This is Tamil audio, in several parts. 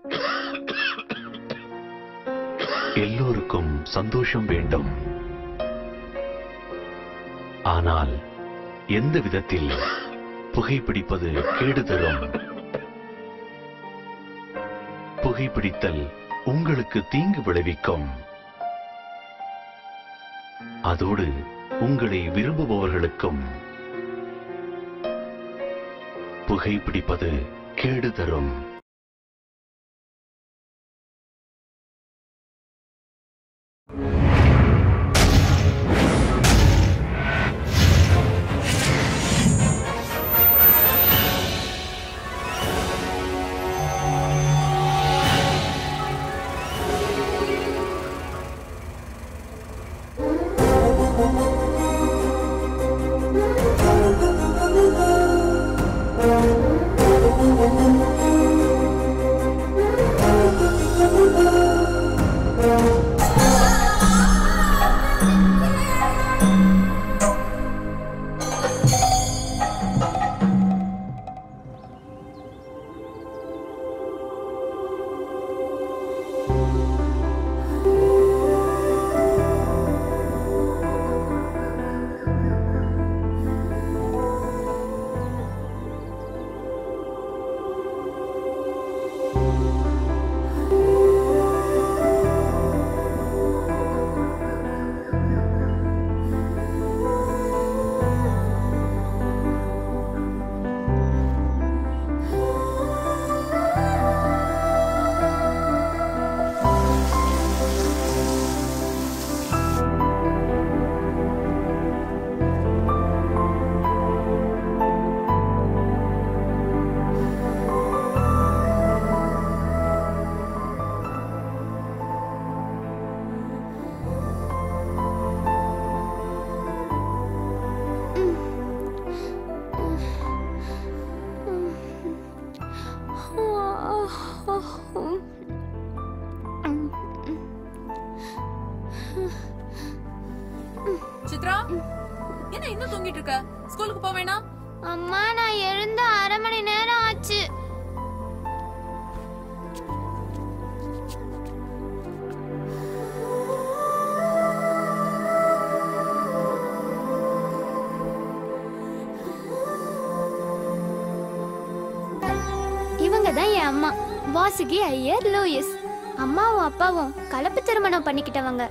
எல்லோருக்கும் சந்தோஷம் வேண்டும் ஆனால் எந்த விதத்தில் புகைப்பிடிப்பது கேடு தரும் புகைப்பிடித்தல் உங்களுக்கு தீங்கு விளைவிக்கும் அதோடு உங்களை விரும்புபவர்களுக்கும் புகைப்பிடிப்பது கேடு தரும் சித்ரா என்ன இன்னும் தூங்கிட்டு இருக்க ஸ்கூலுக்கு போக வேணாம் அம்மா நான் எழுந்த அரை மணி நேரம் ஆச்சு இவங்க தான் என் அம்மா வாசுகி ஐயர் லூயிஸ் அம்மாவும் அப்பாவும் கலப்பு திருமணம் பண்ணிக்கிட்டவங்க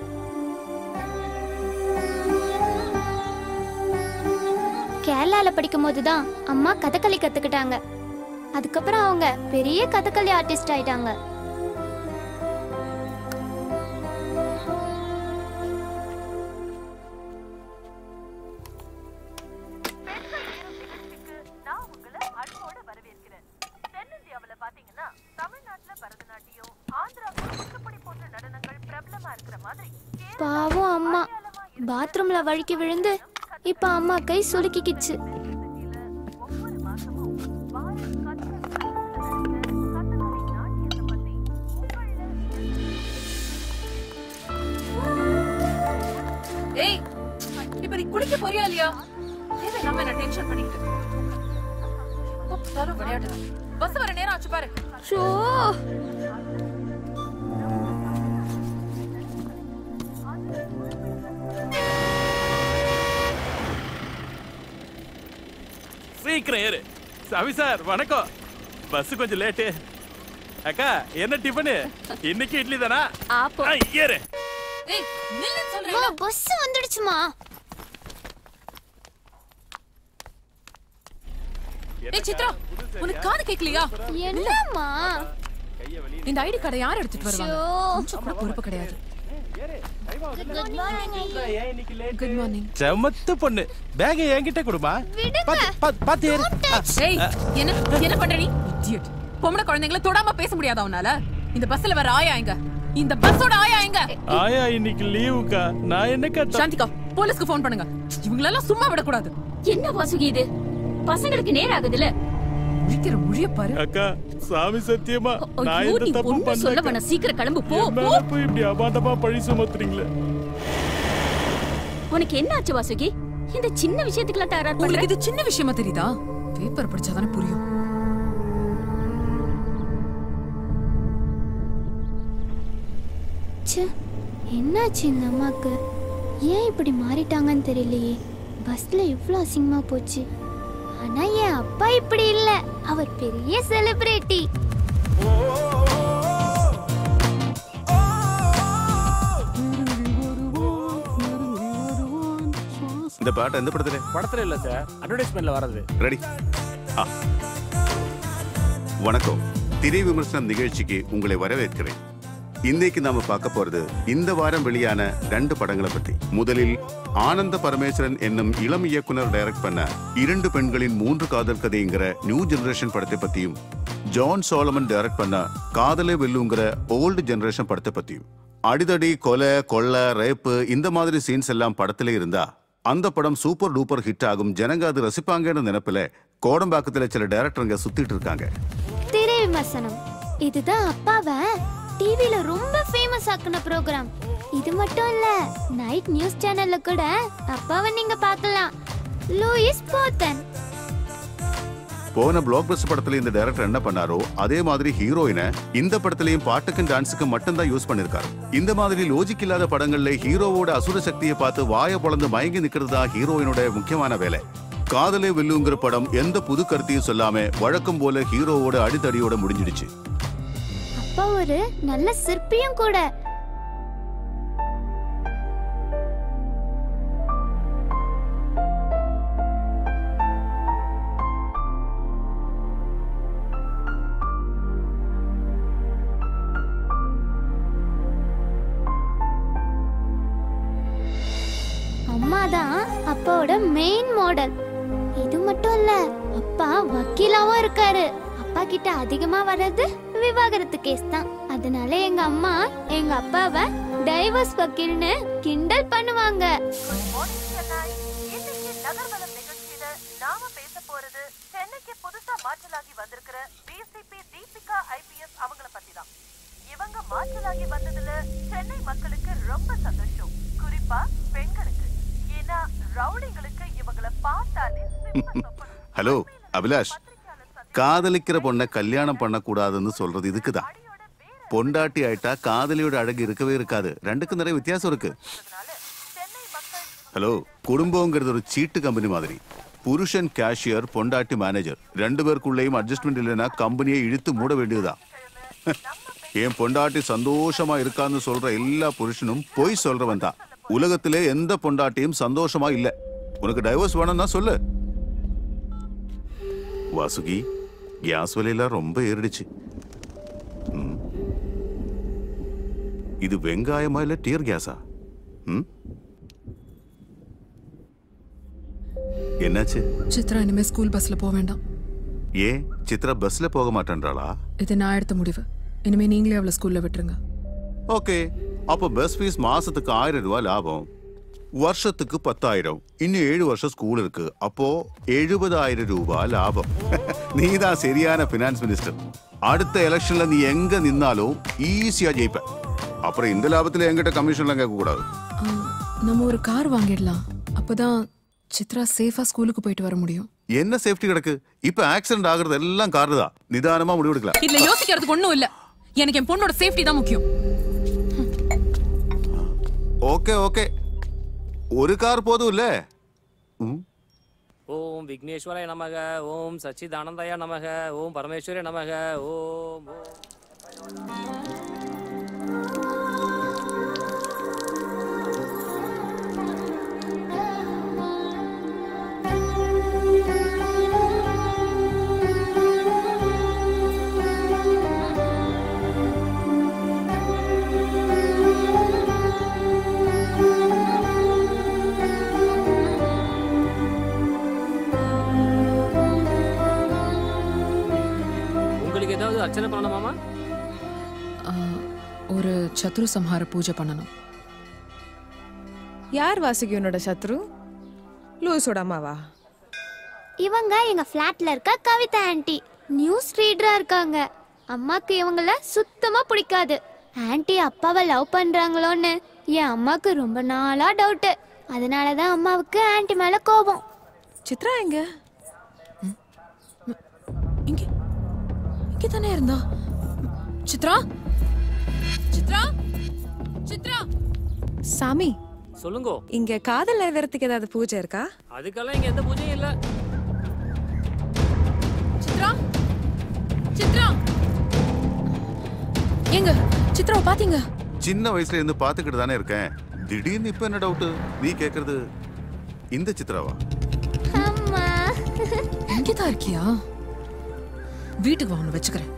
கேரளால படிக்கும் போது தான் அம்மா கதகளி கத்துக்கிட்டாங்க அதுக்கப்புறம் அவங்க பெரிய கதகளி ஆர்டிஸ்ட் ஆயிட்டாங்க நான் உங்களை அன்போடு வரவேற்கிறேன் தென்னிந்தியாவுல பாத்தீங்கன்னா தமிழ்நாட்டுல பரதநாட்டியம் ஆந்திராவுல குச்சிப்புடி போன்ற நடனங்கள் பிரபலமா இருக்கிற மாதிரி பாவம் அம்மா பாத்ரூம்ல வழுக்கி விழுந்து இப்ப அம்மா கை சுலுக்கிக்கிச்சு ஒவ்வொரு மாசமும் வாரம் கத்துக்கலை நாட்டியத்தை பத்தி ஏய் இப்ப நீ குளிக்க போறியா இல்லையா தேவையில்லாம என்ன டென்ஷன் பண்ணிக்கிட்டு தரும் விளையாட்டு பஸ் வர நேரம் ஆச்சு பாரு ஷோ சீக்கிரம் ஏறு சாமி சார் வணக்கம் பஸ் கொஞ்சம் லேட்டு அக்கா என்ன டிஃபனு இன்னைக்கு இட்லி தானா ஆப்போ ஆ, ஏறு ஏய் நில்லுன்னு அம்மா சொல்றேன் பஸ் வந்துடுச்சுமா ஏய் சித்ரா உனக்கு காது கேக்கலையா என்னம்மா இந்த ஐடி கார்டை யார் எடுத்துட்டு வருவாங்க ஷோ கொஞ்சம் கூட பொறுப்பு கிடையாது குட் மார்னிங் குட் மார்னிங் செமத்து பொண்ணு பேக என்கிட்ட கொடுமா விடுங்க. பாத்து- பாத்து- பாத்து ஏறு ஆ, ஏய் என்ன என்ன பண்ற நீ idiot பொம்பளை குழந்தைங்களை தொடாம பேச முடியாதா உன்னால இந்த பஸ்ல வர ஆயா எங்க இந்த பஸ்ஸோட ஆயா எங்க ஆயா இன்னைக்கு லீவுக்கா நான் என்ன கேட்டேன் சாந்திகா போலீஸ்க்கு ஃபோன் பண்ணுங்க இவங்களெல்லாம் சும்மா விடக்கூடாது என்ன வாசுகி இது பசங்களுக்கு நேரம் ஆகுதுல முடிக்கிற முடிய பாரு அக்கா சாமி சத்தியமா நான் ஐயோ எந்த நீ தப்பு ஒண்ணும் சொல்ல பண்ணல வேணாம் சீக்கிரம் கிளம்பு போ என் போ மேல போய் இப்படி அபாண்டமா பழி சுமத்துறீங்களே உனக்கு என்ன ஆச்சு வாசுகி இந்த சின்ன விஷயத்துக்குலாம் தயாரா உங்களுக்கு இது சின்ன விஷயமா தெரியுதா பேப்பர் படிச்சாதானே புரியும் ச்சே என்னாச்சு இந்த அம்மாக்கு ஏன் இப்படி மாறிட்டாங்கன்னு தெரியலையே பஸ்ல இவ்வளோ அசிங்கமா போச்சு ஆனா என் அப்பா இப்படி இல்ல அவர் பெரிய செலிபிரிட்டி இந்த பாட்டு எந்த படத்துல படத்துல இல்ல சார் அட்வர்டைஸ்மெண்ட்ல வர்றது ரெடி ஆ. வணக்கம் திரை விமர்சனம் நிகழ்ச்சிக்கு உங்களை வரவேற்கிறேன் இன்னைக்கு நாம பார்க்க போறது இந்த வாரம் வெளியான ரெண்டு படங்களை பத்தி முதலில் ஆனந்த பரமேஸ்வரன் என்னும் இளம் இயக்குனர் டைரக்ட் பண்ண இரண்டு பெண்களின் மூன்று காதல் கதைங்கிற நியூ ஜெனரேஷன் படத்தை பத்தியும் ஜான் சோலமன் டைரக்ட் பண்ண காதலே வெல்லுங்கிற ஓல்டு ஜெனரேஷன் படத்தை பத்தியும் அடிதடி கொலை கொள்ளை ரேப்பு இந்த மாதிரி சீன்ஸ் எல்லாம் படத்திலே இருந்தா அந்த படம் சூப்பர் டூப்பர் ஹிட் ஆகும் ஜனங்க அது ரசிப்பாங்கன்னு நினைப்புல கோடம்பாக்கத்துல சில டைரக்டருங்க சுத்திட்டு இருக்காங்க திரை விமர்சனம் இதுதான் அப்பாவை டிவில ரொம்ப ஃபேமஸ் ஆக்குன ப்ரோக்ராம் இது மட்டும் இல்ல நைட் நியூஸ் சேனல்ல கூட அப்பாவை நீங்க பார்க்கலாம் லூயிஸ் போத்தன் போன பிளாக் பஸ்ட் படத்துல இந்த டைரக்டர் என்ன பண்ணாரோ அதே மாதிரி ஹீரோயினை இந்த படத்திலையும் பாட்டுக்கும் டான்ஸுக்கும் மட்டும்தான் யூஸ் பண்ணிருக்காரு இந்த மாதிரி லோஜிக் இல்லாத படங்கள்ல ஹீரோவோட அசுர சக்தியை பார்த்து வாய பொளந்து மயங்கி நிக்கிறது தான் ஹீரோயினோட முக்கியமான வேலை காதலே வெல்லுங்கிற படம் எந்த புது கருத்தையும் சொல்லாம வழக்கம் போல ஹீரோவோட அடித்தடியோட முடிஞ்சிடுச்சு அப்பா ஒரு நல்ல சிற்பியும் கூட அம்மா தான் அப்பாவோட மெயின் மாடல் இது மட்டும் இல்ல அப்பா வக்கீலாவும் இருக்காரு அப்பா கிட்ட அதிகமா வர்றது விவாகரத்து கேஸ் தான் அதனால எங்க அம்மா எங்க அப்பாவை டைவர்ஸ் வக்கீல்னு கிண்டல் பண்ணுவாங்க குட் மார்னிங் சென்னை இன்னைக்கு நகர்வலம் நிகழ்ச்சியில நாம பேச போறது சென்னைக்கு புதுசா மாற்றலாகி வந்திருக்கிற டிசிபி தீபிகா ஐபிஎஸ் அவங்கள பத்தி தான் இவங்க மாற்றலாகி வந்ததுல சென்னை மக்களுக்கு ரொம்ப சந்தோஷம் குறிப்பா பெண்களுக்கு ஏன்னா ரவுடிங்களுக்கு இவங்கள பார்த்தாலே சிம்ம சொப்பனம். ஹலோ அபிலாஷ் பத்திரிக்கையாளர் சந்திப்பு காதலிக்கிற பொண்ணை கல்யாணம் பண்ணக்கூடாதுன்னு சொல்றது இதுக்குதான் அடியோட வேற பொண்டாட்டி ஆயிட்டா காதலியோட அழகு இருக்கவே இருக்காது ரெண்டுக்கும் நிறைய வித்தியாசம் இருக்கு இருக்கிறதுனால சென்னை மக்கள் ஹலோ குடும்பங்கிறது ஒரு சீட்டு கம்பெனி மாதிரி புருஷன் கேஷியர் பொண்டாட்டி மேனேஜர் ரெண்டு பேருக்குள்ளேயும் அட்ஜஸ்ட்மெண்ட் இல்லைன்னா கம்பெனியை இழுத்து மூட வேண்டியதுதான் என் பொண்டாட்டி சந்தோஷமா இருக்கான்னு சொல்ற எல்லா புருஷனும் பொய் சொல்றவன் தான் உலகத்திலே எந்த பொண்டாட்டியும் சந்தோஷமா இல்ல உனக்கு டைவர்ஸ் வேணும்னா சொல்லு வாசுகி கேஸ் விலையெல்லாம் ரொம்ப ஏறிடுச்சு ம். இது வெங்காயமா இல்ல டியர் கேஸா ம் என்னாச்சு சித்ரா இனிமே ஸ்கூல் பஸ்ல போக வேண்டாம் ஏன் சித்ரா பஸ்ல போக மாட்டேன்றாளா இது நான் எடுத்த முடிவு இனிமே நீங்களே அவளை ஸ்கூல்ல விட்டுருங்க ஓகே அப்போ பஸ் ஃபீஸ் மாசத்துக்கு ஆயிரம் ரூபாய் லாபம் வருஷத்துக்கு பத்தாயிரம் இன்னும் ஏழு வருஷம் ஸ்கூல் இருக்கு அப்போ எழுபதாயிரம் ரூபாய் லாபம் நீ தான் சரியான பினான்ஸ் மினிஸ்டர் அடுத்த எலெக்ஷன்ல நீ எங்க நின்னாலும் ஈஸியா ஜெயிப்ப அப்புறம் இந்த லாபத்துல எங்கிட்ட கமிஷன்லாம் கேட்க கூடாது ஆ, நம்ம ஒரு கார் வாங்கிடலாம் அப்பதான் சித்ரா சேஃபா ஸ்கூலுக்கு போயிட்டு வர முடியும் என்ன சேஃப்டி கிடக்கு இப்ப ஆக்சிடென்ட் ஆகுறது எல்லாம் காரு தான் நிதானமா முடிவெடுக்கலாம் இதுல யோசிக்கிறதுக்கு ஒண்ணும் இல்ல எனக்கு என் பொண்ணோட சேஃப்டி தான் முக்கியம் ஓகே ஓகே ஒரு கார் போதும் இல்ல ம் ஓம் விக்னேஸ்வராய நமக ஓம் சச்சிதானந்தாய நமக ஓம் பரமேஸ்வரிய நமக ஓம் ஓம் உங்களுக்கு ஏதாவது அர்ச்சனை பண்ணணுமாமா ஆ, ஒரு சத்ரு சம்ஹார பூஜை பண்ணணும் யார் வாசுகி உன்னோட சத்ரு லூசோட அம்மாவா இவங்க எங்க ஃப்ளாட்ல இருக்க கவிதா ஆன்ட்டி நியூஸ் ரீடரா இருக்காங்க அம்மாக்கு இவங்கள சுத்தமா பிடிக்காது ஆன்ட்டி அப்பாவை லவ் பண்றாங்களோன்னு என் அம்மாக்கு ரொம்ப நாளா டவுட் அதனாலதான் அம்மாவுக்கு ஆன்ட்டி மேல கோபம் சித்ரா எங்க இங்க இங்க தானே இருந்தா சித்ரா சித்ரா சித்ரா சாமி சொல்லுங்கோ இங்க காதல் நிறைவேறதுக்கு ஏதாவது பூஜை இருக்கா அதுக்கெல்லாம் இங்க எந்த பூஜையும் இல்ல சித்ரா சித்ரா ஏங்க சித்ராவை பாத்தீங்க சின்ன வயசுல இருந்து பாத்துக்கிட்டு தானே இருக்கேன் திடீர்னு இப்ப என்ன டவுட் நீ கேக்குறது இந்த சித்ராவா அம்மா இங்கதான் இருக்கியா வீட்டுக்கு வா உன்னை வச்சுக்கிறேன்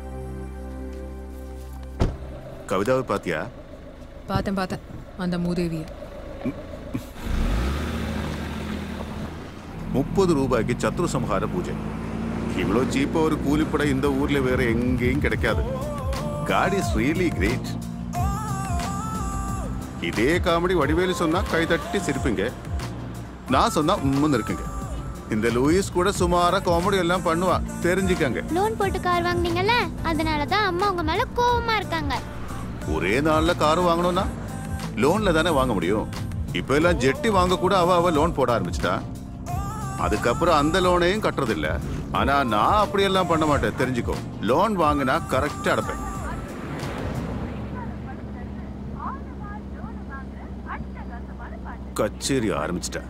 கவிதாவை பாத்தியா பார்த்தேன் பார்த்தேன் அந்த மூதேவிய முப்பது ரூபாய்க்கு சத்ரு சம்ஹார பூஜை இவ்வளோ சீப்பா ஒரு கூலிப்படை இந்த ஊர்ல வேற எங்கேயும் கிடைக்காது காட் இஸ் ரியலி கிரேட் இதே காமெடி வடிவேலு சொன்னா கை தட்டி சிரிப்பீங்க நான் சொன்னா உம்முன்னு இருக்குங்க இந்த லூயிஸ் கூட சுமாரா காமெடி எல்லாம் பண்ணுவா தெரிஞ்சுக்கங்க லோன் போட்டு கார் வாங்குனீங்கல்ல அதனால தான் அம்மா உங்க மேல கோவமா இருக்காங்க ஒரே நாள்ல கார் வாங்கணும்னா லோன்ல தானே வாங்க முடியும் இப்ப எல்லாம் ஜெட்டி வாங்க கூட அவ அவ லோன் போட ஆரம்பிச்சிட்டா அதுக்கப்புறம் அந்த லோனையும் கட்டுறது இல்ல ஆனா நான் அப்படியெல்லாம் பண்ண மாட்டேன் தெரிஞ்சுக்கோ லோன் வாங்கினா கரெக்டா அடைப்பேன் கச்சேரி ஆரம்பிச்சிட்டேன்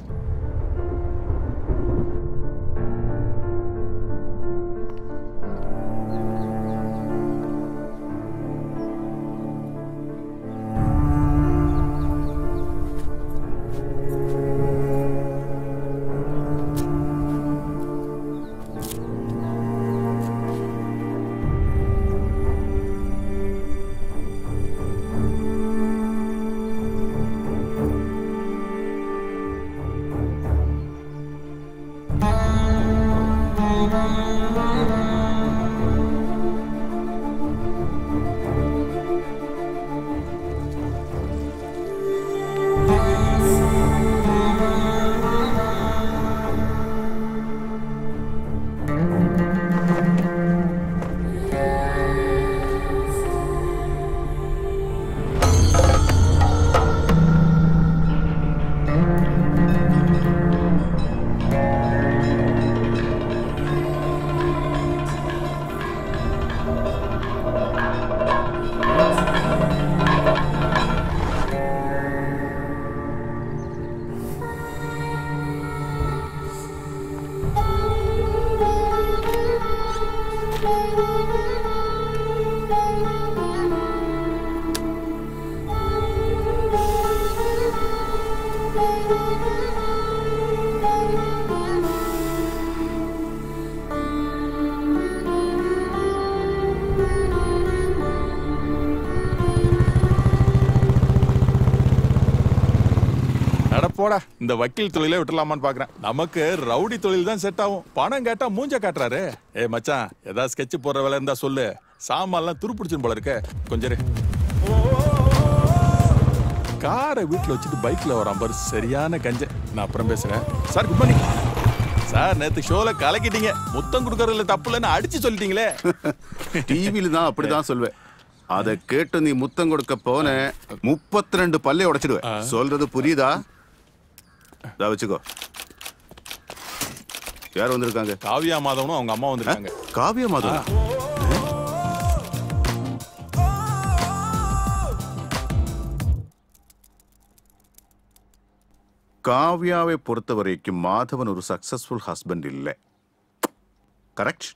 அட போடா இந்த வக்கீல் தொழிலே விட்டுலாமான்னு பாக்குறேன் நமக்கு ரவுடி தொழில் தான் செட் ஆகும் பணம் கேட்டா மூஞ்ச காட்டுறாரு ஏ மச்சான் ஏதாவது ஸ்கெட்ச் போடுற வேலை இருந்தா சொல்லு சாமான்லாம் துருப்பிடிச்சிரும் போல இருக்க கொஞ்சம் இரு. காரை வீட்டுல வச்சுட்டு பைக்ல வரான் பாரு சரியான கஞ்ச நான் அப்புறம் பேசுறேன் சார் குட் மார்னிங் சார் நேத்து ஷோல கலக்கிட்டீங்க முத்தம் கொடுக்கறதுல தப்பு இல்லைன்னு அடிச்சு சொல்லிட்டீங்களே டிவில தான் அப்படிதான் சொல்வேன் அதை கேட்டு நீ முத்தம் கொடுக்க போன முப்பத்தி ரெண்டு பல்லை உடைச்சிடுவேன் சொல்றது புரியுதா இதா வச்சுக்கோ யார் வந்திருக்காங்க காவியா மாதவனும் அவங்க அம்மா வந்திருக்காங்க காவியா மாதவன் காவ்யாவை பொறுத்த வரைக்கும் மாதவன் ஒரு சக்சஸ்ஃபுல் ஹஸ்பண்ட் இல்லை கரெக்ட்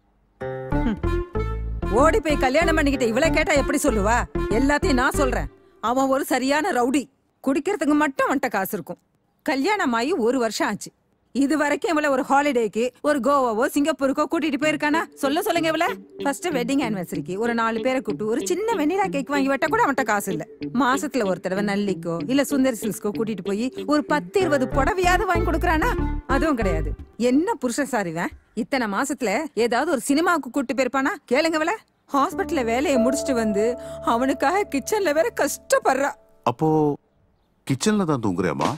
ஓடி போய் கல்யாணம் பண்ணிக்கிட்டு இவளை கேட்டா எப்படி சொல்லுவா எல்லாத்தையும் நான் சொல்றேன் அவன் ஒரு சரியான ரவுடி குடிக்கிறதுக்கு மட்டும் அவன்கிட்ட காசு இருக்கும் கல்யாணம் ஆகி ஒரு வருஷம் ஆச்சு இது வரைக்கும் இவள ஒரு ஹாலிடேக்கு ஒரு கோவாவோ சிங்கப்பூருக்கோ கூட்டிட்டு போயிருக்கானா சொல்ல சொல்லுங்க இவள ஃபர்ஸ்ட் வெட்டிங் ஆனிவர்சரிக்கு ஒரு நாலு பேரை கூட்டு ஒரு சின்ன வெண்ணிலா கேக் வாங்கி வெட்ட கூட அவன்கிட்ட காசு இல்ல மாசத்துல ஒரு தடவை நல்லிக்கோ இல்ல சுந்தர் சில்ஸ்க்கோ கூட்டிட்டு போய் ஒரு பத்து இருபது புடவையாவது வாங்கி கொடுக்கறானா அதுவும் கிடையாது என்ன புருஷன் சார் இவன் இத்தனை மாசத்துல ஏதாவது ஒரு சினிமாவுக்கு கூட்டு போயிருப்பானா கேளுங்க இவள ஹாஸ்பிட்டல்ல வேலையை முடிச்சிட்டு வந்து அவனுக்காக கிச்சன்ல வேற கஷ்டப்படுறா அப்போ கிச்சன்ல தான் தூங்குறியாமா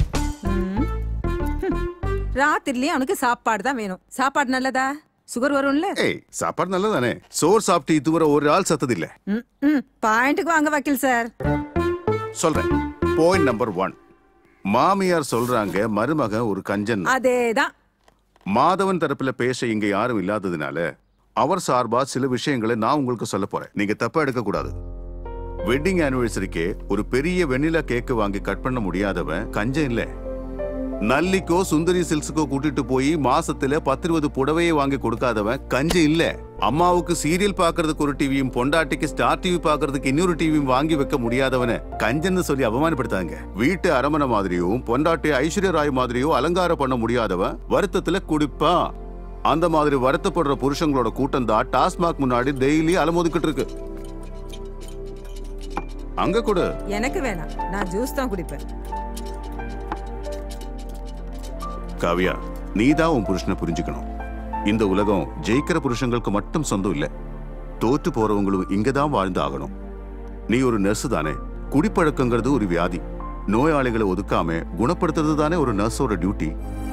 ராத்திரிலயும் அவனுக்கு சாப்பாடு தான் வேணும் சாப்பாடு நல்லதா சுகர் வரும்ல ஏய் சாப்பாடு நல்லதானே சோறு சாப்பிட்டு இதுவரை ஒரு ஆள் சத்தது இல்ல ம், ம் பாயிண்ட்டுக்கு வாங்க வக்கீல் சார் சொல்றேன் பாயிண்ட் நம்பர் ஒன் மாமியார் சொல்றாங்க மருமகன் ஒரு கஞ்சன் அதேதான் மாதவன் தரப்புல பேச இங்க யாரும் இல்லாததுனால அவர் சார்பா சில விஷயங்களை நான் உங்களுக்கு சொல்ல போறேன் நீங்க தப்பா எடுக்க கூடாது வெட்டிங் ஆனிவர்சரிக்கு ஒரு பெரிய வெண்ணிலா கேக்கு வாங்கி கட் பண்ண முடியாதவன் கஞ்சம் இல்ல நல்லிக்கோ சுந்தரி சில்ஸுக்கோ கூட்டிட்டு போய் மாசத்துல பத்து இருபது புடவையை வாங்கி கொடுக்காதவன் கஞ்சம் இல்ல அம்மாவுக்கு சீரியல் பாக்குறதுக்கு ஒரு டிவியும் பொண்டாட்டிக்கு ஸ்டார் டிவி பாக்குறதுக்கு இன்னொரு டிவியும் வாங்கி வைக்க முடியாதவன கஞ்சன்னு சொல்லி அவமானப்படுத்தாங்க வீட்டு அரமனை மாதிரியும் பொண்டாட்டி ஐஸ்வர்யா ராய் மாதிரியோ அலங்காரம் பண்ண முடியாதவன் வருத்தத்துல குடிப்பான் அந்த மாதிரி வருத்தப்படுற புருஷங்களோட கூட்டம் தான் டாஸ்மாக் முன்னாடி டெய்லி அலமோதிக்கிட்டு இருக்கு அங்க கூட எனக்கு வேணாம் நான் ஜூஸ் தான் குடிப்பேன் காவியா நீதான் உன் புருஷனை புரிஞ்சுக்கணும் இந்த உலகம் ஜெயிக்கிற புருஷங்களுக்கு மட்டும் சொந்தம் இல்ல தோற்று போறவங்களும் இங்கதான் வாழ்ந்து ஆகணும் நீ ஒரு நர்ஸ் தானே குடிப்பழக்கங்கிறது ஒரு வியாதி நோயாளிகளை ஒதுக்காம குணப்படுத்துறது தானே ஒரு நர்ஸோட டியூட்டி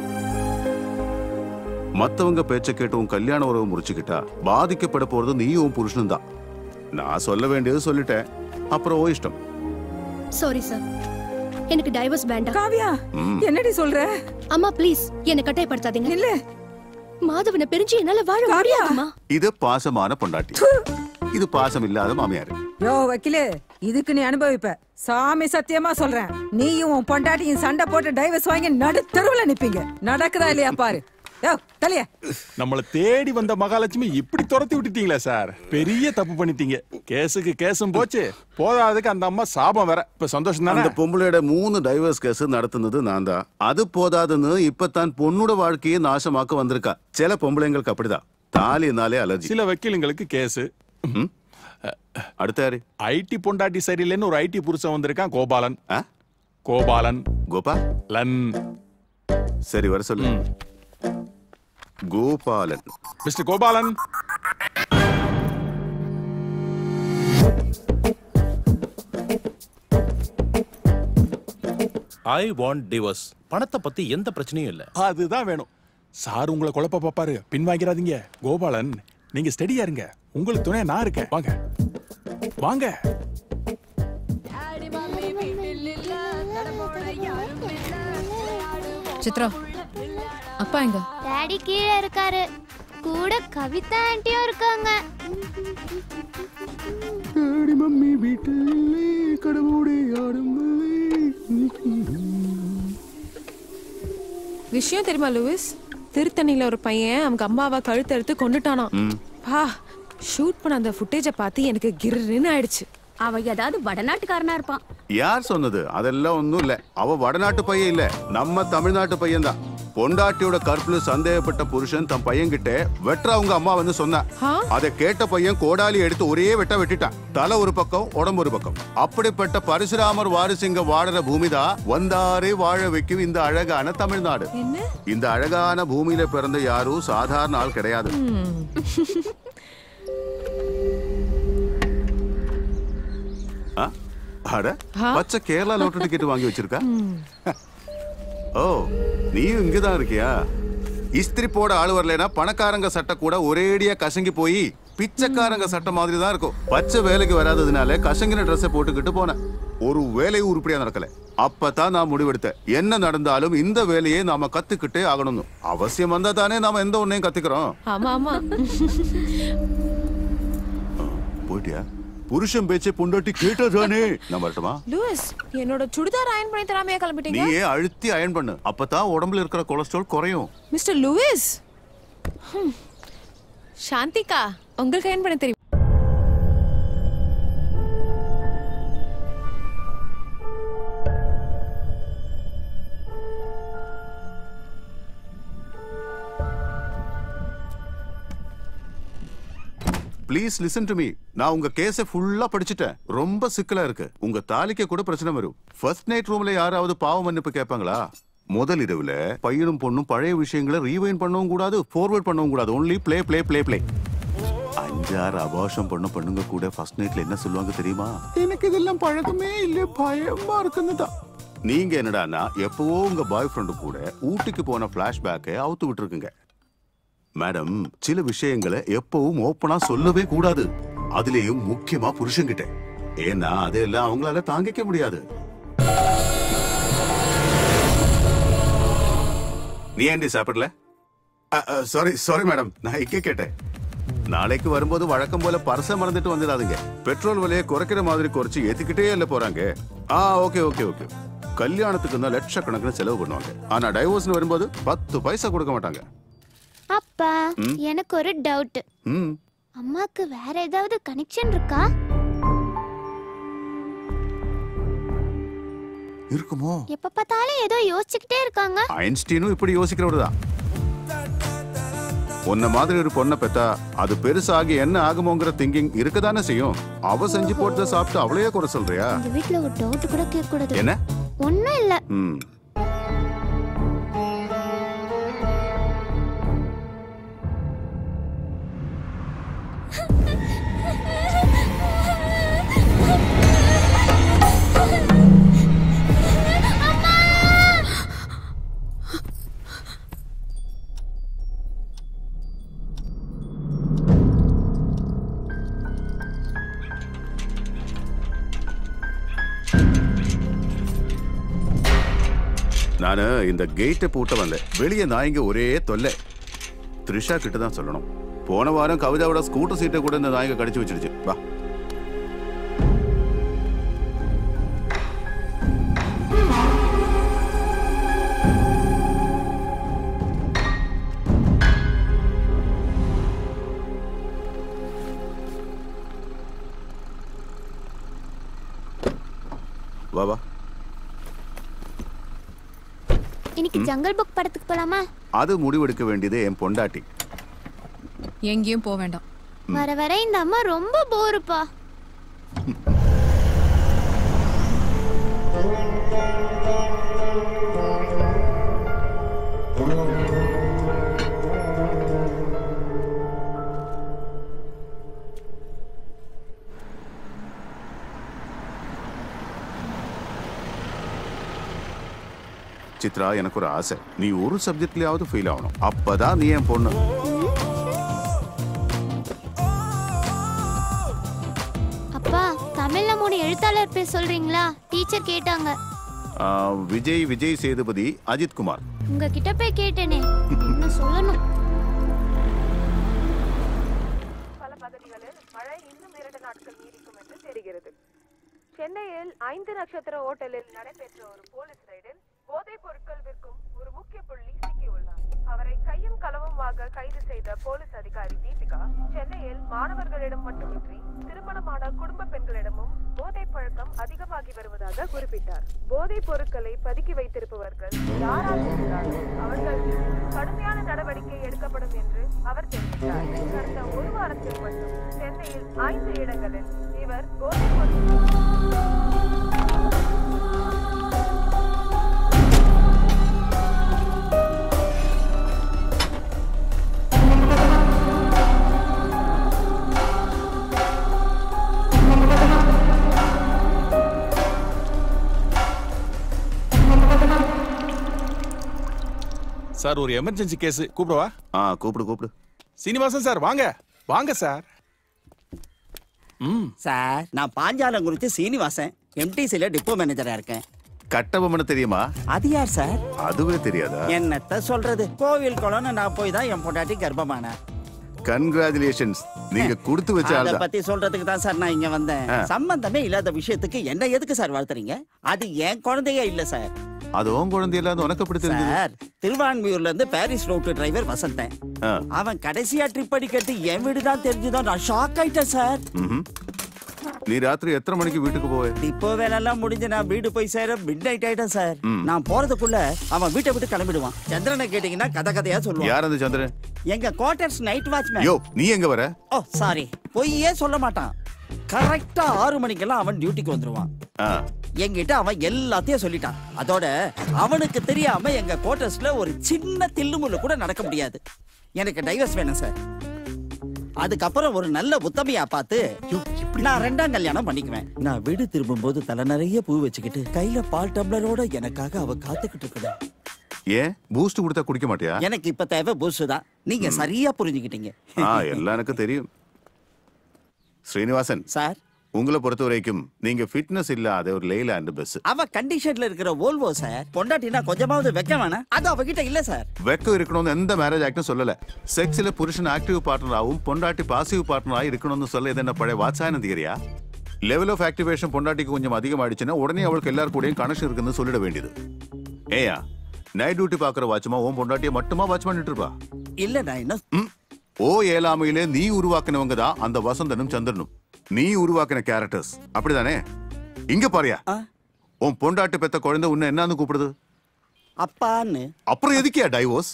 மத்தவங்க பேச்ச கேட்டு உன் கல்யாண உறவு முறிச்சுக்கிட்டா பாதிக்கப்பட போறது நீயும் உன் புருஷனும் தான் நான் சொல்ல வேண்டியது சொல்லிட்டேன் அப்புறம் ஓ இஷ்டம் சாரி சார் எனக்கு டைவர்ஸ் வேண்டாம் காவியா ம். என்னடி சொல்ற அம்மா ப்ளீஸ் என்ன கட்டாயப்படுத்தாதீங்க இல்ல மாதவனை பிரிஞ்சு என்னால வாழ காவியா. முடியாதுமா இது பாசமான பொண்டாட்டி இது பாசம் இல்லாத மாமியார் யோ வக்கீலே இதுக்கு நீ அனுபவிப்ப சாமி சத்தியமா சொல்றேன் நீயும் உன் பொண்டாட்டியும் சண்டை போட்டு டைவர்ஸ் வாங்கி நடு தெருவுல நிப்பீங்க நடக்குதா இல்லையா பாரு யோ தலைய நம்மள தேடி வந்த மகாலட்சுமி இப்படி துரத்தி விட்டுட்டீங்களா சார் பெரிய தப்பு பண்ணிட்டீங்க கேஸுக்கு கேஸும் போச்சு போதாதுக்கு அந்த அம்மா சாபம் வேற இப்ப சந்தோஷம் அந்த தானே பொம்பளையோட மூணு டைவர்ஸ் கேஸ் நடத்துனது நான் தான் அது போதாதுன்னு இப்பதான் பொண்ணோட வாழ்க்கையை நாசமாக்க வந்திருக்கா சில பொம்பளைங்களுக்கு அப்படிதான் தாலினாலே அலர்ஜி சில வக்கீலுங்களுக்கு கேஸ் அடுத்த யாரு ஐடி பொண்டாட்டி சரியில்லைன்னு ஒரு ஐடி புருஷன் வந்திருக்கான் கோபாலன் கோபாலன் கோபா லன் சரி வர சொல்லு Gopalan mister Gopalan I want divorce பணத்தை பத்தி எந்த பிரச்சனையும் இல்ல அதுதான் வேணும் சார் உங்களை குழப்ப பாப்பாரு பின்வாங்கிறாதீங்க கோபாலன் நீங்க ஸ்டெடியா இருங்க உங்களுக்கு துணை நான் இருக்கேன் வாங்க வாங்க சித்ரா அப்பா எங்க டாடி கீழே இருக்காரு கூட கவிதா ஆண்டியும் இருக்காங்க மம்மி வீட்டிலே கடவுளே ஆடும் விஷயம் தெரியுமா லூயிஸ் திருத்தணியில ஒரு பையன் அவங்க அம்மாவை கழுத்து எடுத்து கொண்டுட்டானாம் பா ஷூட் பண்ண அந்த ஃபுட்டேஜை பார்த்து எனக்கு கிர்ன்னு ஆயிடுச்சு அவன் ஏதாவது வடநாட்டுக்காரனா இருப்பான் யார் சொன்னது அதெல்லாம் ஒண்ணும் இல்ல அவ வடநாட்டு பையன் இல்ல நம்ம தமிழ்நாட்டு பையன் தான் பொண்டாட்டியோட கற்புல சந்தேகப்பட்ட புருஷன் தன் பையன்கிட்ட வெட்டுற அவங்க அம்மா வந்து சொன்னா அதை கேட்ட பையன் கோடாலி எடுத்து ஒரே வெட்ட வெட்டிட்டான் தலை ஒரு பக்கம் உடம்பு ஒரு பக்கம் அப்படிப்பட்ட பரசுராமர் வாரிசிங்க வாடுற பூமிதான் வந்தாரே வாழ வைக்கும் இந்த அழகான தமிழ்நாடு என்ன இந்த அழகான பூமியில பிறந்த யாரும் சாதாரண ஆள் கிடையாது ஆ? அட பச்சை கேரளா லோட்டரி டிக்கெட் வாங்கி வச்சிருக்கா ஓ நீயும் இங்கதான் இருக்கியா இஸ்திரி போட ஆள் வரலைன்னா பணக்காரங்க சட்டை கூட ஒரேடியா கசங்கி போய் பிச்சைக்காரங்க சட்டை மாதிரி தான் இருக்கும் பச்சை வேலைக்கு வராததுனால கசங்கின ட்ரெஸ்ஸை போட்டுக்கிட்டு போனேன் ஒரு வேலையும் உருப்படியா நடக்கல அப்பதான் நான் முடிவெடுத்தேன் என்ன நடந்தாலும் இந்த வேலையை நாம கத்துக்கிட்டே ஆகணும்னு அவசியம் வந்தா தானே நாம எந்த ஒன்னையும் கத்துக்கிறோம் ஆமா ஆமா போயிட்டியா புருஷன் பேச்சை பொண்டாட்டி கேட்டதானே நான் வரட்டுமா லூயிஸ் என்னோட சுடிதார் அயன் பண்ணி தராமையா கிளம்பிட்டீங்க நீயே அழுத்தி அயன் பண்ணு அப்பதான் உடம்புல இருக்கிற கொலஸ்ட்ரால் குறையும் மிஸ்டர் லூயிஸ் ஹம். சாந்திகா உங்களுக்கு அயன் பண்ண தெரியும் ப்ளீஸ் லிசன் டு மீ நான் உங்க கேஸ ஃபுல்லா படிச்சுட்டேன் ரொம்ப சிக்கலா இருக்கு உங்க தாலிக்கு கூட பிரச்சனை வரும் ஃபர்ஸ்ட் நைட் ரூம்ல யாராவது பாவ மன்னிப்பு கேட்பாங்களா முதல் இரவுல பையனும் பொண்ணும் பழைய விஷயங்களை ரீவைன் பண்ணவும் கூடாது ஃபார்வர்ட் பண்ணவும் கூடாது only play play play play அஞ்சாறு அபாஷம் பண்ண பண்ணுங்க கூட ஃபர்ஸ்ட் நைட்ல என்ன சொல்லுவாங்க தெரியுமா எனக்கு இதெல்லாம் பழக்கமே இல்ல பயமா இருக்குன்னு தான் நீங்க என்னடான்னா எப்பவோ உங்க பாய் ஃப்ரெண்டு கூட ஊட்டிக்கு போன பிளாஷ்பேக்கை அவுத்து விட்டுருக்குங்க மேடம் சில விஷயங்களை எப்பவும் ஓப்பனா சொல்லவே கூடாது அதுலயும் முக்கியமா புருஷன்கிட்ட ஏன்னா அதெல்லாம் அவங்களால தாங்கிக்க முடியாது நீ ஏன்டி சாப்பிடல சாரி சாரி மேடம் நான் இங்கே கேட்டேன் நாளைக்கு வரும்போது வழக்கம் போல பர்ச மறந்துட்டு வந்துடாதீங்க பெட்ரோல் விலையை குறைக்கிற மாதிரி குறைச்சு ஏத்திக்கிட்டே இல்ல போறாங்க ஆ ஓகே ஓகே ஓகே கல்யாணத்துக்கு தான் லட்சக்கணக்கில் செலவு பண்ணுவாங்க ஆனா டைவோர்ஸ்னு வரும்போது பத்து பைசா கொடுக்க மாட்டாங்க அப்பா ம்? எனக்கு ஒரு டவுட் ம் அம்மாக்கு வேற ஏதாவது கனெக்ஷன் இருக்கா இருக்குமோ எப்ப பார்த்தாலும் ஏதோ யோசிச்சுக்கிட்டே இருக்காங்க ஐன்ஸ்டீனும் இப்படி யோசிக்கிறவர் தான் உன்ன மாதிரி ஒரு பொண்ணை பெத்தா அது பெருசாகி என்ன ஆகுமோங்கிற திங்கிங் இருக்கதானே செய்யும் அவ செஞ்சு போட்டு சாப்பிட்டு அவளையே குறை சொல்றியா இந்த வீட்ல ஒரு டவுட் கூட கேட்க கூடாது என்ன ஒண்ணும் இல்ல ம் நானு இந்த கேட்டை பூட்ட வந்தேன் வெளியே நாய்ங்க ஒரே தொல்லை த்ரிஷா கிட்ட தான் சொல்லணும் போன வாரம் கவிதாவோட ஸ்கூட்டர் சீட்டை கூட இந்த நாய்ங்க கடிச்சு வச்சிருச்சு வா வா வா இன்னைக்கு ஜங்கல் புக் படத்துக்கு போலாமா அது முடிவெடுக்க வேண்டியது என் பொண்டாட்டி எங்கேயும் போக வேண்டாம் வர வர இந்த அம்மா ரொம்ப போருப்பா சித்ரா எனக்கு ஒரு ஆசை நீ ஒரு சப்ஜெக்ட்லயாவது ஃபெயில் ஆகணும் அப்பதான் நீ என் பொண்ணு அப்பா தமிழ்ல மூணு எழுத்தாளர் பேர் சொல்றீங்களா டீச்சர் கேட்டாங்க ஆ, விஜய் விஜய் சேதுபதி அஜித் குமார் உங்ககிட்ட போய் கேட்டேனே என்ன சொல்லணும் பல பகுதிகளில் மழை இன்னும் இரண்டு நாட்கள் நீடிக்கும் என்று தெரிகிறது சென்னையில் ஐந்து நட்சத்திர ஓட்டலில் நடைபெற்ற ஒரு போலீஸ் ரைடில் போதைப் பொருட்கள் விற்கும் ஒரு முக்கிய புள்ளி சிக்கியுள்ளார் அவரை கையும் களவுமாக கைது செய்த போலீஸ் அதிகாரி தீபிகா சென்னையில் மாணவர்களிடம் மட்டுமின்றி திருமணமான குடும்ப பெண்களிடமும் போதைப் பழக்கம் அதிகமாகி வருவதாக குறிப்பிட்டார் போதைப் பொருட்களை பதுக்கி வைத்திருப்பவர்கள் யாராக இருந்தாலும் அவர்கள் மீது கடுமையான நடவடிக்கை எடுக்கப்படும் என்று அவர் தெரிவித்தார் கடந்த ஒரு வாரத்தில் மட்டும் சென்னையில் ஐந்து இடங்களில் இவர் போதைப் பொருட்கள் சார் ஒரு எமர்ஜென்சி கேஸ் கூப்பிடவா ஆ கூப்பிடு கூப்பிடு சீனிவாசன் சார் வாங்க வாங்க சார் சார் நான் பாஞ்சாலங்குறிச்சி சீனிவாசன் எம்டிசில டிப்போ மேனேஜரா இருக்கேன் கட்டபொம்மன தெரியுமா அது யார் சார் அதுவே தெரியாதா என்னத்த சொல்றது கோவில் குளம்னு நான் போய் தான் என் பொண்டாட்டி கர்ப்பமானேன் கன்கிராச்சுலேஷன்ஸ் நீங்க கொடுத்து வச்ச அத ஆள் தான் பத்தி சொல்றதுக்கு தான் சார் நான் இங்க வந்தேன் ஆ. சம்பந்தமே இல்லாத விஷயத்துக்கு என்ன எதுக்கு சார் வாழ்த்துறீங்க அது என் குழந்தையே இல்ல சார் அது உன் குழந்தை இல்லாத உனக்கு எப்படி தெரிஞ்சது சார் திருவான்மியூர்ல இருந்து பாரிஸ் ரூட் டிரைவர் வசந்தன் ஆ. அவன் கடைசியா ட்ரிப் அடிக்கிறது என் வீடு தான் தெரிஞ்சுதான் நான் ஷாக் ஆயிட்டேன் சார் ம்ஹும். நீ ராத்திரி எத்தனை மணிக்கு வீட்டுக்கு போவே இப்போ வேலையெல்லாம் முடிஞ்சு நான் வீடு போய் சேர மிட் நைட் ஆயிட்டேன் சார் ம். நான் போறதுக்குள்ள அவன் வீட்டை விட்டு கிளம்பிடுவான் சந்திரனை கேட்டீங்கன்னா கதை கதையா சொல்லுவான் யார் அந்த சந்திரன் எங்க குவார்டர்ஸ் நைட் வாட்ச்மேன் யோ நீ எங்க வர ஓ சாரி பொய்யே சொல்ல மாட்டான் கரெக்டா ஆறு மணிக்கெல்லாம் அவன் டியூட்டிக்கு வந்துருவான் ஆ, என்கிட்ட அவன் எல்லாத்தையும் சொல்லிட்டான் அதோட அவனுக்கு தெரியாம எங்க குவார்டர்ஸ்ல ஒரு சின்ன தில்லுமுள்ளு கூட நடக்க முடியாது எனக்கு டைவர்ஸ் வேணும் சார் அதுக்கப்புறம் ஒரு நல்ல உத்தமையா பார்த்து நான் ரெண்டாம் கல்யாணம் பண்ணிக்குவேன் நான் வீடு திரும்பும் போது தலை நிறைய பூ வச்சுக்கிட்டு கையில பால் டம்ளரோட எனக்காக அவ காத்துக்கிட்டு இருக்கணும் ஏன் பூஸ்ட் கொடுத்தா குடிக்க மாட்டியா எனக்கு இப்ப தேவை பூசு தான் நீங்க சரியா புரிஞ்சுக்கிட்டீங்க ஆ எல்லாம் எனக்கு தெரியும் ஸ்ரீனிவாசன் சார் உங்களை பொறுத்த வரைக்கும் நீங்க ஃபிட்னஸ் இல்லாத ஒரு லேலாண்டு பஸ் அவ கண்டிஷன்ல இருக்கிற ஓல்வோ சார் பொண்டாட்டினா கொஞ்சமாவது வைக்க வேணாம் அது அவகிட்ட இல்ல சார் வெக்கம் இருக்கணும்னு எந்த மேரேஜ் ஆக்டும் சொல்லல செக்ஸ்ல புருஷன் ஆக்டிவ் பார்ட்னராகவும் பொண்டாட்டி பாசிவ் பார்ட்னராக இருக்கணும்னு சொல்ல இது என்ன பழைய வாட்சாயனதிகரியா லெவல் ஆஃப் ஆக்டிவேஷன் பொண்டாட்டிக்கு கொஞ்சம் அதிகமாயிடுச்சுன்னா உடனே அவளுக்கு எல்லார் கூடயும் கனெக்ஷன் இருக்குன்னு சொல்லிட வேண்டியது ஏயா நைட் டியூட்டி பாக்குற வாட்ச்மா உன் பொண்டாட்டியை மட்டுமா வாட்ச் பண்ணிட்டு இருப்பா இல்ல நான் என்ன ம். ஓ ஏழாமையிலே நீ உருவாக்கினவங்க தான் அந்த வசந்தனும் சந்திரனும் நீ உருவாக்கின கேரக்டர்ஸ் அப்படிதானே இங்க பாரியா உன் பொண்டாட்டி பெத்த குழந்தை உன்னை என்னன்னு கூப்பிடுது அப்பான்னு அப்புறம் எதுக்கியா டைவோர்ஸ்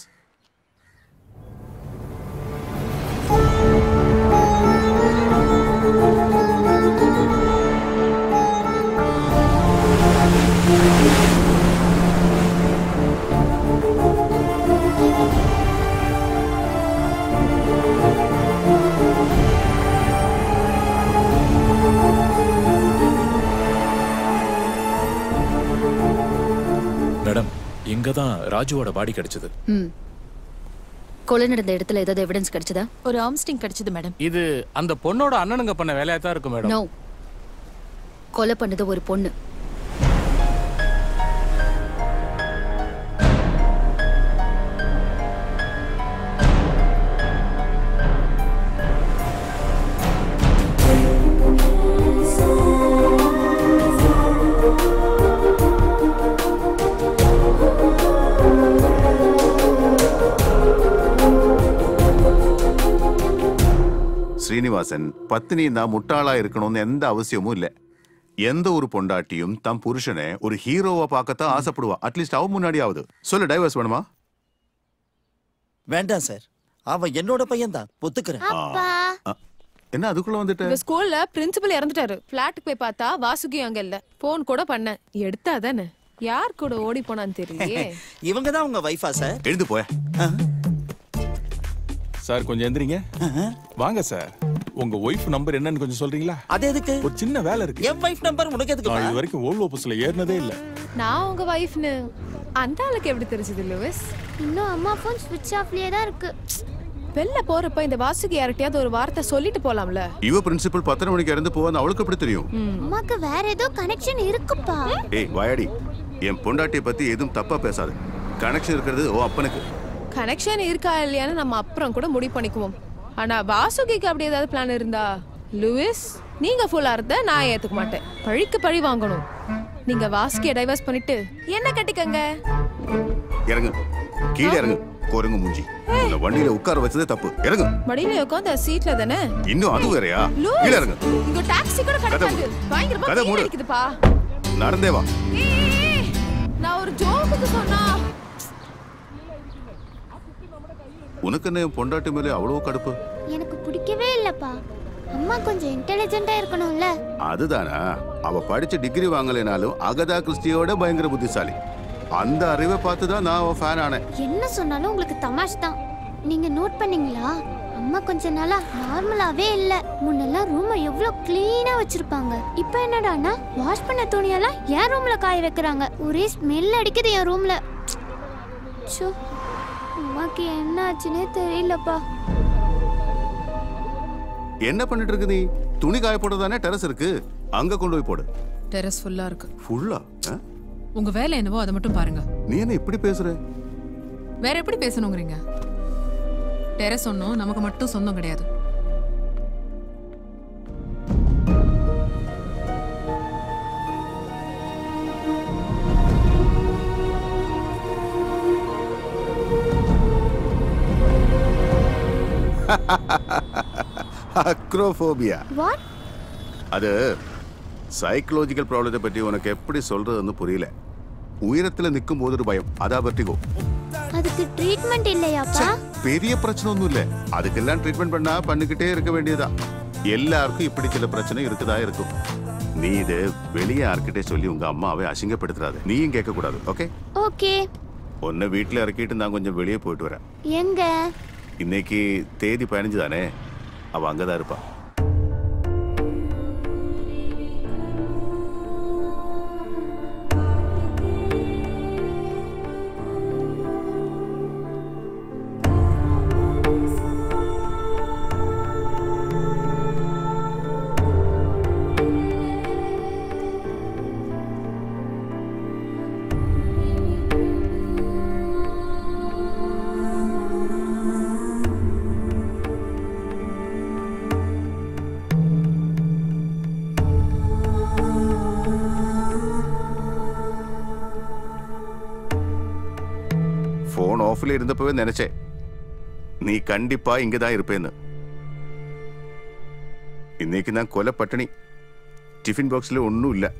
மேடம் இங்க தான் ராஜுவோட பாடி கிடைச்சது ம் கொலை நடந்த இடத்துல ஏதாவது எவிடன்ஸ் கிடைச்சதா ஒரு ஆம்ஸ்டிங் கிடைச்சது மேடம் இது அந்த பொண்ணோட அண்ணனுங்க பண்ண வேலையா தான் இருக்கும் மேடம் நோ கொலை பண்ணது ஒரு பொண்ணு ஸ்ரீனிவாசன் பத்தினி தான் முட்டாளா இருக்கணும்னு எந்த அவசியமும் இல்ல எந்த ஒரு பொண்டாட்டியும் தம் புருஷனை ஒரு ஹீரோவா பார்க்கத்தான் ஆசைப்படுவா அட்லீஸ்ட் அவ முன்னாடியாவது சொல்லு டைவர்ஸ் வேணுமா வேண்டாம் சார் அவன் என்னோட பையன் தான் ஒத்துக்கிறேன் ஆ. என்ன அதுக்குள்ள வந்துட்ட இந்த ஸ்கூல்ல பிரின்சிபல் இறந்துட்டாரு பிளாட்டுக்கு போய் பார்த்தா வாசுகி அங்க இல்ல போன் கூட பண்ணேன் எடுத்தா தானே யார் கூட ஓடி போனான்னு தெரியலையே இவங்க தான் உங்க வைஃபா சார் எழுந்து போய சார் கொஞ்சம் எந்திரிங்க வாங்க சார் உங்க ஒய்ஃப் நம்பர் என்னன்னு கொஞ்சம் சொல்றீங்களா அது எதுக்கு ஒரு சின்ன வேலை இருக்கு என் வைஃப் நம்பர் உனக்கு எதுக்கு நான் இது வரைக்கும் ஓல்வோ பஸ்ல ஏறினதே இல்ல நான் உங்க வைஃப்னு அந்த ஆளுக்கு எப்படி தெரிஞ்சது லூவிஸ் இன்னும் அம்மா ஃபோன் ஸ்விட்ச் ஆஃப்லயே தான் இருக்கு வெளில போறப்ப இந்த வாசுகி யார்கிட்டயாவது ஒரு வார்த்தை சொல்லிட்டு போலாம்ல இவ பிரின்சிபல் பத்தரை மணிக்கு இறந்து போவான்னு அவளுக்கு எப்படி தெரியும் அம்மாக்கு வேற ஏதோ கனெக்ஷன் இருக்குப்பா ஏய் வாயாடி என் பொண்டாட்டியை பத்தி எதுவும் தப்பா பேசாது கனெக்ஷன் இருக்கிறது ஓ அப்பனுக்கு கனெக்ஷன் இருக்கா இல்லையான்னு நம்ம அப்புறம் கூட முடிவு பண்ணிக்குவோம் ஆனா வாசுகிக்கு அப்படி ஏதாவது பிளான் இருந்தா லூயிஸ் நீங்க ஃபுல்லா இருந்த நான் ஏத்துக்க மாட்டேன் பழிக்கு பழி வாங்கணும் நீங்க வாசுகிய டைவர்ஸ் பண்ணிட்டு என்ன கட்டிக்கங்க இறங்கு கீழே இறங்கு குரங்கு மூஞ்சி உன்னை வண்டியில உட்கார வச்சதே தப்பு இறங்கு மடியில உட்காந்து சீட்ல தானே இன்னும் அது வேறயா லூயிஸ், கீழே இறங்கு இங்க டாக்ஸி கூட கதை கிடைக்காது மூடு. பயங்கரமா கதை வெயில் மூடு. அடிக்குதுப்பா நடந்தே வா ஏய், ஏய், நான் ஒரு ஜோக்குக்கு சொன்னா உனக்கு என்ன என் பொண்டாட்டி மேலே அவ்வளவு கடுப்பு எனக்கு பிடிக்கவே இல்லப்பா அம்மா கொஞ்சம் இன்டெலிஜென்ட்டா இருக்கணும்ல அதுதானா அவ படிச்ச டிகிரி வாங்கலைனாலும் அகதா கிறிஸ்டியோட பயங்கர புத்திசாலி அந்த அறிவை பார்த்து தான் நான் அவன் ஃபேன் ஆனேன் என்ன சொன்னாலும் உங்களுக்கு தமாஷ் தான் நீங்க நோட் பண்ணீங்களா அம்மா கொஞ்ச நாளா நார்மலாவே இல்ல முன்னெல்லாம் ரூமை எவ்வளவு கிளீனா வச்சிருப்பாங்க இப்போ என்னடான்னா வாஷ் பண்ண துணியெல்லாம் என் ரூம்ல காய வைக்கிறாங்க ஒரே ஸ்மெல் அடிக்குது என் ரூம்ல ச்சோ அம்மாக்கு என்ன ஆச்சுன்னே தெரியலப்பா என்ன பண்ணிட்டு இருக்கு நீ துணி காய போடுறதானே டெரஸ் இருக்கு அங்க கொண்டு போய் போடு டெரஸ் ஃபுல்லா இருக்கு ஃபுல்லா உங்க வேலை என்னவோ அதை மட்டும் பாருங்க நீ என்ன இப்படி பேசுற வேற எப்படி பேசணுங்கிறீங்க டெரஸ் ஒன்றும் நமக்கு மட்டும் சொந்தம் கிடையாது அக்ரோஃபோபியா வாட் அது சைக்கலாஜிக்கல் ப்ராப்ளத்தை பற்றி உனக்கு எப்படி சொல்றதுன்னு புரியல உயரத்துல நிற்கும் போது ஒரு பயம் அதா வெர்டிகோ அதுக்கு ட்ரீட்மெண்ட் இல்லையாப்பா பெரிய பிரச்சனை ஒன்றும் இல்ல அதுக்கெல்லாம் ட்ரீட்மெண்ட் பண்ணா பண்ணிக்கிட்டே இருக்க வேண்டியதா எல்லாருக்கும் இப்படி சில பிரச்சனை இருக்குதா இருக்கும் நீ இது வெளியே யார்கிட்டே சொல்லி உங்க அம்மாவை அசிங்கப்படுத்துறாது நீயும் கேட்க கூடாது ஓகே ஓகே உன்னை வீட்டுல இறக்கிட்டு நான் கொஞ்சம் வெளியே போயிட்டு வரேன் எங்க இன்னைக்கு தேதி பதினஞ்சு தானே அவ அங்கதான் இருப்பா ஆஃப்ல இருந்தப்பவே நினைச்சேன் நீ கண்டிப்பா இங்க தான் இருப்பேன்னு இன்னைக்கு நான் கொலை பட்டினி டிஃபின் பாக்ஸ்ல ஒன்றும் இல்லை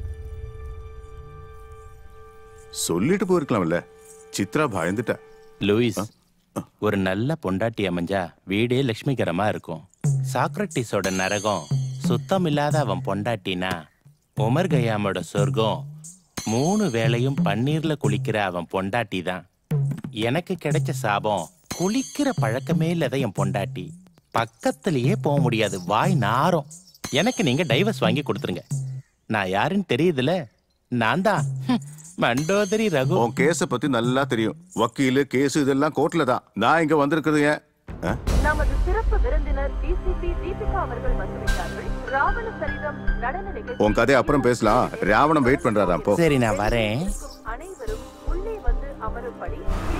சொல்லிட்டு போயிருக்கலாம்ல சித்ரா பயந்துட்டா லூயிஸ் ஒரு நல்ல பொண்டாட்டி அமைஞ்சா வீடே லட்சுமிகரமா இருக்கும் சாக்ரட்டிஸோட நரகம் சுத்தம் இல்லாத அவன் பொண்டாட்டினா உமர் கயாமோட சொர்க்கம் மூணு வேளையும் பன்னீர்ல குளிக்கிற அவன் பொண்டாட்டி தான் எனக்கு கிடைச்ச சாபம் குளிக்கிற பழக்கமே இல்லாத என் பொண்டாட்டி பக்கத்திலேயே போக முடியாது வாய் நாரும் எனக்கு நீங்க டைவர்ஸ் வாங்கி கொடுத்துருங்க நான் யாருன்னு தெரியுதுல நான் தான் ஹம், மண்டோதரி ரகு உன் கேஸ பத்தி நல்லா தெரியும் வக்கீலு கேஸ் இதெல்லாம் கோர்ட்ல தான் நான் இங்க வந்திருக்கிறது ஏன் ஆ? நமது சிறப்பு விருந்தினர் டிசிபி தீபிகா அவர்கள் வந்துவிட்டார்கள் ராவண சரிதம் நடன நிகழ்ச்சி உன் கதையை அப்புறம் பேசலாம் ராவணம் வெயிட் பண்றாராம் போ சரி நான் வரேன் அனைவரும் உள்ளே வந்து அமரும்படி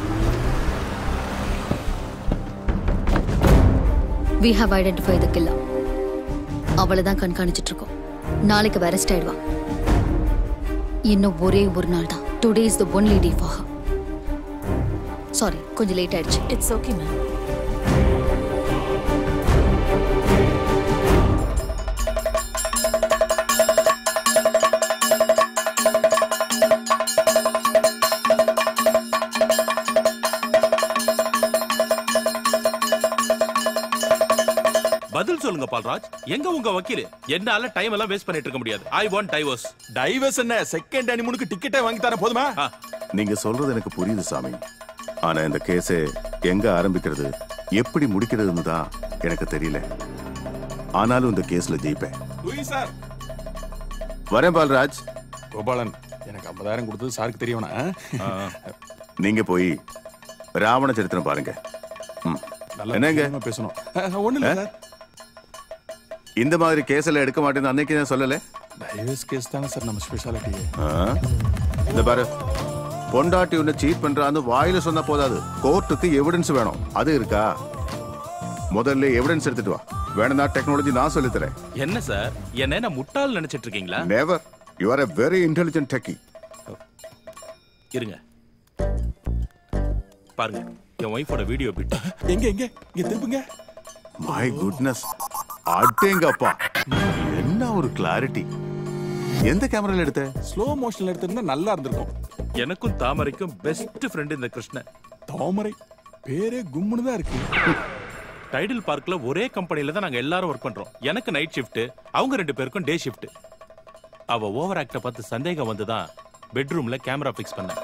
we have identify the killer அவளை தான் கண்காணிச்சிட்டு இருக்கோம் நாளைக்கு அரெஸ்ட் ஆயிடுவா இன்னும் ஒரே ஒரு நாள் தான் today is the only day for her sorry கொஞ்சம் லேட் ஆயிடுச்சு இட்ஸ் ஓகே மேம் பதில் சொல்லுங்க பால்ராஜ் எங்க உங்க வக்கீல் என்னால டைம் எல்லாம் வேஸ்ட் பண்ணிட்டு இருக்க முடியாது ஐ வாண்ட் டைவர்ஸ் டைவர்ஸ் என்ன செகண்ட் அனிமுனுக்கு டிக்கெட்டே வாங்கி தரேன் போதுமா நீங்க சொல்றது எனக்கு புரியுது சாமி ஆனா இந்த கேஸை எங்க ஆரம்பிக்கிறது எப்படி முடிக்கிறதுன்னு தான் எனக்கு தெரியல ஆனாலும் இந்த கேஸ்ல ஜெயிப்பேன் லூயிஸ் சார் வரேன் பால்ராஜ் கோபாலன் எனக்கு ஐம்பதாயிரம் கொடுத்தது சாருக்கு தெரியவனா நீங்க போய் ராவண சரித்திரம் பாருங்க ம். நல்லா என்னங்க தைரியமா பேசணும் ஒண்ணு இல்ல சார் இந்த மாதிரி கேஸ் எல்லாம் எடுக்க மாட்டேன்னு அன்னைக்கு நான் சொல்லல டைவர்ஸ் கேஸ் தானே சார் நம்ம ஸ்பெஷாலிட்டி ஆ? இந்த பாரு பொண்டாட்டி உன்னை சீட் பண்றான்னு வாயில சொன்னா போதாது கோர்ட்டுக்கு எவிடன்ஸ் வேணும் அது இருக்கா முதல்ல எவிடன்ஸ் எடுத்துட்டு வா வேணும்னா டெக்னாலஜி நான் சொல்லித் தரேன் என்ன சார் என்ன என்ன முட்டாள் நினைச்சிட்டு இருக்கீங்களா never you are a very intelligent techie இருங்க பாருங்க என் ஒய்ஃபோட வீடியோ பிட் எங்க எங்க இங்க திருப்புங்க மை குட்னஸ் அட்டேங்கப்பா என்ன ஒரு கிளாரிட்டி எந்த கேமரால எடுத்த ஸ்லோ மோஷன்ல எடுத்திருந்தா நல்லா இருந்திருக்கும் எனக்கும் தாமரைக்கும் பெஸ்ட் ஃப்ரெண்ட் இந்த கிருஷ்ணன் தாமரை பேரே கும்முன்னு தான் இருக்கு டைடில் பார்க்ல ஒரே கம்பெனில தான் நாங்க எல்லாரும் ஒர்க் பண்றோம் எனக்கு நைட் ஷிஃப்ட் அவங்க ரெண்டு பேருக்கும் டே ஷிஃப்ட் அவ ஓவர் ஆக்ட பார்த்து சந்தேகம் வந்து தான் பெட்ரூம்ல கேமரா ஃபிக்ஸ் பண்ணேன்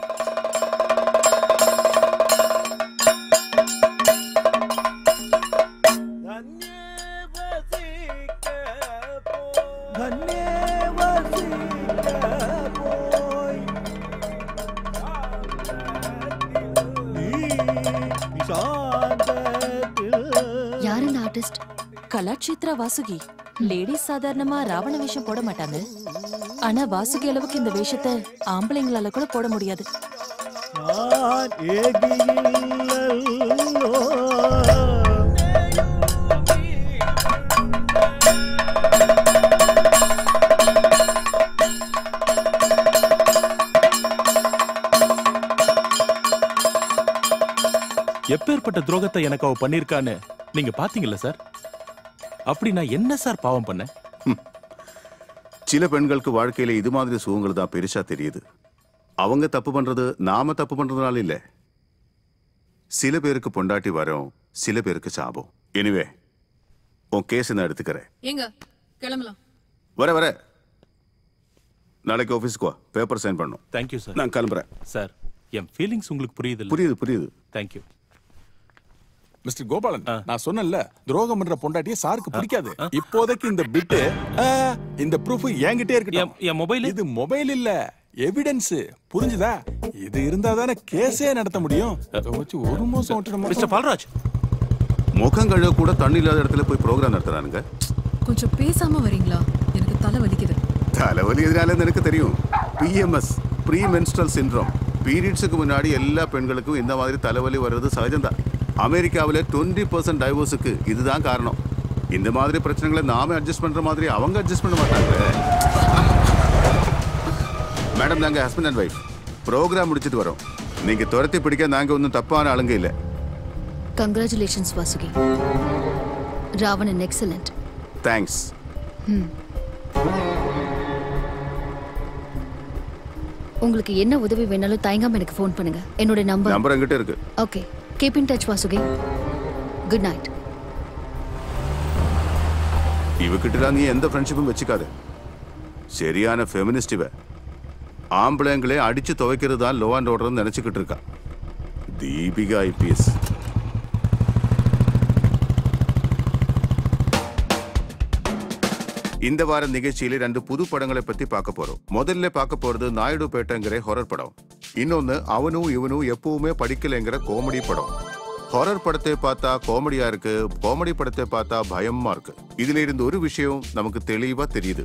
யார் இந்த ஆர்டிஸ்ட் கலாட்சித்ரா வாசுகி லேடிஸ் சாதாரணமா ராவண வேஷம் போட மாட்டாங்க ஆனா வாசுகி அளவுக்கு இந்த வேஷத்தை ஆம்பளைங்களால கூட போட முடியாது எப்பேற்பட்ட துரோகத்தை எனக்கு அவ பண்ணிருக்கான்னு நீங்க பாத்தீங்கல்ல சார் அப்படி நான் என்ன சார் பாவம் பண்ணேன் சில பெண்களுக்கு வாழ்க்கையில இது மாதிரி சுகங்கள் தான் பெருசா தெரியுது அவங்க தப்பு பண்றது நாம தப்பு பண்றதுனால இல்ல சில பேருக்கு பொண்டாட்டி வரும் சில பேருக்கு சாபம் எனிவே உன் கேஸ் நான் எடுத்துக்கிறேன் ஏங்க கிளம்பலாம் வர வர நாளைக்கு ஆஃபீஸ்க்கு வா பேப்பர் சைன் பண்ணும் தேங்க்யூ சார் நான் கிளம்புறேன் சார் என் ஃபீலிங்ஸ் உங்களுக்கு புரியுது புரியுது புரியுது தேங்க்யூ மிஸ்டர் கோபாலன் நான் சொன்னேன்ல துரோகம் பண்ற பொண்டாட்டிய சாருக்கு பிடிக்காது இப்போதைக்கு இந்த பிட்டு இந்த ப்ரூஃப் என்கிட்டே இருக்கட்டும் என் மொபைல் இது மொபைல் இல்ல எவிடன்ஸ் புரிஞ்சுதா இது இருந்தா தானே கேஸே நடத்த முடியும் இதை வச்சு ஒரு மோசம் விட்டுட மிஸ்டர் பால்ராஜ் முகம் கழுவ கூட தண்ணி இல்லாத இடத்துல போய் ப்ரோக்ராம் நடத்துறானுங்க கொஞ்சம் பேசாம வரீங்களா எனக்கு தலை வலிக்குது தலைவலி எதனால எனக்கு தெரியும் பிஎம்எஸ் ப்ரீ மென்ஸ்ட்ரல் சிண்ட்ரோம் பீரியட்ஸுக்கு முன்னாடி எல்லா பெண்களுக்கும் இந்த மாதிரி தலைவலி வர்றது சகஜம்தான் அமெரிக்காவில் டுவெண்ட்டி பர்சன்ட் டைவோர்ஸுக்கு இதுதான் காரணம் இந்த மாதிரி பிரச்சனைகளை நாம அட்ஜஸ்ட் பண்ற மாதிரி அவங்க அட்ஜஸ்ட் பண்ண மாட்டாங்க மேடம் நாங்க ஹஸ்பண்ட் அண்ட் ஒய்ஃப் ப்ரோக்ராம் முடிச்சிட்டு வரோம் நீங்க துரத்தி பிடிக்க நாங்க ஒன்றும் தப்பான ஆளுங்க இல்ல congratulations Vasuki Ravanan excellent thanks உங்களுக்கு என்ன உதவி வேணாலும் தயங்காம எனக்கு ஃபோன் பண்ணுங்க என்னோட நம்பர் நம்பர் என்கிட்ட இருக்கு okay keep in touch Vasuki good night இவகிட்ட நீ எந்த ஃப்ரெண்ட்ஷிப்பும் வச்சுக்காத சரியான ஃபெமினிஸ்ட் இவ ஆம்பளைங்களே அடிச்சு துவைக்கிறது தான் லோ அண்ட் ஆர்டர்னு நினைச்சுக்கிட்டு இருக்கா தீபிகா ஐபிஎஸ் இந்த வார நிகழ்ச்சியில ரெண்டு புது படங்களை பத்தி பார்க்க போறோம் முதல்ல பார்க்க போறது நாயுடு பேட்டைங்கிற ஹொரர் படம் இன்னொன்னு அவனும் இவனும் எப்பவுமே படிக்கலைங்கிற காமெடி படம் ஹொரர் படத்தை பார்த்தா காமெடியா இருக்கு காமெடி படத்தை பார்த்தா பயமா இருக்கு இதுல இருந்து ஒரு விஷயம் நமக்கு தெளிவா தெரியுது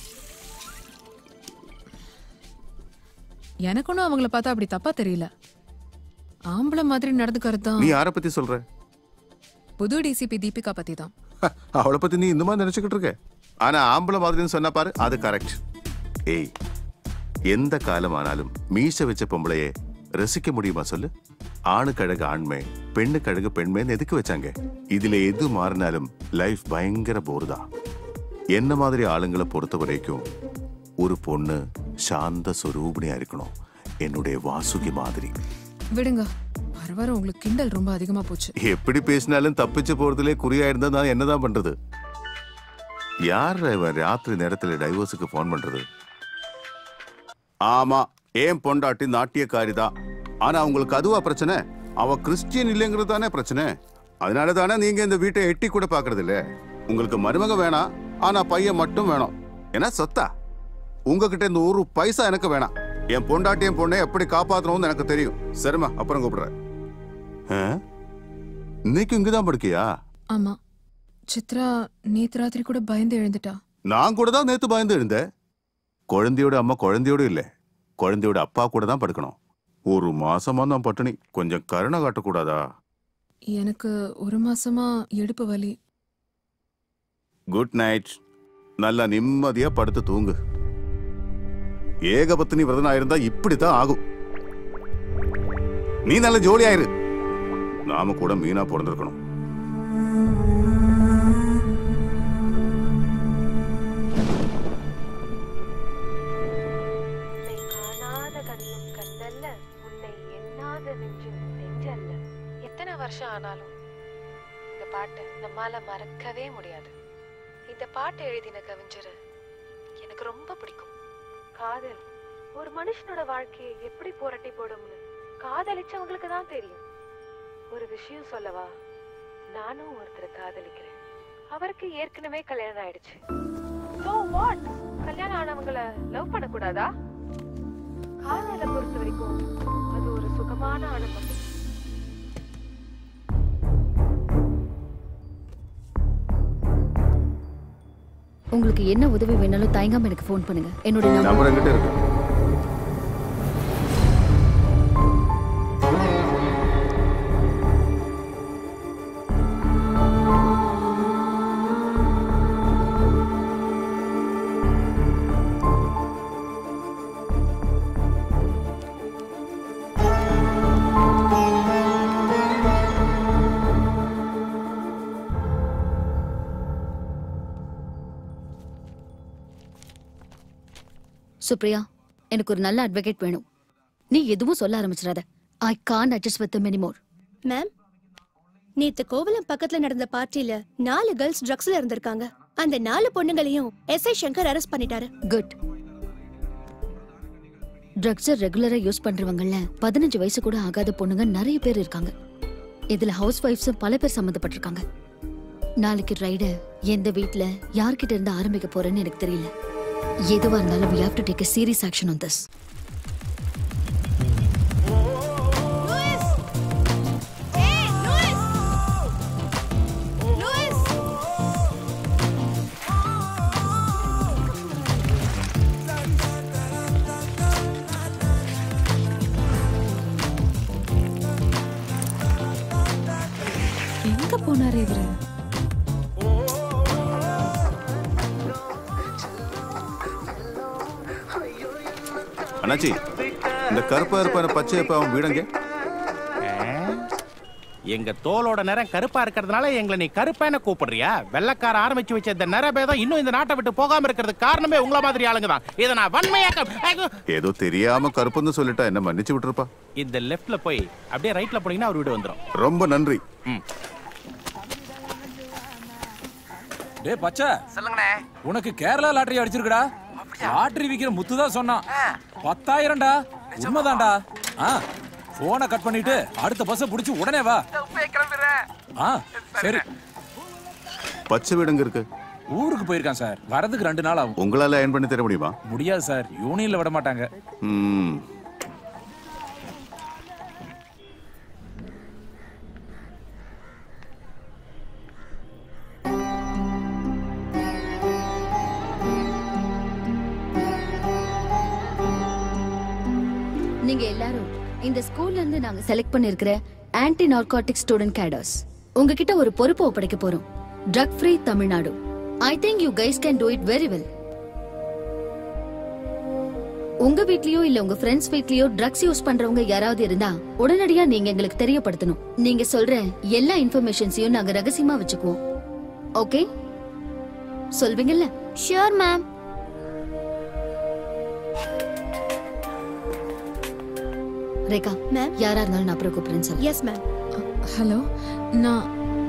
எனக்கு ஒன்றும் அவங்கள பார்த்தா அப்படி தப்பா தெரியல ஆம்பளை மாதிரி நடந்துக்கிறது தான் நீ யார பத்தி சொல்ற புது டிசிபி தீபிகா பத்தி தான் அவளை பத்தி நீ இந்த மாதிரி நினைச்சுக்கிட்டு இருக்க ஆனா ஆம்பளை மாதிரின்னு சொன்னா பாரு அது கரெக்ட் ஏய் எந்த காலமானாலும் மீச வச்ச பொம்பளையே ரசிக்க முடியுமா சொல்லு ஆணு கழகு ஆண்மை பெண்ணு கழகு பெண்மைன்னு எதுக்கு வச்சாங்க இதுல எது மாறினாலும் லைஃப் பயங்கர போர் தான் என்ன மாதிரி ஆளுங்களை பொறுத்த வரைக்கும் ஒரு பொண்ணு சாந்த சொரூபணியா இருக்கணும் என்னுடைய வாசுகி மாதிரி விடுங்க வர வர உங்களுக்கு கிண்டல் ரொம்ப அதிகமா போச்சு எப்படி பேசினாலும் தப்பிச்சு போறதுலே குறியா இருந்தா நான் என்னதான் பண்றது யார் இவன் ராத்திரி நேரத்துல டைவோர்ஸுக்கு ஃபோன் பண்றது ஆமா ஏன் பொண்டாட்டி நாட்டியக்காரி தான் ஆனா உங்களுக்கு அதுவா பிரச்சனை அவ கிறிஸ்டியன் இல்லைங்கிறது தானே பிரச்சனை அதனால தானே நீங்க இந்த வீட்டை எட்டி கூட பாக்குறது இல்ல உங்களுக்கு மருமக வேணாம் ஆனா பையன் மட்டும் வேணும் ஏன்னா சொத்தா உங்ககிட்ட இந்த ஒரு பைசா எனக்கு வேணாம் என் பொண்டாட்டி என் பொண்ணை எப்படி காப்பாத்தணும்னு எனக்கு தெரியும் சரிம்மா அப்புறம் கூப்பிடுறேன் ஆ? இன்னைக்கு இங்கதான் படுக்கியா ஆமா சித்ரா நேத்து ராத்திரி கூட பயந்து எழுந்துட்டா நான் கூட தான் நேத்து பயந்து இருந்தேன் குழந்தையோட அம்மா குழந்தையோட இல்ல குழந்தையோட அப்பா கூட தான் படுக்கணும் ஒரு மாசமா தான் பட்டினி கொஞ்சம் கருணை காட்டக்கூடாதா எனக்கு ஒரு மாசமா இடுப்பு வலி குட் நைட் நல்லா நிம்மதியா படுத்து தூங்கு ஏகபத்தினி விரதனா இருந்தா இப்படித்தான் ஆகும் நீ நல்ல ஜோலியாயிரு நாம கூட மீனா பிறந்திருக்கணும் காணாத கண்ணும் கண்ணல்ல உன்னை எண்ணாத நெஞ்சும் நெஞ்சல்ல எத்தனை வருஷம் ஆனாலும் இந்த பாட்டு நம்மால மறக்கவே முடியாது இந்த பாட்டு எழுதின கவிஞர் எனக்கு ரொம்ப பிடிக்கும் காதல் ஒரு மனுஷனோட வாழ்க்கையை எப்படி புரட்டி போடும்னு காதலிச்சவங்களுக்கு தான் தெரியும் ஒரு விஷயம் சொல்லவா நானும் ஒருத்தரை காதலிக்கிறேன் அவருக்கு ஏற்கனவே கல்யாணம் ஆயிடுச்சு So what? கல்யாணம் ஆனவங்கள லவ் பண்ணக்கூடாதா காதலை பொறுத்த வரைக்கும் அது ஒரு சுகமான அனுபவம் உங்களுக்கு என்ன உதவி வேணாலும் தயங்காம எனக்கு ஃபோன் பண்ணுங்க என்னோட நம்பர் நம்பர் என்கிட்ட இருக்கு சுப்ரியா எனக்கு ஒரு நல்ல அட்வொகேட் வேணும் நீ எதுவும் சொல்ல ஆரம்பிச்சிடாத I can't adjust with anymore ma'am நேத்து கோவலம் பக்கத்துல நடந்த பார்ட்டில நாலு கேர்ள்ஸ் ட்ரக்ஸ்ல இருந்திருக்காங்க அந்த நாலு பொண்ணுங்களையும் எஸ்ஐ சங்கர் அரெஸ்ட் பண்ணிட்டாரு குட் ட்ரக்ஸை ரெகுலரா யூஸ் பண்றவங்கல்ல பதினஞ்சு வயசு கூட ஆகாத பொண்ணுங்க நிறைய பேர் இருக்காங்க இதுல ஹவுஸ் ஒய்ஃப்ஸும் பல பேர் சம்மந்தப்பட்டிருக்காங்க நாளைக்கு ரைடு எந்த வீட்ல யார்கிட்ட இருந்து ஆரம்பிக்க போறேன்னு எனக்கு தெரியல எதுவா இருந்தாலும் we have to take a serious action on this எங்க போனாரு இவரு அண்ணாச்சி இந்த கருப்பா இருப்பான பச்சை இப்ப அவன் வீடங்க எங்க தோலோட நிறம் கருப்பா இருக்கிறதுனால எங்களை நீ கருப்பான கூப்பிடுறியா வெள்ளக்கார ஆரம்பிச்சு வச்ச இந்த நிறபேதம் இன்னும் இந்த நாட்டை விட்டு போகாம இருக்கிறதுக்கு காரணமே உங்கள மாதிரி ஆளுங்க தான் இதை நான் வன்மையாக்க ஏதோ தெரியாம கருப்புன்னு சொல்லிட்டா என்ன மன்னிச்சு விட்டுருப்பா இந்த லெஃப்ட்ல போய் அப்படியே ரைட்ல போனீங்கன்னா அவர் வீடு வந்துரும் ரொம்ப நன்றி டேய் பச்சை சொல்லுங்கண்ணே உனக்கு கேரளா லாட்டரி அடிச்சிருக்குடா லாட்டரி விக்கிற முத்து தான் சொன்னான் பத்தாயிரம்டா உண்மைதான்டா ஆ போனை கட் பண்ணிட்டு அடுத்த பஸ்ஸை பிடிச்சி உடனே வா ஆ சரி பச்சை வீடுங்க இருக்கு ஊருக்கு போயிருக்கான் சார் வரதுக்கு ரெண்டு நாள் ஆகும் உங்களால அயன் பண்ணி தர முடியுமா முடியாது சார் யூனியன்ல விட மாட்டாங்க ம் நீங்க எல்லாரும் இந்த ஸ்கூல்ல இருந்து நாங்க செலக்ட் பண்ணிருக்கிற ஆன்டி நார்காட்டிக் ஸ்டூடெண்ட் கேடர்ஸ் உங்ககிட்ட ஒரு பொறுப்பு ஒப்படைக்க போறோம் drug free Tamil Nadu I think you guys can do it very well உங்க வீட்லயோ இல்ல உங்க ஃப்ரெண்ட்ஸ் வீட்லயோ ட்ரக்ஸ் யூஸ் பண்றவங்க யாராவது இருந்தா உடனடியா நீங்க எங்களுக்கு தெரியப்படுத்தணும் நீங்க சொல்ற எல்லா இன்ஃபர்மேஷன்ஸையும் நாங்க ரகசியமா வச்சுக்குவோம் ஓகே சொல்வீங்கல்ல ஷியோர் மேம் ரேகா மேம் யாரா இருந்தாலும் நான் அப்புறம் கூப்பிடுறேன் சார் எஸ் மேம் ஹலோ நான்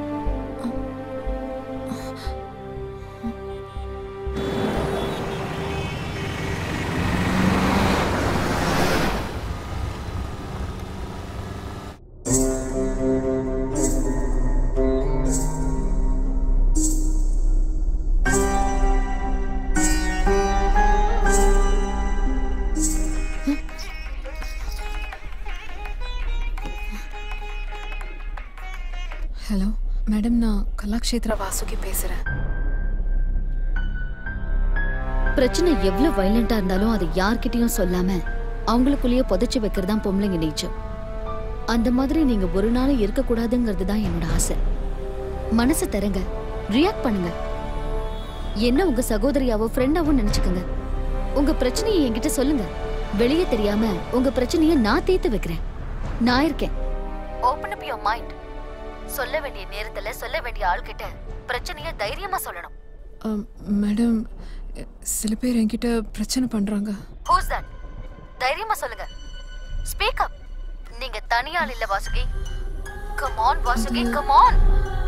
ஹலோ மேடம் நான் கலாக்ஷேத்ரா வாசுகி பேசுறேன் பிரச்சனை எவ்வளவு வயலண்டா இருந்தாலும் அதை யார்கிட்டயும் சொல்லாம அவங்களுக்குள்ளேயே புதைச்சு வைக்கிறது தான் பொம்பளைங்க நேச்சர் அந்த மாதிரி நீங்க ஒரு நாளும் இருக்க கூடாதுங்கிறது தான் என்னோட ஆசை மனசை தரங்க ரியாக்ட் பண்ணுங்க என்ன உங்க சகோதரியாவோ ஃப்ரெண்டாவோ நினைச்சுக்கோங்க உங்க பிரச்சனையை என்கிட்ட சொல்லுங்க வெளியே தெரியாம உங்க பிரச்சனையை நான் தீர்த்து வைக்கிறேன் நான் இருக்கேன் ஓபன் அப் யுவர் மைண்ட் சொல்ல வேண்டிய நேரத்துல சொல்ல வேண்டிய ஆள்கிட்ட பிரச்சனையை தைரியமா சொல்லணும் அம், மேடம் சில பேர் என்கிட்ட பிரச்சனை பண்றாங்க ஹூஸ் தட் தைரியமா சொல்லுங்க ஸ்பீக் அப் நீங்க தனியாள் இல்ல Vasuki come on Vasuki come on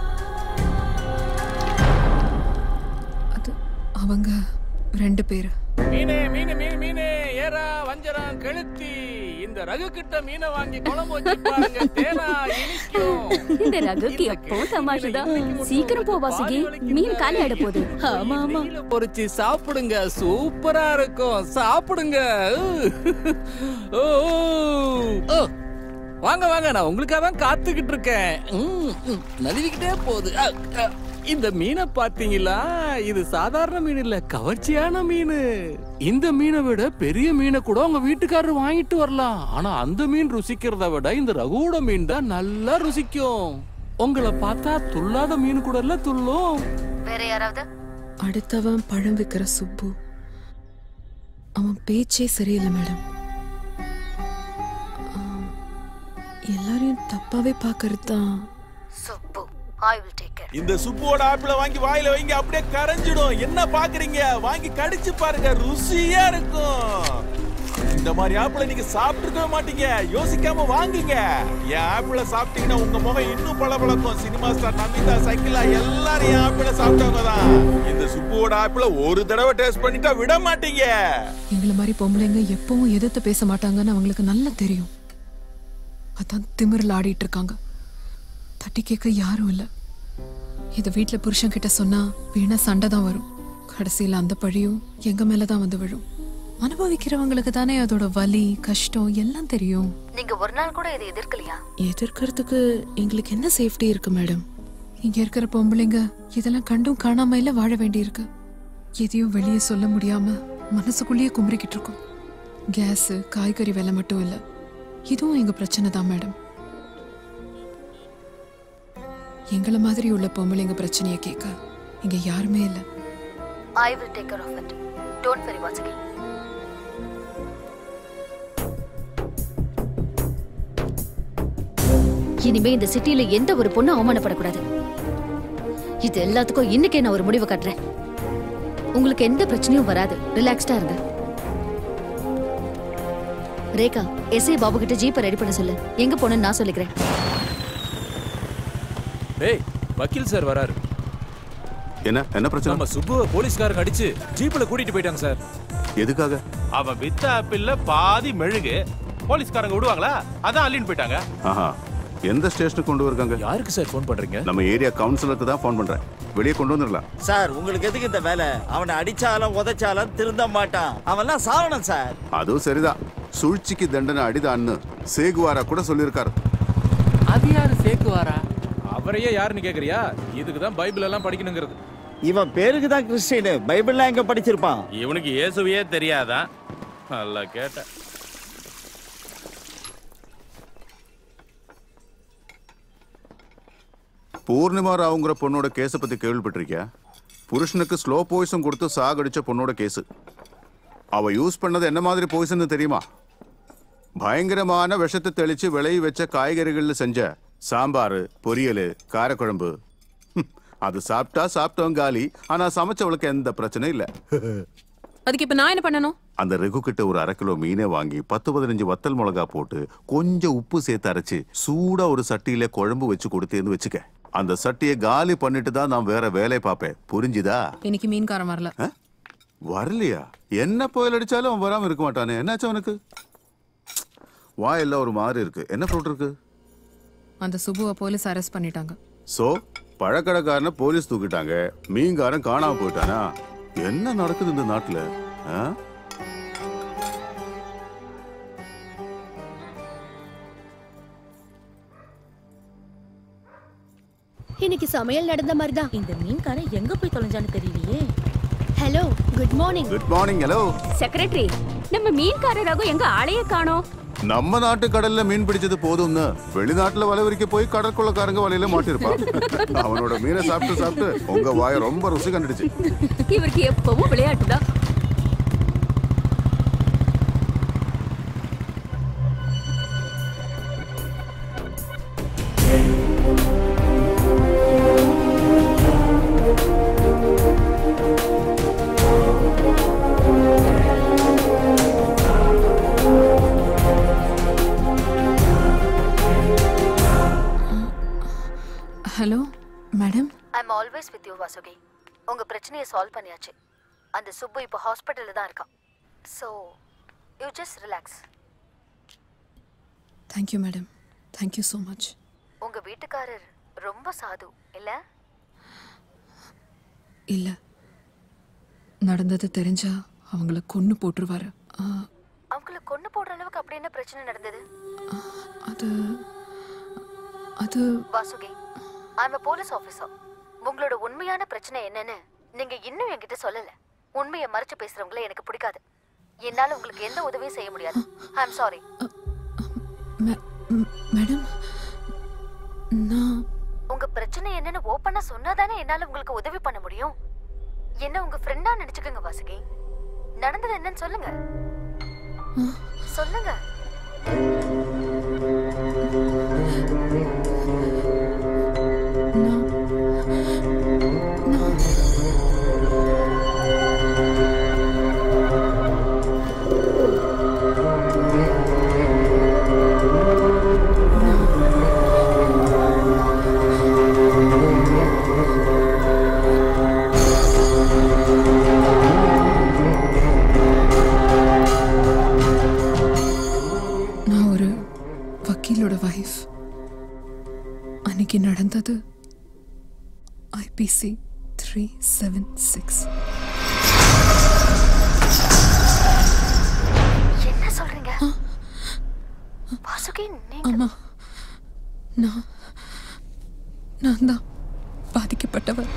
அவங்க ரெண்டு பேர் மீனே மீன் மீன் மீனே ஏரா வஞ்சரம் கெளுத்தி இந்த ரகு கிட்ட மீனை வாங்கி குழம்பு வச்சு பாருங்க தேனா இனிக்கும் இந்த ரகுக்கு எப்போ தமாஷுதான் சீக்கிரம் போ வாசுகி மீன் காலி ஆயிட போகுது ஆமா ஆமா பொரிச்சு சாப்பிடுங்க சூப்பரா இருக்கும் சாப்பிடுங்க ஓ, ஓ. ஓ. வாங்க வாங்க நான் உங்களுக்காக தான் காத்துக்கிட்டு இருக்கேன் ம், ம். நழுவிக்கிட்டே போகுது அ, அ. இந்த மீனை பாத்தீங்களா இது சாதாரண மீன் இல்ல கவர்ச்சியான மீன் இந்த மீனை விட பெரிய மீனை கூட உங்க வீட்டுக்காரர் வாங்கிட்டு வரலாம் ஆனா அந்த மீன் ருசிக்கிறத விட இந்த ரகுவோட மீன் தான் நல்லா ருசிக்கும் உங்களை பார்த்தா துள்ளாத மீன் கூட இல்ல துள்ளும் வேற யாராவது அடுத்தவன் பழம் விற்கிற சுப்பு அவன் பேச்சே சரியில்லை மேடம் ஆம், எல்லாரையும் தப்பாவே பார்க்கறது தான் Subbu I will take care இந்த சுப்புவோட ஆப்பிள வாங்கி வாயில வைங்க அப்படியே கரைஞ்சிடும் என்ன பாக்குறீங்க வாங்கி கடிச்சு பாருங்க ருசியா இருக்கும் இந்த மாதிரி ஆப்பிள நீங்க சாப்பிட்டுருக்கவே மாட்டீங்க யோசிக்காம வாங்குங்க என் ஆப்பிள சாப்பிட்டீங்கன்னா உங்க முகம் இன்னும் பளபளக்கும் சினிமா ஸ்டார் நமிதா சைக்கிளா எல்லாரும் என் ஆப்பிள சாப்பிட்டவங்க தான் இந்த சுப்புவோட ஆப்பிள ஒரு தடவை டேஸ்ட் பண்ணிட்டா விட மாட்டீங்க எங்களை மாதிரி பொம்பளைங்க எப்பவும் எதிர்த்து பேச மாட்டாங்கன்னு அவங்களுக்கு நல்லா தெரியும் அதான் திமிரில் ஆடிட்டு இருக்காங்க தட்டி கேட்க யாரும் இல்லை இதை வீட்டில் புருஷன் கிட்ட சொன்னா வீணா சண்டை தான் வரும் கடைசியில் அந்த பழியும் எங்க மேல தான் வந்து விழும் அனுபவிக்கிறவங்களுக்கு தானே அதோட வலி கஷ்டம் எல்லாம் தெரியும் நீங்க ஒரு நாள் கூட இதை எதிர்க்கலையா எதிர்க்கிறதுக்கு எங்களுக்கு என்ன சேஃப்டி இருக்கு மேடம் இங்க இருக்கிற பொம்பளைங்க இதெல்லாம் கண்டும் காணாம இல்ல வாழ வேண்டியிருக்கு எதையும் வெளியே சொல்ல முடியாம மனசுக்குள்ளேயே குமரிக்கிட்டு இருக்கோம் கேஸ் காய்கறி விலை மட்டும் இல்ல இதுவும் எங்க பிரச்சனை தான் மேடம் எங்களை மாதிரி உள்ள பொம்பளைங்க பிரச்சனையை கேட்க இங்க யாருமே இல்ல I will take care of it don't very Vasuki இனிமே இந்த சிட்டில எந்த ஒரு பொண்ணும் அவமானப்படக்கூடாது இது எல்லாத்துக்கும் இன்னைக்கே நான் ஒரு முடிவு கட்டுறேன் உங்களுக்கு எந்த பிரச்சனையும் வராது ரிலாக்ஸ்டா இருங்க ரேகா எஸ்ஐ பாபு கிட்ட ஜீப்பை ரெடி பண்ண சொல்லு எங்க போனேன்னு நான் சொல்லிக்கிறேன் ஏய் வக்கீல் சார் வராரு என்ன என்ன பிரச்சனை நம்ம சுப்புவை போலீஸ்காரங்க அடிச்சு ஜீப்ல கூட்டிட்டு போயிட்டாங்க சார் எதுக்காக அவன் வித்த ஆப்பிள்ல பாதி மெழுகு போலீஸ்காரங்க விடுவாங்களா அதான் அள்ளின்னு போயிட்டாங்க ஆஹா எந்த ஸ்டேஷனுக்கு கொண்டு வருவாங்க யாருக்கு சார் ஃபோன் பண்றீங்க நம்ம ஏரியா கவுன்சிலருக்கு தான் ஃபோன் பண்றேன் வெளியே கொண்டு வந்துடலாம் சார் உங்களுக்கு எதுக்கு இந்த வேலை அவனை அடிச்சாலும் உதைச்சாலும் திருந்த மாட்டான் அவன்லாம் சாவணும் சார் அதுவும் சரிதான் சூழ்ச்சிக்கு தண்டனை அடிதான்னு சேகுவாரா கூட சொல்லியிருக்காரு அது யாரு சேர்க்குவாரா அவரையே யாருன்னு கேக்குறியா இதுக்கு தான் பைபிள் எல்லாம் படிக்கணுங்கிறது இவன் பேருக்கு தான் கிறிஸ்டின் பைபிள்லாம் எங்க படிச்சிருப்பான் இவனுக்கு இயேசுவையே தெரியாதா நல்லா கேட்ட பூர்ணிமா ராவுங்கிற பொண்ணோட கேஸை பத்தி கேள்விப்பட்டிருக்கியா புருஷனுக்கு ஸ்லோ பாய்சன் கொடுத்து சாகடிச்ச பொண்ணோட கேஸ் அவ யூஸ் பண்ணது என்ன மாதிரி பாய்சன் தெரியுமா பயங்கரமான விஷத்தை தெளிச்சு விளைய வச்ச காய்கறிகள்ல செஞ்ச சாம்பார் பொரியல் காரக்குழம்பு ஹம், அது சாப்பிட்டா சாப்பிட்டோம் காலி ஆனா சமைச்சவளுக்கு எந்த பிரச்சனையும் இல்ல அதுக்கு இப்ப நான் என்ன பண்ணணும் அந்த ரெகு கிட்ட ஒரு அரை கிலோ மீனை வாங்கி பத்து பதினஞ்சு வத்தல் மிளகா போட்டு கொஞ்சம் உப்பு சேர்த்து அரைச்சு சூடா ஒரு சட்டியில குழம்பு வச்சு கொடுத்தேன்னு வச்சுக்க அந்த சட்டியை காலி பண்ணிட்டு தான் நான் வேற வேலையை பார்ப்பேன் புரிஞ்சுதா இன்னைக்கு மீன்காரன் வரல வரலையா என்ன புயல் அடிச்சாலும் அவன் வராம இருக்க மாட்டானே என்னாச்சு அவனுக்கு வாயெல்லாம் ஒரு மாதிரி இருக்கு என்ன ஃப்ரூட் இருக்கு அந்த சுபுவை போலீஸ் அரெஸ்ட் பண்ணிட்டாங்க சோ பழக்கடைக்காரனை போலீஸ் தூக்கிட்டாங்க மீன்காரன் காணாம போயிட்டானா என்ன நடக்குது இந்த நாட்டுல ஆ? இன்னைக்கு சமையல் நடந்த மாதிரி தான் இந்த மீன்காரன் எங்க போய் தொலைஞ்சான்னு தெரியலையே hello good morning good morning hello secretary நம்ம மீன்கார ரகம் எங்க ஆளையே காணோம் நம்ம நாட்டு கடல்ல மீன் பிடிச்சது போதும்னு வெளிநாட்டுல வலை விரிக்க போய் கடற்கொள்ளக்காரங்க வலையில மாட்டிருப்பான் அவனோட மீனை சாப்பிட்டு சாப்பிட்டு உங்க வாய ரொம்ப ருசி கண்டுடுச்சு இவருக்கு எப்பவும் விளையாட்டுதான் hello madam I'm always with you Vasuki உங்க பிரச்சனையை சால்வ் பண்ணியாச்சு அந்த சுப்பு இப்போ ஹாஸ்பிட்டல்ல தான் இருக்கான் so you just relax thank you madam thank you so much உங்க வீட்டுக்காரர் ரொம்ப சாது இல்ல இல்ல நடந்தது தெரிஞ்சா அவங்கள கொன்னு போட்டுருவாரு ஆ, அவங்கள கொண்டு போடுற அளவுக்கு அப்படி என்ன பிரச்சனை நடந்தது அது அது Vasuki I'm a police officer உங்களோட உண்மையான பிரச்சனை என்னன்னு நீங்க இன்னும் என்கிட்ட சொல்லல உண்மையை மறைச்சு பேசுறவங்கள எனக்கு பிடிக்காது என்னால உங்களுக்கு எந்த உதவியும் செய்ய முடியாது ஐ அம் சாரி மே- ம், மேடம் நான் உங்க பிரச்சனை என்னன்னு ஓப்பனா சொன்னாதானே என்னால உங்களுக்கு உதவி பண்ண முடியும் என்ன உங்க ஃப்ரெண்டா நினைச்சுக்கோங்க வாசுகி நடந்தது என்னன்னு சொல்லுங்க சொல்லுங்க நான் ஒரு வக்கீலோட வைஃப் அன்னைக்கு நடந்தது ஐபிசி த்ரீ செவன் சிக்ஸ் என்ன சொல்றீங்க வாசுகி நீங்க ஆமா நான் நான் தான் பாதிக்கப்பட்டவர்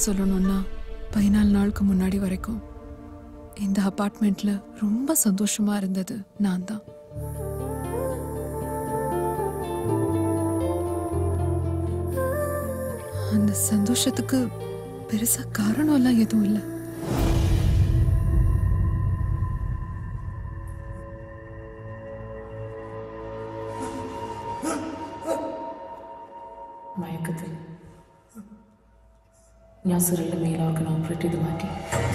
சொல்லணும்னா பதினாலு நாளுக்கு முன்னாடி வரைக்கும் இந்த அபார்ட்மெண்ட்ல ரொம்ப சந்தோஷமா இருந்தது நான் தான் அந்த சந்தோஷத்துக்கு பெருசா காரணம் எல்லாம் எதுவும் இல்லை മയക്കത്തിൽ ഞാൻ സിറിന്റെ മേലോർഗൻ ഓപ്പറേറ്റ് ചെയ്ത് മാറ്റി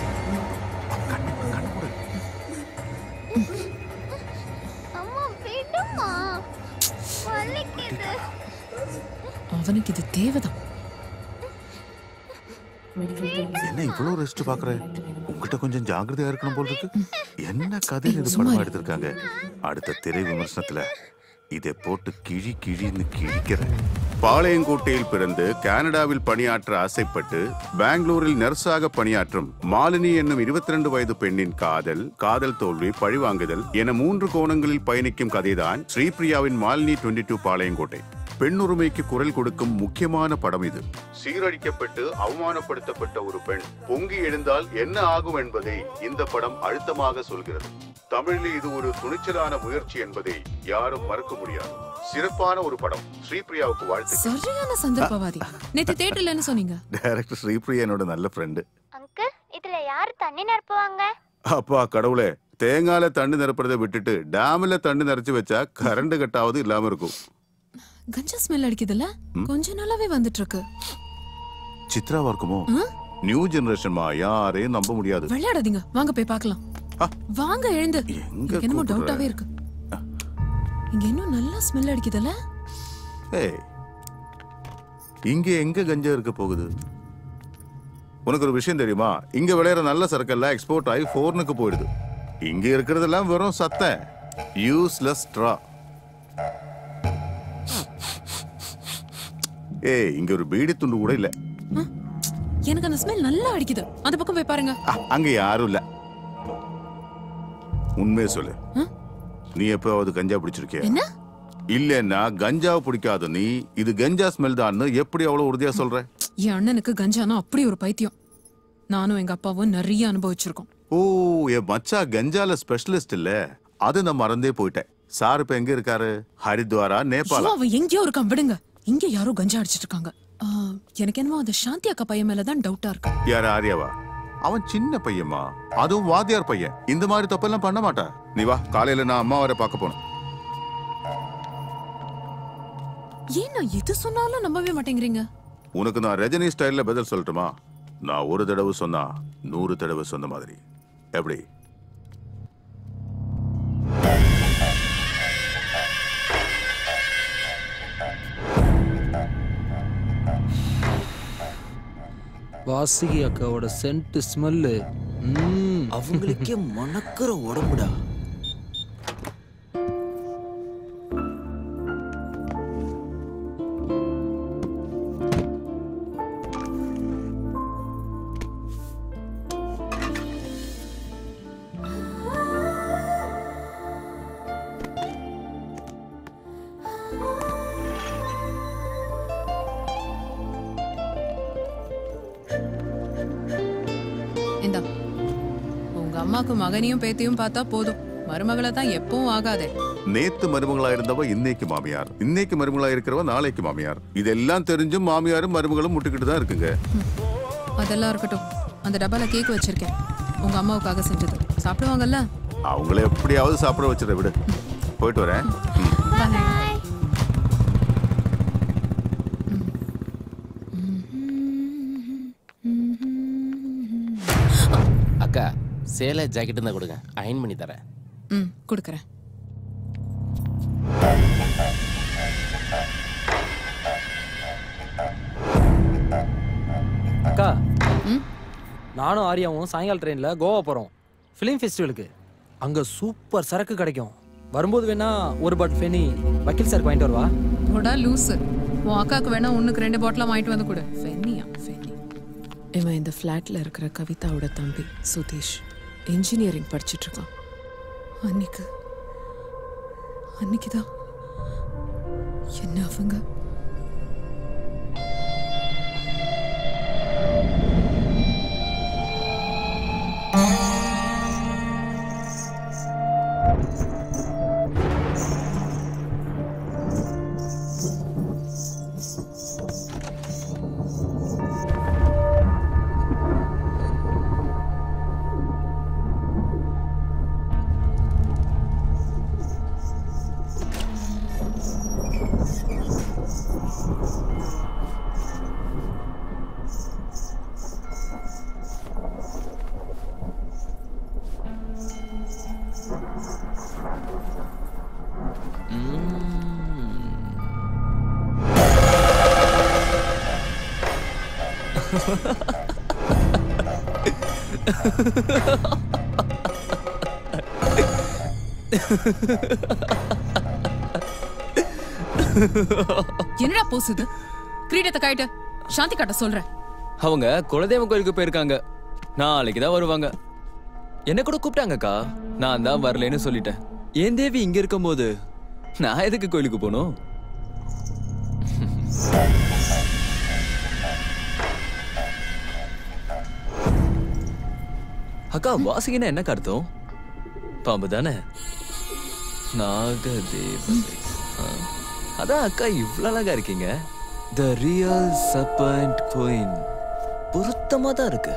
அம்மா விடுமா வலிக்குது அவனுக்கு இது தேவைதான் என்ன இவ்வளவு ரெஸ்ட் பாக்குற உங்ககிட்ட கொஞ்சம் ஜாக்கிரதையா இருக்கணும் போல இருக்கு என்ன கதை இது சும்மா படமா இரு. எடுத்திருக்காங்க அடுத்த திரை விமர்சனத்துல இதை போட்டு கிழி கிழின்னு கிழிக்கிறேன் பாளையங்கோட்டையில் பிறந்து கனடாவில் பணியாற்ற ஆசைப்பட்டு பெங்களூரில் நர்ஸாக பணியாற்றும் மாலினி என்னும் 22 வயது பெண்ணின் காதல் காதல் தோல்வி பழிவாங்குதல் என மூன்று கோணங்களில் பயணிக்கும் கதைதான் ஸ்ரீபிரியாவின் மாலினி 22 டூ பாளையங்கோட்டை பெண் உரிமைக்கு குரல் கொடுக்கும் முக்கியமான படம் இது சீரழிக்கப்பட்டு அவமானப்படுத்தப்பட்ட ஒரு பெண் பொங்கி எழுந்தால் என்ன ஆகும் என்பதை இந்த படம் அழுத்தமாக சொல்கிறது தமிழில் இது ஒரு துணிச்சலான முயற்சி என்பதை யாரும் மறக்க முடியாது சிறப்பான ஒரு படம் ஸ்ரீபிரியாவுக்கு வாழ்த்து சரியான சந்தர்ப்பவாதி நேத்து தேட்டர்லன்னு சொன்னீங்க டைரக்டர் ஸ்ரீபிரியா என்னோட நல்ல ஃப்ரெண்டு அங்கிள் இதுல யாரு தண்ணி நிரப்புவாங்க அப்பா கடவுளே தேங்காயில தண்ணி நிரப்புறதை விட்டுட்டு டேம்ல தண்ணி நிறச்சு வச்சா கரண்ட் கட்டாவது இல்லாம இருக்கும் கஞ்சா ஸ்மெல் அடிக்குதுல்ல கொஞ்ச நாளாவே வந்துட்டு இருக்கு சித்ராவா இருக்குமோ ஆ? நியூ ஜெனரேஷன்மா யாரையும் நம்ப முடியாது விளையாடாதீங்க வாங்க போய் பார்க்கலாம் வாங்க எழுந்து எனக்கு என்னமோ கூப்பிடுற? டவுட்டாவே இருக்கு இங்க இன்னும் நல்லா ஸ்மெல் அடிக்குதுல்ல ஏய் இங்க எங்க கஞ்சா இருக்க போகுது உனக்கு ஒரு விஷயம் தெரியுமா இங்க விளையிற நல்ல சரக்கெல்லாம் எக்ஸ்போர்ட் ஆகி ஃபோர்னுக்கு போயிடுது இங்க இருக்கிறதெல்லாம் வெறும் சத்த யூஸ்லெஸ் ஸ்ட்ரா ஏய் இங்க ஒரு பீடி துண்டு கூட இல்ல எனக்கு அந்த ஸ்மெல் நல்லா அடிக்குது அந்த பக்கம் போய் பாருங்க அங்க யாரும் இல்ல உண்மையை சொல்லு நீ எப்பவாவது கஞ்சா பிடிச்சிருக்கிய என்ன இல்லன்னா கஞ்சாவை பிடிக்காத நீ இது கஞ்சா ஸ்மெல் தான் எப்படி அவ்வளவு உறுதியா சொல்ற என் அண்ணனுக்கு கஞ்சானா அப்படி ஒரு பைத்தியம் நானும் எங்க அப்பாவும் நிறைய அனுபவிச்சிருக்கோம் ஓ என் மச்சா கஞ்சால ஸ்பெஷலிஸ்ட் இல்ல அது நான் மறந்தே போயிட்டேன் சார் இப்ப எங்க இருக்காரு ஹரித்வாரா ஐயோ, நேபாளா அவன் எங்கேயோ இருக்கான் விடுங்க இங்க யாரோ கஞ்சா அடிச்சிட்டு இருக்காங்க ஆ, எனக்கு என்னமோ அந்த சாந்தி அக்கா பையன் மேலதான் டவுட்டா இருக்கு யார் ஆர்யாவா அவன் சின்ன பையன்மா அதுவும் வாத்தியார் பையன் இந்த மாதிரி தப்பெல்லாம் பண்ண மாட்டா நீ வா காலையில நான் அம்மா வர பார்க்க போனேன் ஏன் நான் எது சொன்னாலும் நம்பவே மாட்டேங்கிறீங்க உனக்கு நான் ரஜினி ஸ்டைல்ல பதில் சொல்லட்டுமா நான் ஒரு தடவை சொன்னா நூறு தடவை சொன்ன மாதிரி எப்படி வாசுகி அக்காவோட சென்ட் ஸ்மெல்லு அவங்களுக்கே மணக்கிற உடம்புடா இந்தா உங்க அம்மாக்கு மகனையும் பேத்தியும் பார்த்தா போதும் மருமகளை தான் எப்பவும் ஆகாதே நேத்து மருமகளா இருந்தவ இன்னைக்கு மாமியார் இன்னைக்கு மருமகளா இருக்கிறவ நாளைக்கு மாமியார் இதெல்லாம் தெரிஞ்சும் மாமியாரும் மருமகளும் முட்டிக்கிட்டு தான் இருக்குங்க அதெல்லாம் இருக்கட்டும் அந்த டப்பால கேக் வச்சிருக்கேன் உங்க அம்மாவுக்காக செஞ்சது சாப்பிடுவாங்கல்ல அவங்கள எப்படியாவது சாப்பிட வச்சிட விடு போயிட்டு வரேன் ம். அக்கா சேலை ஜாக்கெட் இருந்தா கொடுங்க அயன் பண்ணி தரேன் ம் கொடுக்குறேன் அக்கா நானும் ஆரியாவும் சாயங்கால ட்ரெயின்ல கோவா போறோம் ஃபிலிம் ஃபெஸ்டிவலுக்கு அங்க சூப்பர் சரக்கு கிடைக்கும் வரும்போது வேணா ஒரு பாட் ஃபெனி வக்கீல் சார் வாங்கிட்டு வருவா போடா லூசு உன் அக்காவுக்கு வேணா ஒண்ணுக்கு ரெண்டு பாட்டிலாம் வாங்கிட்டு வந்து கொடு ஃபென்னியா ஃபென்னி இவன் இந்த ஃப்ளாட்ல இருக்கிற கவிதாவோட தம்பி சுதீஷ் இன்ஜினியரிங் படிச்சிட்டு இருக்கான் அன்னைக்கு அன்னைக்கு தான் என்ன அவங்க என்னடா போஸ் இது கிரீடத்தை காயிட்டு சாந்தி காட்ட சொல்றேன் அவங்க குலதெய்வ கோயிலுக்கு போயிருக்காங்க நாளைக்கு தான் வருவாங்க என்ன கூட கூப்பிட்டாங்கக்கா நான் தான் வரலைன்னு சொல்லிட்டேன் என் தேவி இங்க இருக்கும்போது நான் எதுக்கு கோயிலுக்கு போகணும் அக்கா வாசிக்கினா என்ன அர்த்தம் பாம்பு தானே நாகதேவதை ஆ, அதான் அக்கா இவ்வளவு அழகா இருக்கீங்க த ரியல் சர்பண்ட் குயின் பொருத்தமா தான் இருக்கு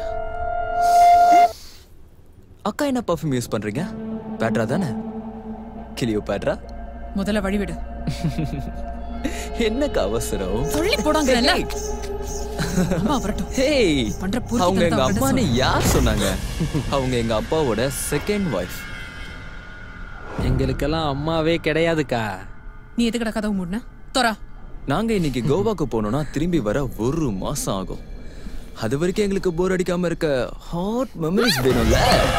அக்கா என்ன பர்ஃப்யூம் யூஸ் பண்றீங்க பேட்ரா தானே கிளியோ பேட்ரா முதல்ல வழிவிடு என்னக்கா அவசரம் சொல்லி போடாங்கல்ல அம்மா வரட்டும் ஹேய் பண்ற அவங்க எங்க பூர்த்தித்தனத்தை அம்மான்னு அவகிட்ட யார் சொன்னாங்க அவங்க எங்க அப்பாவோட செகண்ட் ஒய்ஃப் எங்களுக்கெல்லாம் அம்மாவே கிடையாதுக்கா நீ எதுக்கடா கதவு மூடின தொரா நாங்க இன்னைக்கு கோவாக்கு போனோம்னா திரும்பி வர ஒரு மாசம் ஆகும் அது வரைக்கும் எங்களுக்கு போர் அடிக்காம இருக்க ஹாட் மெமரிஸ் வேணும்ல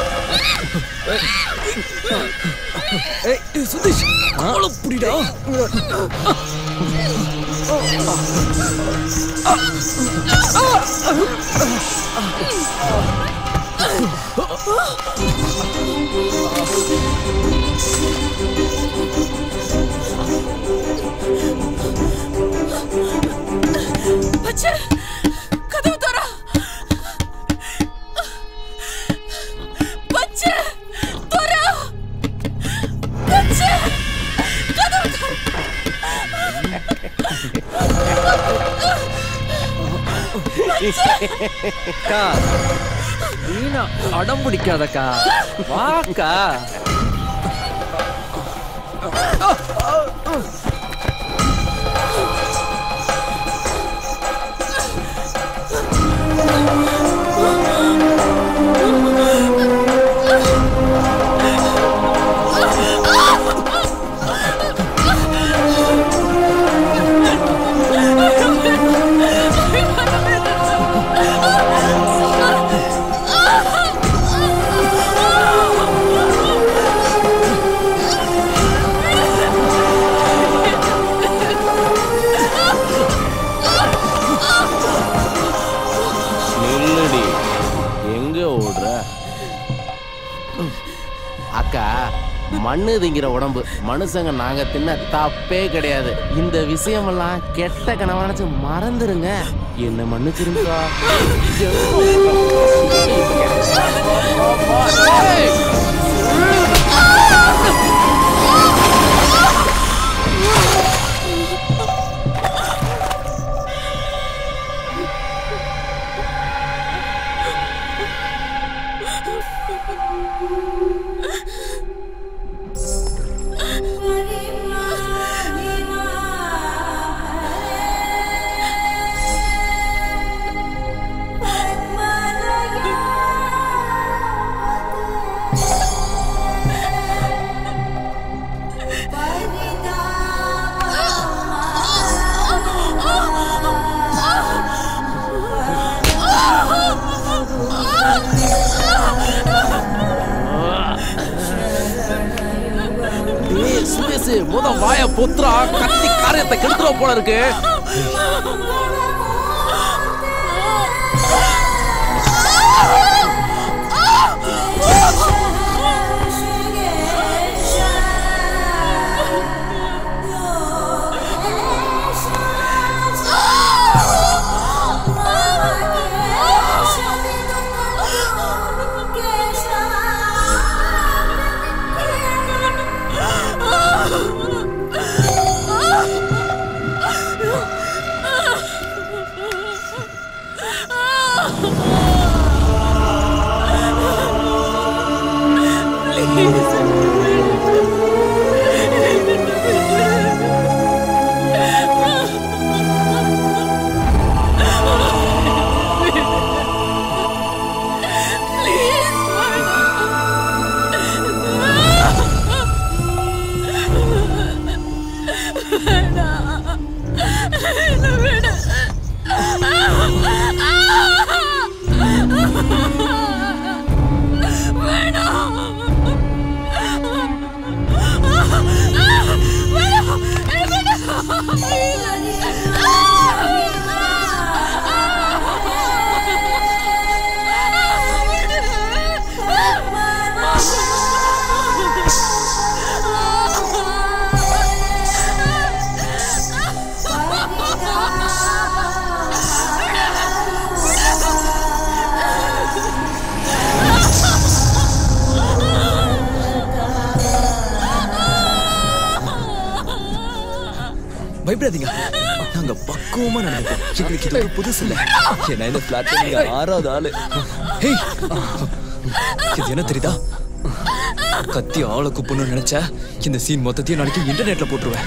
ஏய், ஏய், சுதீஷ் காலை புடிடா பச்சை கதவு தொரா பச்சை தொரா பச்சை கதவு தொரா அக்கா வீணா அடம் பிடிக்காதக்கா வாக்கா நில்லுடி எங்க ஓடுற அக்கா மண்ணு திங்கிற உடம்பு மனுஷங்க நாங்க தின்ன தப்பே கிடையாது இந்த விஷயமெல்லாம் கெட்ட கனவா நினைச்சு மறந்துருங்க என்ன மன்னிச்சிருங்கா ஏய், சுரேஷ் முத வாய பொத்துறா கத்தி காரியத்தை கெடுத்துற போல இருக்கு Ah! பயப்படாதீங்க நாங்க பக்குவமா நடந்துப்போம் எங்களுக்கு இது ஒரு புதுசு இல்ல ஏன்னா இந்த பிளாட்ல நீங்க ஆறாவது ஆளு ஹேய் இது என்ன தெரியுதா கத்தி ஆளை குப்பணும்னு நினைச்ச இந்த சீன் மொத்தத்தையும் நாளைக்கு இன்டர்நெட்ல போட்டுருவேன்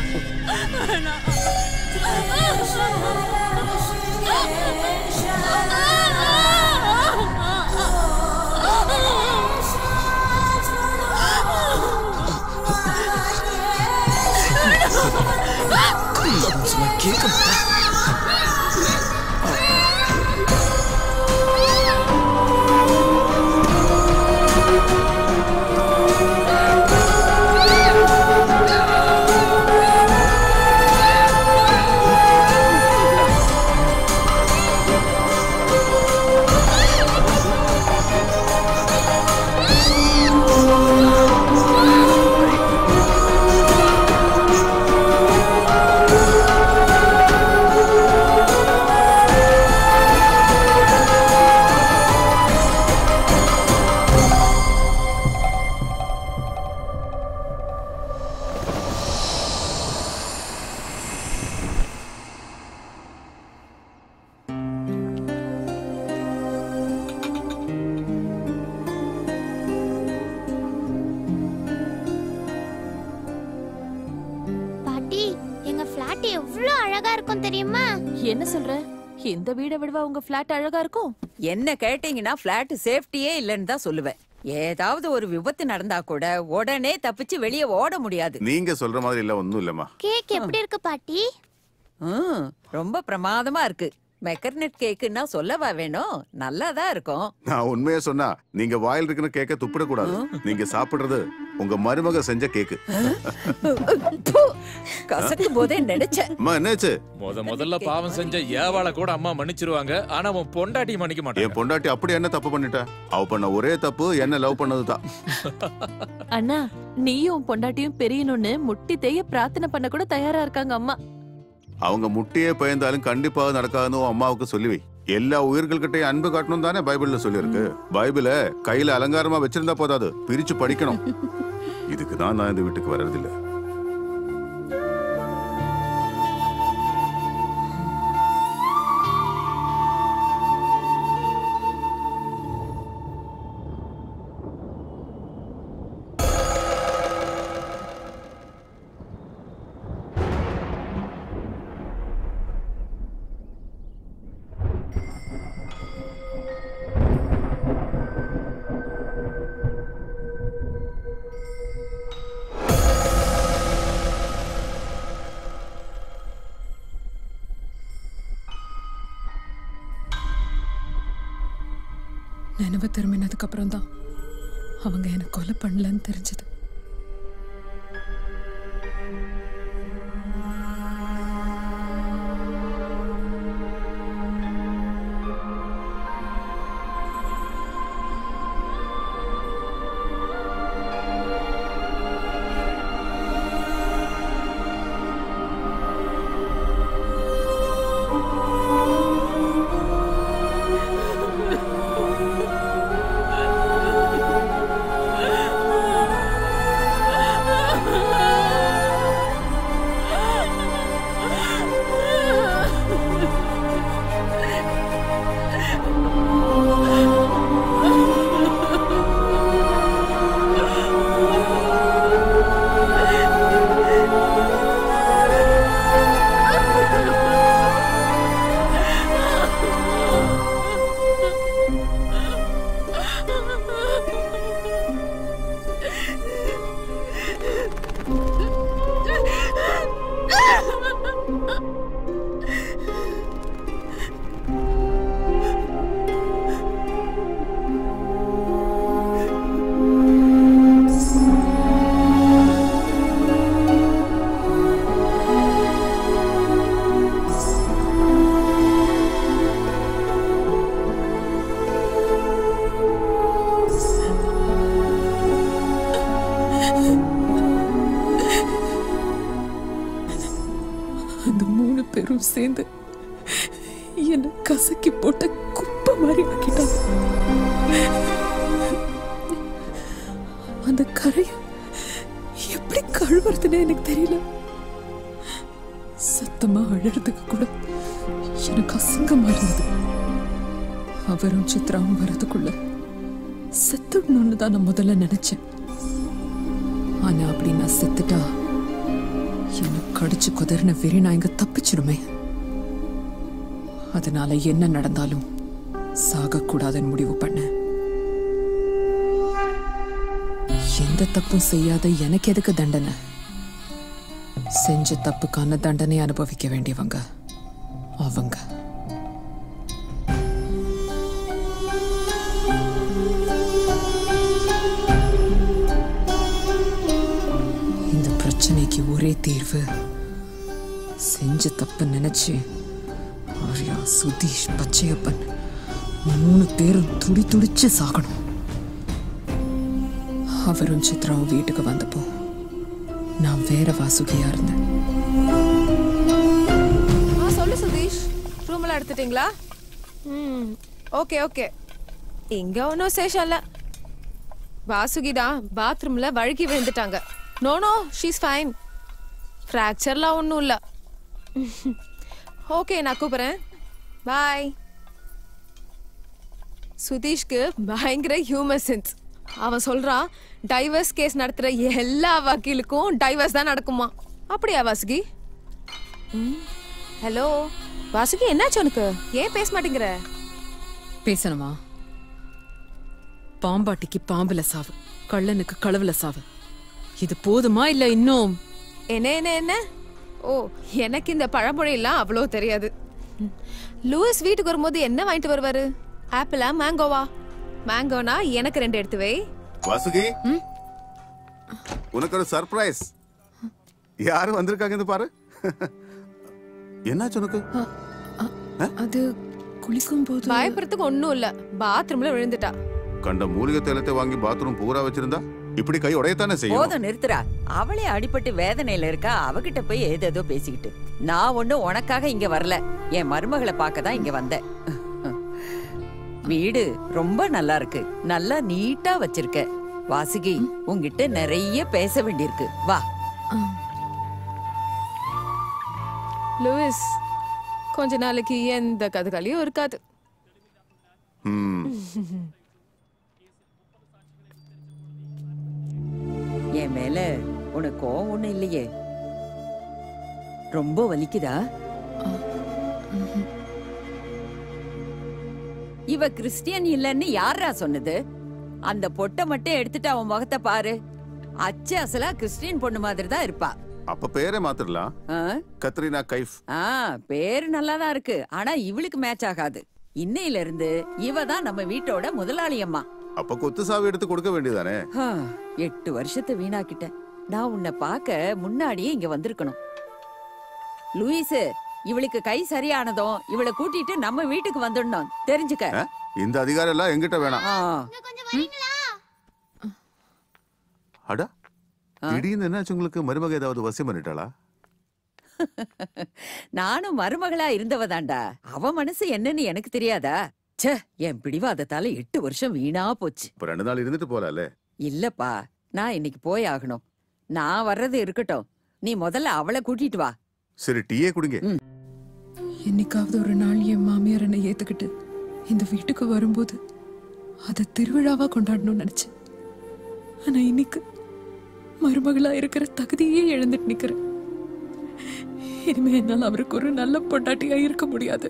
சும்மா கேட்க பாட்டி எங்க ஃபிளாட் எவ்வளவு அழகா இருக்கும் தெரியுமா என்ன சொல்ற இந்த வீடை விடவா உங்க பிளாட் அழகா இருக்கும் என்ன கேட்டீங்கன்னா பிளாட் சேஃப்டியே இல்லைன்னு தான் சொல்லுவேன் ஏதாவது ஒரு விபத்து நடந்தா கூட உடனே தப்பிச்சு வெளியே ஓட முடியாது நீங்க சொல்ற மாதிரி இல்ல ஒண்ணும் இல்லம்மா கேக் எப்படி இருக்கு பாட்டி ம், ரொம்ப பிரமாதமா இருக்கு மெக்கர்னெட் கேக்குன்னா சொல்லவா வேணும் நல்லா தான் இருக்கும் நான் உண்மையா சொன்னா நீங்க வாயில் இருக்குன்னு கேக்க துப்பிடக்கூடாது நீங்க சாப்பிடுறது உங்க மருமக செஞ்ச கேக்கு ப்பு, கசக்கும் போதே நினைச்சேன் அம்மா என்னாச்சு முத முதல்ல பாவம் செஞ்ச ஏவாள கூட அம்மா மன்னிச்சிருவாங்க ஆனா உன் பொண்டாட்டி மன்னிக்க மாட்டாங்க என் பொண்டாட்டி அப்படி என்ன தப்பு பண்ணிட்டா அவ பண்ண ஒரே தப்பு என்ன லவ் பண்ணதுதான் அண்ணா நீயும் உன் பொண்டாட்டியும் பெரியணும்னு முட்டி தேய பிரார்த்தனை பண்ண கூட தயாரா இருக்காங்க அம்மா அவங்க முட்டியே பயந்தாலும் கண்டிப்பா நடக்காதுன்னு உன் அம்மாவுக்கு சொல்லி வை எல்லா உயிர்கள்கிட்டயும் அன்பு காட்டணும் தானே பைபிள்ல சொல்லியிருக்கு பைபிள கையில அலங்காரமா வச்சிருந்தா போதாது பிரிச்சு படிக்கணும் இதுக்கு தான் நான் இந்த வீட்டுக்கு வர்றதில்ல நினைவு திரும்பினதுக்கு அப்புறம் தான் அவங்க என்ன கொலை பண்ணலன்னு தெரிஞ்சது அந்த மூணு பேரும் சேர்ந்து என்ன கசக்கி போட்ட குப்பை மாதிரி ஆக்கிட்டாங்க அந்த கரையை எப்படி கழுவுறதுன்னு எனக்கு தெரியல சத்த சத்தமா அழறதுக்கு கூட எனக்கு அசிங்கமா இருந்தது அவரும் சித்ராவும் வரதுக்குள்ள செத்துடணும்னு தான் நான் முதல்ல நினைச்சேன் ஆனா அப்படி நான் செத்துட்டா என்னை கடிச்சு குதறின வெறி நான் இங்க தப்பிச்சிடுமே அதனால என்ன நடந்தாலும் சாகக்கூடாதுன்னு முடிவு பண்ணேன் எந்த தப்பும் செய்யாத எனக்கு எதுக்கு தண்டனை செஞ்ச தப்புக்கான தண்டனை அனுபவிக்க வேண்டியவங்க அவங்க இந்த பிரச்சனைக்கு ஒரே தீர்வு செஞ்ச தப்பு நினைச்சு ஆர்யா சுதீஷ் பச்சையப்பன் மூணு பேரும் துடி துடிச்சு சாகணும் அவரும் சித்ராவும் வீட்டுக்கு வந்தப்போ நான் வேற வாசுகியா இருந்தேன் ஆ சொல்லு சுதீஷ் ரூம் எல்லாம் எடுத்துட்டீங்களா ம் ஓகே ஓகே இங்க ஒன்றும் சேஷம் இல்ல வாசுகி தான் பாத்ரூம்ல வழுக்கி விழுந்துட்டாங்க நோ நோ ஷீஸ் ஃபைன் ஃப்ராக்சர்லாம் ஒன்றும் இல்லை ஓகே நான் கூப்பிட்றேன் பாய் சுதீஷ்க்கு பயங்கர ஹியூமர் சென்ஸ் அவன் சொல்றான் டைவர்ஸ் கேஸ் நடத்துற எல்லா வக்கீலுக்கும் டைவர்ஸ் தான் நடக்குமா அப்படியா வாசுகி ஹலோ வாசுகி என்னாச்சு உனக்கு ஏன் பேச மாட்டேங்கிற பேசணுமா பாம்பாட்டிக்கு பாம்புல சாவு கள்ளனுக்கு களவுல சாவு இது போதுமா இல்ல இன்னும் என்ன என்ன என்ன ஓ எனக்கு இந்த பழமொழியெல்லாம் அவ்வளோ தெரியாது ம். லூயிஸ் வீட்டுக்கு வரும்போது என்ன வாங்கிட்டு வருவாரு ஆப்பிளா மேங்கோவா மேங்கோனா எனக்கு ரெண்டு எடுத்து வை வாசுகி உனக்கு ஒரு சர்ப்ரைஸ் யாரு வந்திருக்காங்கன்னு பாரு என்னாச்சு உனக்கு அது குளிக்கும் போது பயப்படுறதுக்கு ஒண்ணும் இல்ல பாத்ரூம்ல விழுந்துட்டா கண்ட மூலிகை தைலத்தை வாங்கி பாத்ரூம் பூரா வச்சிருந்தா இப்படி கை உடையத்தானே செய்யும் போதும் நிறுத்துறா அவளே அடிபட்டு வேதனையில இருக்கா அவகிட்ட போய் ஏதேதோ பேசிக்கிட்டு நான் ஒண்ணு உனக்காக இங்க வரல என் மருமகளை பார்க்க தான் இங்க வந்தேன் வீடு ரொம்ப நல்லா இருக்கு நல்லா நீட்டா வச்சிருக்க வாசுகி உன்கிட்ட நிறைய பேச வேண்டியிருக்கு வா லூயிஸ் கொஞ்ச நாளைக்கு எந்த கதுகாலியும் இருக்காது ம் என் மேல உனக்கு கோவம் ஒண்ணு இல்லையே ரொம்ப வலிக்குதா இவ கிறிஸ்டியன் இல்லன்னு யாரா சொன்னது அந்த பொட்டை மட்டும் எடுத்துட்டு அவன் முகத்தை பாரு அச்சு அசலா கிறிஸ்டியன் பொண்ணு மாதிரி தான் இருப்பா அப்ப பேரே மாத்திரலாம் ஆ? கத்ரீனா கைஃப் ஆ பேரு நல்லா தான் இருக்கு ஆனா இவளுக்கு மேட்ச் ஆகாது இன்னையில இருந்து இவ தான் நம்ம வீட்டோட முதலாளி அம்மா அப்ப கொத்து சாவி எடுத்து கொடுக்க வேண்டியதானே ஆ, எட்டு வருஷத்தை வீணாக்கிட்டேன் நான் உன்னை பார்க்க முன்னாடியே இங்க வந்திருக்கணும் லூயிஸ் இவளுக்கு கை சரியானதும் இவளை கூட்டிட்டு நம்ம வீட்டுக்கு வந்துடணும் தெரிஞ்சுக்க ஆ? இந்த அதிகாரம் எல்லாம் எங்கிட்ட வேணாம் ஆ. அடா திடீர்னு என்னாச்சு உங்களுக்கு மருமக ஏதாவது வசியம் பண்ணிட்டாளா நானும் மருமகளா இருந்தவ தாண்டா அவ மனசு என்னன்னு எனக்கு தெரியாதா ச்சே என் பிடிவாதத்தால எட்டு வருஷம் வீணா போச்சு இப்ப ரெண்டு நாள் இருந்துட்டு போலாம்ல இல்லப்பா நான் இன்னைக்கு போய் ஆகணும் நான் வர்றது இருக்கட்டும் நீ முதல்ல அவளை கூட்டிட்டு வா சரி டீயே குடிங்க என்னைக்காவது ஒரு நாள் என் மாமியார் என்னை ஏத்துக்கிட்டு இந்த வீட்டுக்கு வரும்போது அதை திருவிழாவா கொண்டாடணும்னு நினைச்சேன் ஆனா இன்னைக்கு மருமகளா இருக்கிற தகுதியே இழந்துட்டு நிக்கிறேன் இனிமே என்னால் அவருக்கு ஒரு நல்ல பொண்டாட்டியா இருக்க முடியாது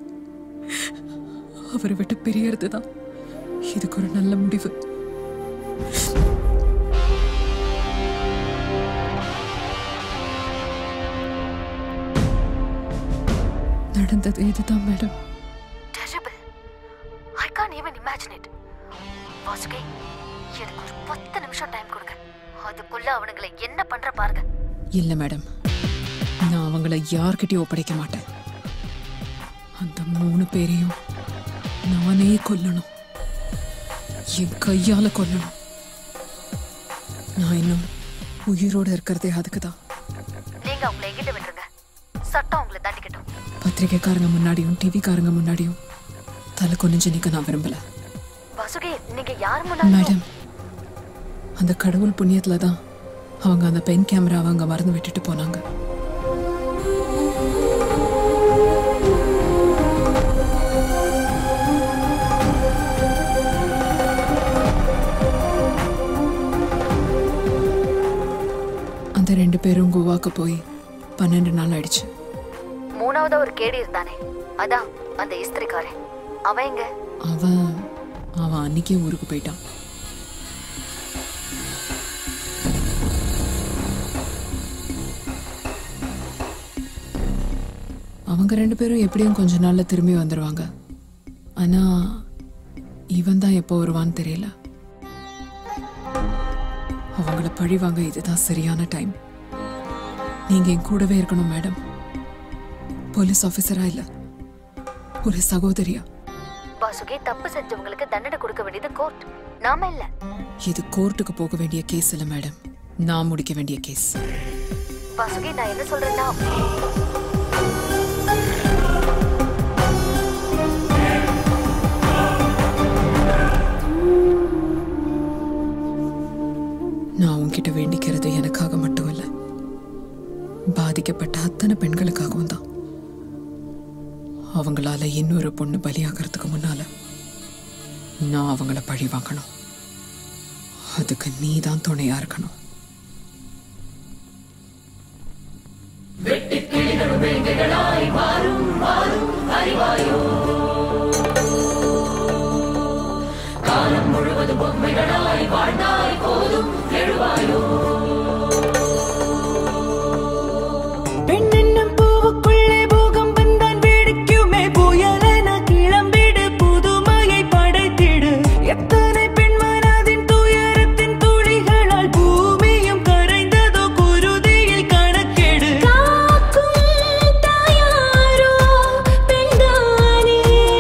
அவரை விட்டு பிரியறது தான் இதுக்கு ஒரு நல்ல முடிவு நடந்தது இதுதான் madam terrible I can't even imagine it Vasuki எனக்கு ஒரு பத்து நிமிஷம் டைம் கொடுங்க அதுக்குள்ள அவனுங்களை என்ன பண்ற பாருங்க இல்ல மேடம் நான் அவங்கள யார்கிட்டயும் ஒப்படைக்க மாட்டேன் அந்த மூணு பேரையும் நானே கொல்லணும் என் கையால கொல்லணும் நான் இன்னும் உயிரோட இருக்கிறதே அதுக்கு தான் நீங்க அவங்களை எங்கிட்ட விட்டுருங்க சட்டம் உங்களை தண்டிக்கட்டும் பத்திரிக்கைக்காரங்க முன்னாடியும் டிவிக்காரங்க முன்னாடியும் தலை குனிஞ்சு நிக்க நான் விரும்பல வாசுகி நீங்க யார் முன்னாடி மேடம் அந்த கடவுள் புண்ணியத்துல தான் அவங்க அந்த பென் கேமரா அவங்க மறந்து விட்டுட்டு போனாங்க அந்த ரெண்டு பேரும் கோவாக்கு போய் பன்னெண்டு நாள் ஆயிடுச்சு மூணாவதா ஒரு கேடி இருந்தானே அதான் அந்த இஸ்திரிக்காரன் அவன் எங்க அவன் அவன் அன்னைக்கே ஊருக்கு போயிட்டான் அவங்க ரெண்டு பேரும் எப்படியும் கொஞ்ச நாள்ல திரும்பி வந்துருவாங்க ஆனா இவன் தான் எப்போ வருவான்னு தெரியல அவங்கள பழிவாங்க இதுதான் சரியான டைம் நீங்க என் கூடவே இருக்கணும் மேடம் போலீஸ் ஆபீசரா இல்ல ஒரு சகோதரியா வாசுகி தப்பு செஞ்சவங்களுக்கு தண்டனை கொடுக்க வேண்டியது கோர்ட் நாம இல்ல இது கோர்ட்டுக்கு போக வேண்டிய கேஸ் இல்ல மேடம் நான் முடிக்க வேண்டிய கேஸ் வாசுகி நான் என்ன சொல்றேன்னா நான் உன்கிட்ட வேண்டிக்கிறது எனக்காக மட்டும் இல்ல பாதிக்கப்பட்ட அத்தனை பெண்களுக்காகவும் தான் அவங்களால இன்னொரு பொண்ணு பலியாகிறதுக்கு முன்னால நான் அவங்கள பழி வாங்கணும் அதுக்கு நீ தான் துணையா இருக்கணும் காலம் முழுவதும் பொம்மைகளாய் வாழ்ந்தாய் போதும் எழுவாயோ பெண்ணென்னும் பூவுக்குள்ளே பூகம்பம் தான் வெடிக்குமே புயலென கிளம்பிடு புதுமையை படைத்திடு எத்தனை பெண் மனதின் துயரத்தின் துளிகளால் பூமியும் கரைந்ததோ குருதியில் கணக்கெடு காக்கும் தாயாரோ பெண்தானே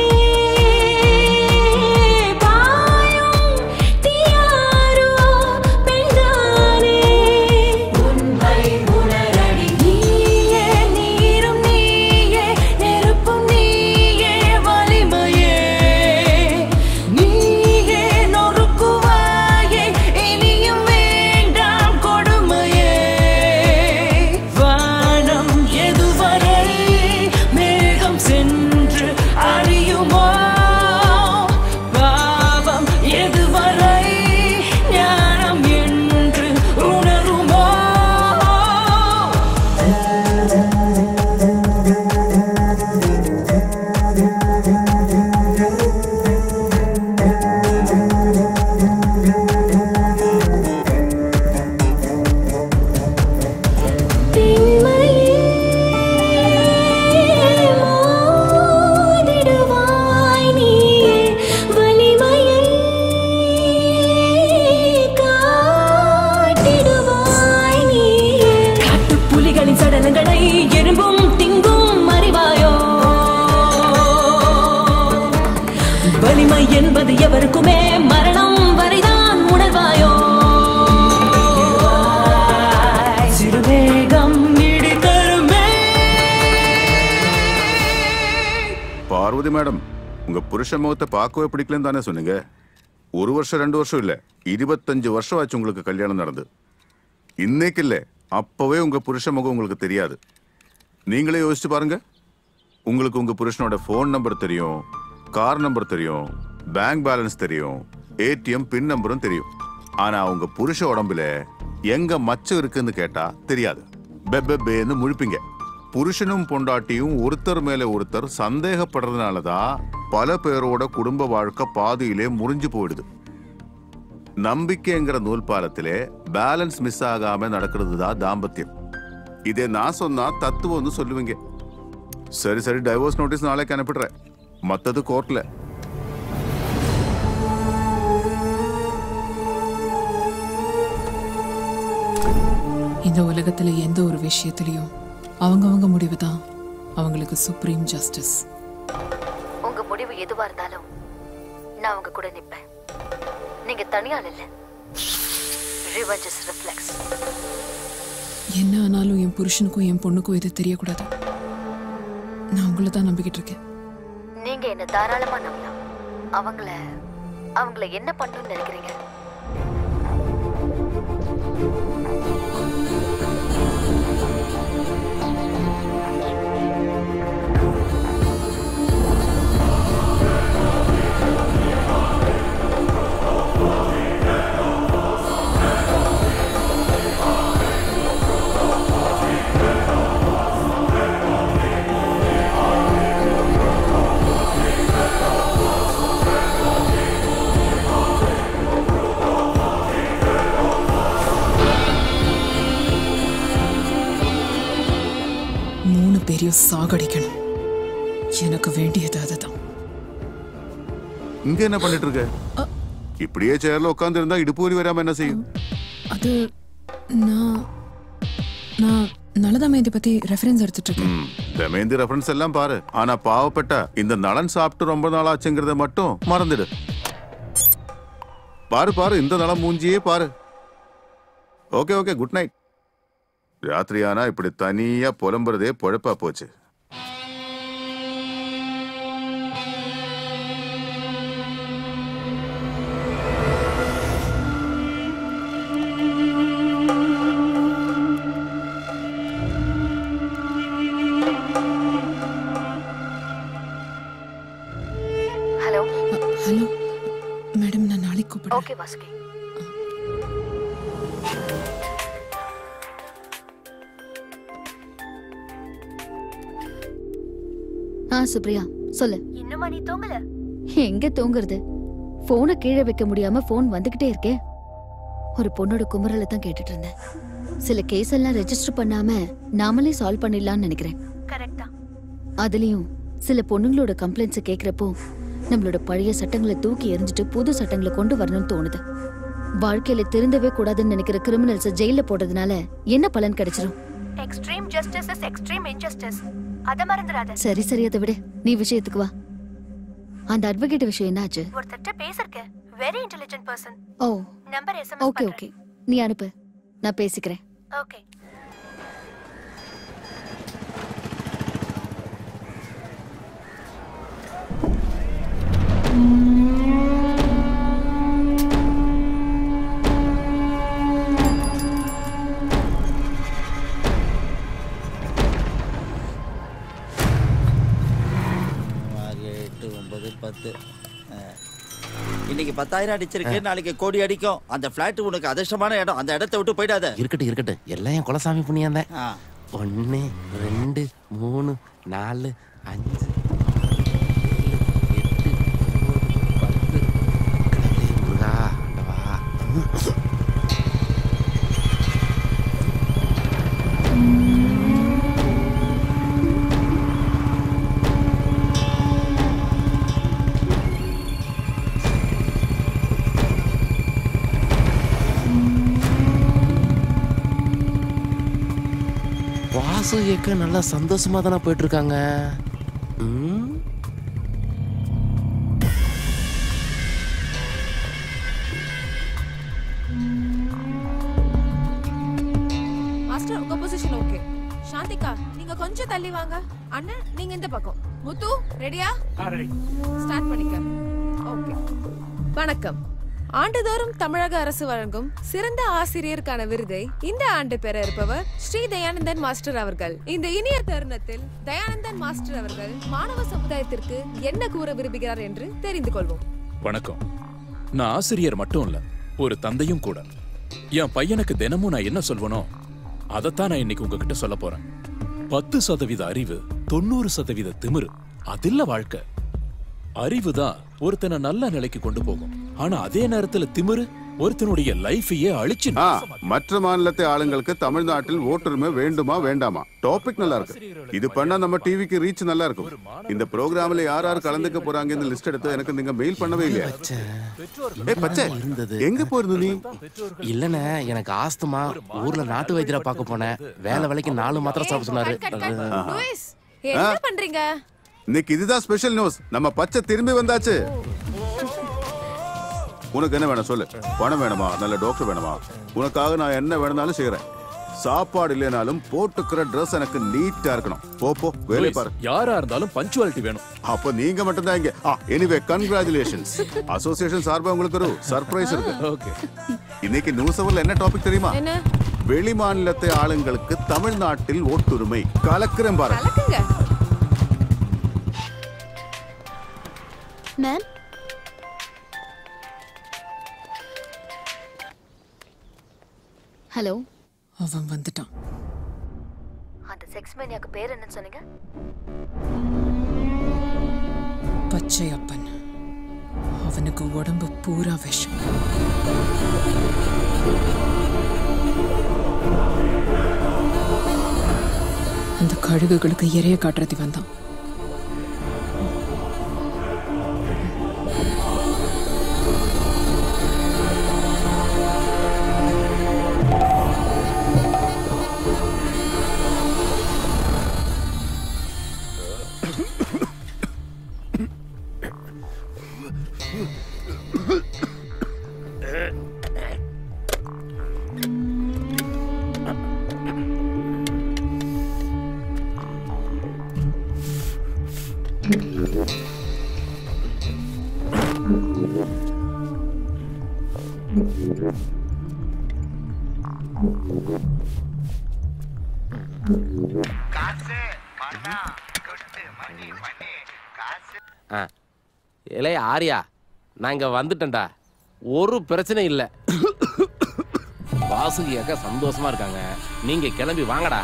பாயும் தீயாரோ பெண்தானே உண்மை உணரடி நீயே நீரும் நீயே நெருப்பும் நீயே வலிமையே நீயே நொறுக்குவாயே இனியும் வேண்டாம் கொடுமையே வானம் எதுவரை மேகம் சென்று அறியுமோ பாவம் எதுவரை ஞானம் என்று உணருமோ மோதிடுவாய் நீயே வலிமையை காட்டிடுவாய் நீயே காட்டுப் புலிகளின் சடலங்களை எறும்பும் திங்கும் அறிவாயோ வலிமை என்பது எவருக்குமே மரணம் வரைதான் உணர்வாயோ சிறுவேகம் இடி தருமே பார்வதி மேடம் உங்க புருஷ முகத்தை பார்க்கவே பிடிக்கலன்னு தானே சொன்னீங்க ஒரு வருஷம் ரெண்டு வருஷம் இல்ல இருபத்தஞ்சு வருஷம் ஆச்சு உங்களுக்கு கல்யாணம் நடந்து இன்னைக்கு இல்ல அப்பவே உங்க புருஷ முகம் உங்களுக்கு தெரியாது நீங்களே யோசிச்சு பாருங்க உங்களுக்கு உங்க புருஷனோட ஃபோன் நம்பர் தெரியும் கார் நம்பர் தெரியும் பேங்க் பேலன்ஸ் தெரியும் ஏடிஎம் பின் நம்பரும் தெரியும் ஆனா உங்க புருஷ உடம்புல எங்க மச்சம் இருக்குன்னு கேட்டா தெரியாது பெப்பேன்னு முழிப்பீங்க புருஷனும் பொண்டாட்டியும் ஒருத்தர் மேல ஒருத்தர் சந்தேகப்படுறதுனால தான் பல பேரோட குடும்ப வாழ்க்கை பாதியிலே முறிஞ்சு போயிடுது நம்பிக்கைங்கிற நூல் பாலத்திலே பேலன்ஸ் மிஸ் ஆகாம நடக்கிறது தான் தாம்பத்தியம் இதே நான் சொன்னா தத்துவம்னு சொல்லுவீங்க சரி சரி டைவோர்ஸ் நோட்டீஸ் நாளைக்கு அனுப்பிடுறேன் மத்தது கோர்ட்ல இந்த உலகத்துல எந்த ஒரு விஷயத்திலையும் அவங்கவங்க முடிவு தான் அவங்களுக்கு சுப்ரீம் ஜஸ்டிஸ் உங்க முடிவு எதுவா இருந்தாலும் நான் உங்க கூட நிப்பேன் நீங்க தனியாள் இல்ல ரிவெஞ்ச் இஸ் ரிஃப்ளெக்ஸ் என்ன ஆனாலும் என் புருஷனுக்கும் என் பொண்ணுக்கும் இது தெரியக்கூடாது நான் உங்களை தான் நம்பிக்கிட்டு இருக்கேன் நீங்க என்ன தாராளமா நம்பலாம் அவங்கள அவங்கள என்ன பண்ணணும்னு நினைக்கிறீங்க பேரையும் சாகடிக்கணும் எனக்கு வேண்டியது அதுதான் இங்க என்ன பண்ணிட்டு இருக்க இப்படியே சேர்ல உட்கார்ந்து இருந்தா இடுப்பு வலி வராம என்ன செய்யும் அது நான் நான் நலதமயந்தி பத்தி ரெஃபரன்ஸ் எடுத்துட்டு இருக்கேன் ம், தமயந்தி ரெஃபரன்ஸ் எல்லாம் பாரு ஆனா பாவப்பட்ட இந்த நலன் சாப்பிட்டு ரொம்ப நாள் ஆச்சுங்கிறத மட்டும் மறந்துடு பாரு பாரு இந்த நலம் மூஞ்சியே பாரு ஓகே ஓகே குட் நைட் ராத்திரி ஆனா இப்படி தனியா புலம்புறதே பொழப்பா போச்சு ஹலோ ஹலோ மேடம் நான் நாளைக்கு கூப்பிடுறேன் ஓகே வாசுகி ஆ சுப்ரியா சொல்லு இன்னுமா நீ தூங்கல எங்க தூங்குறது போனை கீழே வைக்க முடியாம போன் வந்துகிட்டே இருக்கே ஒரு பொண்ணோட குமரலை தான் கேட்டுட்டு இருந்தேன் சில கேஸ் எல்லாம் ரெஜிஸ்டர் பண்ணாம நாமளே சால்வ் பண்ணிடலாம்னு நினைக்கிறேன் கரெக்ட் தான் அதுலயும் சில பொண்ணுங்களோட கம்ப்ளைண்ட்ஸை கேக்குறப்போ நம்மளோட பழைய சட்டங்களை தூக்கி எறிஞ்சிட்டு புது சட்டங்களை கொண்டு வரணும்னு தோணுது வாழ்க்கையில திருந்தவே கூடாதுன்னு நினைக்கிற கிரிமினல்ஸை ஜெயில போடுறதுனால என்ன பலன் கிடைச்சிரும் extreme justice is extreme injustice அத மறந்துடாத சரி சரி அதை விட நீ விஷயத்துக்கு வா அந்த அட்வொகேட் விஷயம் என்னாச்சு ஒருத்தர்ட்ட பேசிருக்க very intelligent person oh number SMS okay okay நீ அனுப்பு நான் பேசிக்கிறேன் ஓகே ஆறு எட்டு ஒன்பது பத்து ஆ. இன்னைக்கு பத்தாயிரம் அடிச்சிருக்கு நாளைக்கு கோடி அடிக்கும் அந்த பிளாட் உனக்கு அதிர்ஷ்டமான இடம் அந்த இடத்த விட்டு போயிடாத இருக்கட்டும் இருக்கட்டும் எல்லாம் என் குலசாமி புண்ணியம் தான் ஆ. ஒன்று ரெண்டு மூணு நாலு அஞ்சு முருகா ஆண்டவா வாசு ஏக்க நல்லா சந்தோஷமா தானே போயிட்டு இருக்காங்க ம்? மாஸ்டர் உங்க பொசிஷன் ஓகே சாந்திகா நீங்க கொஞ்சம் தள்ளி வாங்க அண்ணன் நீங்க இந்த பக்கம் முத்து ரெடியா ஸ்டார்ட் பண்ணிக்க ஓகே வணக்கம் ஆண்டுதோறும் தமிழக அரசு வழங்கும் சிறந்த ஆசிரியருக்கான விருதை இந்த ஆண்டு பெற இருப்பவர் ஸ்ரீ தயானந்தன் மாஸ்டர் அவர்கள் இந்த இனிய தருணத்தில் தயானந்தன் மாஸ்டர் அவர்கள் மாணவ சமுதாயத்திற்கு என்ன கூற விரும்புகிறார் என்று தெரிந்து கொள்வோம் வணக்கம் நான் ஆசிரியர் மட்டும் இல்ல ஒரு தந்தையும் கூட என் பையனுக்கு தினமும் நான் என்ன சொல்வனோ அதைத்தான் நான் இன்னைக்கு உங்ககிட்ட சொல்ல போறேன் பத்து சதவீத அறிவு தொண்ணூறு சதவீத திமிரு அதில்ல வாழ்க்கை அறிவு தான் ஒருத்தனை நல்ல நிலைக்கு கொண்டு போகும் ஆனா அதே நேரத்துல திமிரு ஒருத்தனுடைய லைஃபையே அழிச்சு ஆ, மற்ற மாநிலத்தை ஆளுங்களுக்கு தமிழ்நாட்டில் ஓட்டுரிமை வேண்டுமா வேண்டாமா டாபிக் நல்லா இருக்கு இது பண்ணா நம்ம டிவிக்கு ரீச் நல்லா இருக்கும் இந்த ப்ரோக்ராம்ல யார் யார் கலந்துக்க போறாங்க இந்த லிஸ்ட் எடுத்து எனக்கு நீங்க மெயில் பண்ணவே இல்லையா ஏய் பச்சை இருந்தது எங்க போயிருந்த நீ இல்லண்ணே எனக்கு ஆஸ்துமா ஊர்ல நாட்டு வைத்தியரை பார்க்க போனேன் வேலை வேலைக்கு நாலு மாத்திரை சாப்பிட சொன்னாரு லூயிஸ் என்ன பண்றீங்க இன்னைக்கு இதுதான் ஸ்பெஷல் நியூஸ் நம்ம பச்சை திரும்பி வந்தாச்சு உனக்கு என்ன வேணும் சொல்லு பணம் வேணுமா நல்ல டாக்டர் வேணுமா உனக்காக நான் என்ன வேணும்னாலும் செய்யறேன் சாப்பாடு இல்லைனாலும் போட்டுக்கிற Dress எனக்கு நீட்டா இருக்கணும் போ போ வேலையை பாரு யாரா இருந்தாலும் பஞ்சுவாலிட்டி வேணும் அப்ப நீங்க மட்டும் தான் இங்க எனிவே கங்க்ராச்சுலேஷன்ஸ் அசோசியேஷன் சார்பா உங்களுக்கு ஒரு சர்ப்ரைஸ் இருக்கு ஓகே இன்னைக்கு நியூஸ் அவர்ல என்ன டாபிக் தெரியுமா என்ன வெளி மாநிலத்தை ஆளுங்களுக்கு தமிழ்நாட்டில் ஓட்டுரிமை கலக்கிறேன் பாரு கலக்குங்க மேம் ஹலோ அவன் வந்துட்டான் அந்த செக்ஸ் மேனியாக்கு பேர் என்னன்னு சொன்னீங்க பச்சை அப்பன் அவனுக்கு உடம்பு பூரா விஷம் அந்த கழுகுகளுக்கு இறைய காட்டுறது வந்தான் ஆ இளைய ஆரியா நான் இங்க வந்துட்டேன்டா ஒரு பிரச்சனை இல்ல வாசுகி அக்கா சந்தோஷமா இருக்காங்க நீங்க கிளம்பி வாங்கடா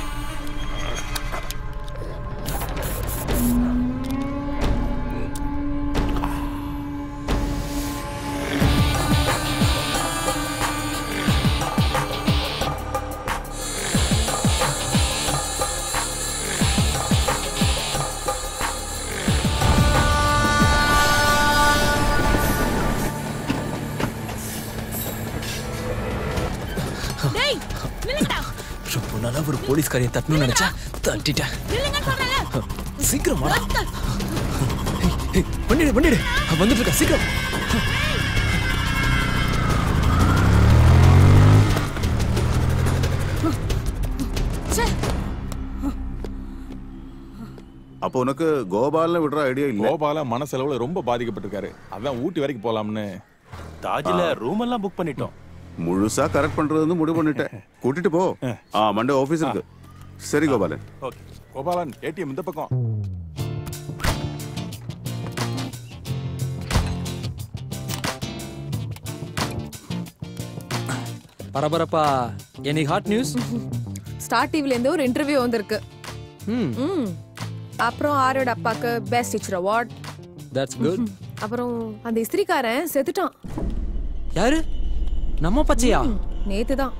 டேய் நில்லுங்கடா ரொம்ப நாளா ஒரு போலீஸ்காரியை தட்டணும்னு நினைச்சேன் தட்டிட்டேன் நில்லுங்க சொல்றேன்ல சீக்கிரம் வாடா ஏய், ஏய், பண்ணிடு பண்ணிடு வந்துட்டு இருக்கா சீக்கிரம் அப்போ உனக்கு கோபால விடுற ஐடியா இல்ல கோபால மனசளவுல ரொம்ப பாதிக்கப்பட்டிருக்காரு அதான் ஊட்டி வரைக்கும் போலாம்னு தாஜ்ல ரூம் எல்லாம் புக் பண்ணிட்டோம் முழுசா கரெக்ட் பண்றதுன்னு முடிவு பண்ணிட்டேன் கூட்டிட்டு போ ஆ மண்டே ஆபீஸ் இருக்கு சரி கோபாலன் ஓகே கோபாலன் ஏடிஎம் இந்த பக்கம் பரபரப்பா எனி ஹாட் நியூஸ் ஸ்டார் டிவில இருந்து ஒரு இன்டர்வியூ வந்திருக்கு ம் ம் அப்புறம் ஆரோட அப்பாக்கு best teacher award that's good அப்புறம் அந்த இஸ்திரிக்காரன் செத்துட்டான் யாரு நம்ம பச்சையா நேத்து தான்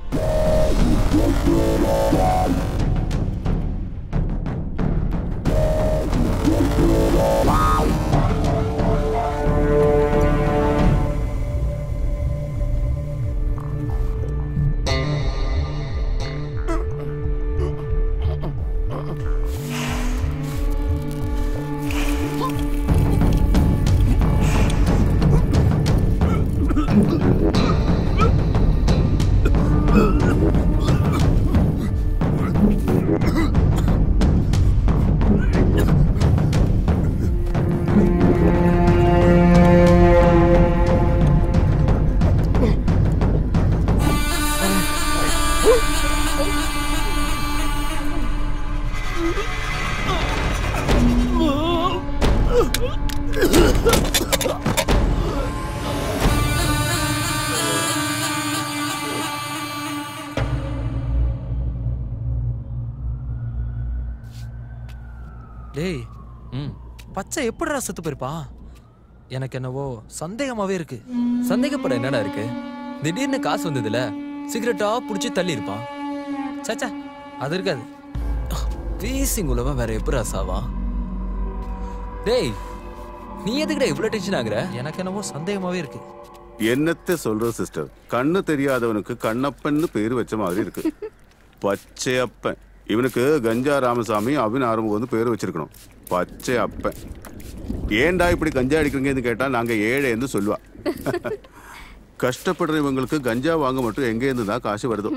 டேய் ம் பச்சை எப்படிடா செத்து போயிருப்பா எனக்கு என்னவோ சந்தேகமாவே இருக்கு சந்தேகப்பட என்னடா இருக்கு திடீர்னு காசு வந்ததுல சிகரெட்டா புடிச்சு தள்ளி இருப்பான் சச்சா அது இருக்காது பேசிங் உலவ வேற எப்படா சாவா டேய் நீ எதுக்குடா இவ்வளவு டென்ஷன் ஆகுற எனக்கு என்னவோ சந்தேகமாவே இருக்கு என்னத்த சொல்றது சிஸ்டர் கண்ணு தெரியாதவனுக்கு கண்ணப்பன்னு பேர் வச்ச மாதிரி இருக்கு பச்சையப்பன் இவனுக்கு கஞ்சா ராமசாமி அபின் ஆரம்பம் வந்து பேர் வச்சிருக்கணும் பச்சை அப்பன் ஏன்டா இப்படி கஞ்சா அடிக்கிறீங்கன்னு கேட்டா நாங்க ஏழைன்னு சொல்லுவா கஷ்டப்படுற இவங்களுக்கு கஞ்சா வாங்க மட்டும் எங்க இருந்து தான் காசு வருதோ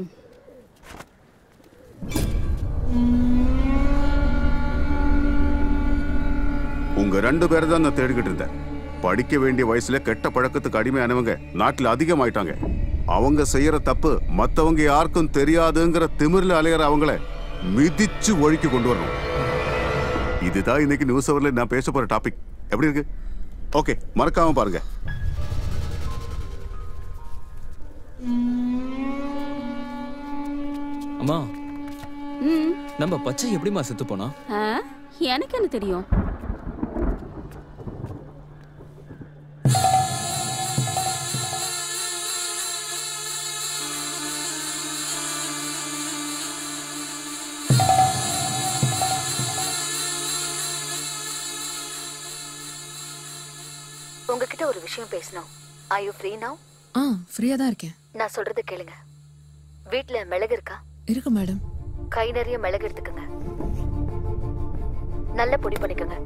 உங்க ரெண்டு பேரை தான் நான் தேடிக்கிட்டு இருந்தேன் படிக்க வேண்டிய வயசுல கெட்ட பழக்கத்துக்கு அடிமையானவங்க நாட்டுல அதிகமாயிட்டாங்க அவங்க செய்யற தப்பு மத்தவங்க யாருக்கும் தெரியாதுங்கிற திமிர்ல அலையிற அவங்கள மிதிச்சு ஒழிக்க கொண்டு வரணும் இதுதான் இன்னைக்கு நியூஸ் அவர்ல நான் பேச போற டாபிக் எப்படி இருக்கு ஓகே மறக்காம பாருங்க அம்மா ம் நம்ம பச்சை எப்படிமா செத்து போனா ஆ, எனக்கு என்ன தெரியும் உங்ககிட்ட ஒரு விஷயம் பேசணும் ஐ யூ ஃப்ரீ நவ் ஆ ஃப்ரீயா தான் இருக்கேன் நான் சொல்றத கேளுங்க வீட்ல மிளகு இருக்கா இருக்கு மேடம் கை நிறைய மிளகு எடுத்துக்கங்க நல்ல பொடி பண்ணிக்கோங்க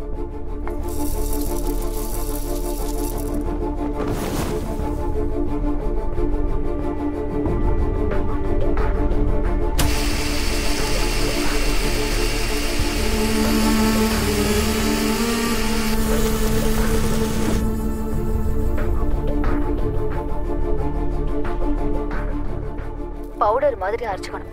பவுடர் மாதிரி அரைச்சுக்கணும்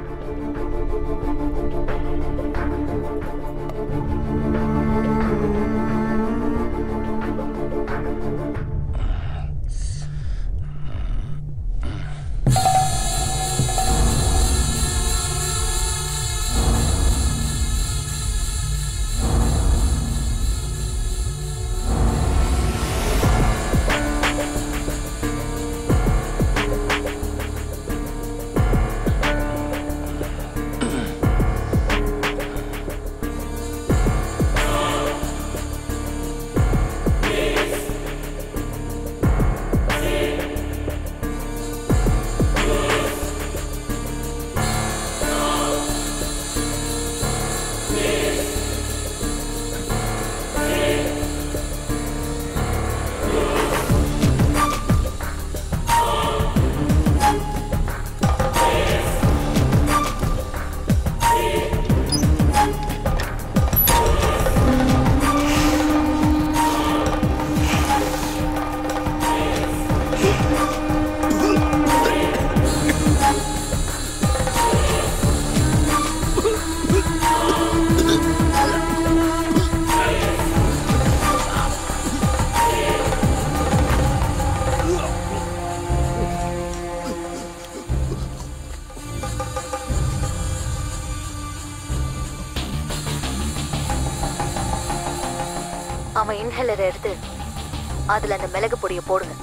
அவன் இன்ஹேலர் எடுத்து அதுல அந்த மிளகு பொடியை போடுங்க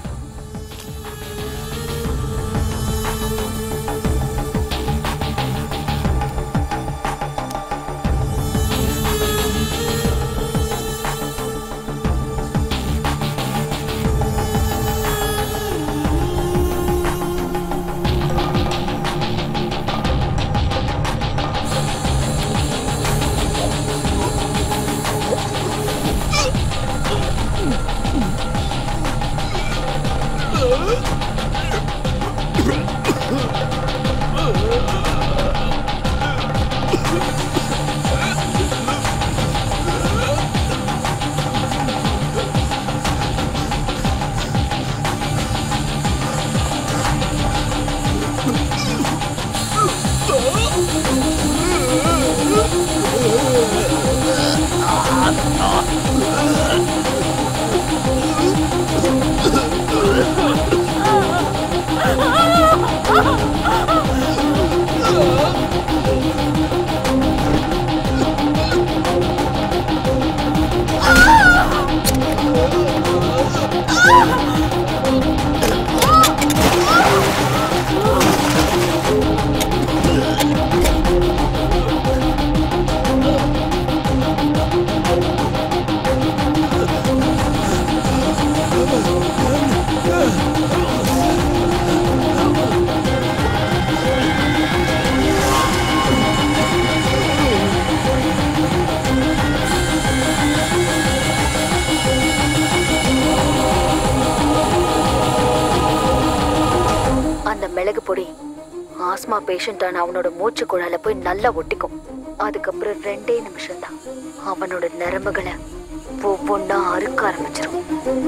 அந்த மிளகு பொடி ஆஸ்மா பேஷண்டான அவனோட மூச்சு குழால போய் நல்லா ஒட்டிக்கும் அதுக்கப்புறம் ரெண்டே நிமிஷம் தான் அவனோட நரம்புகளை ஒவ்வொன்றா அறுக்க ஆரம்பிச்சிரும்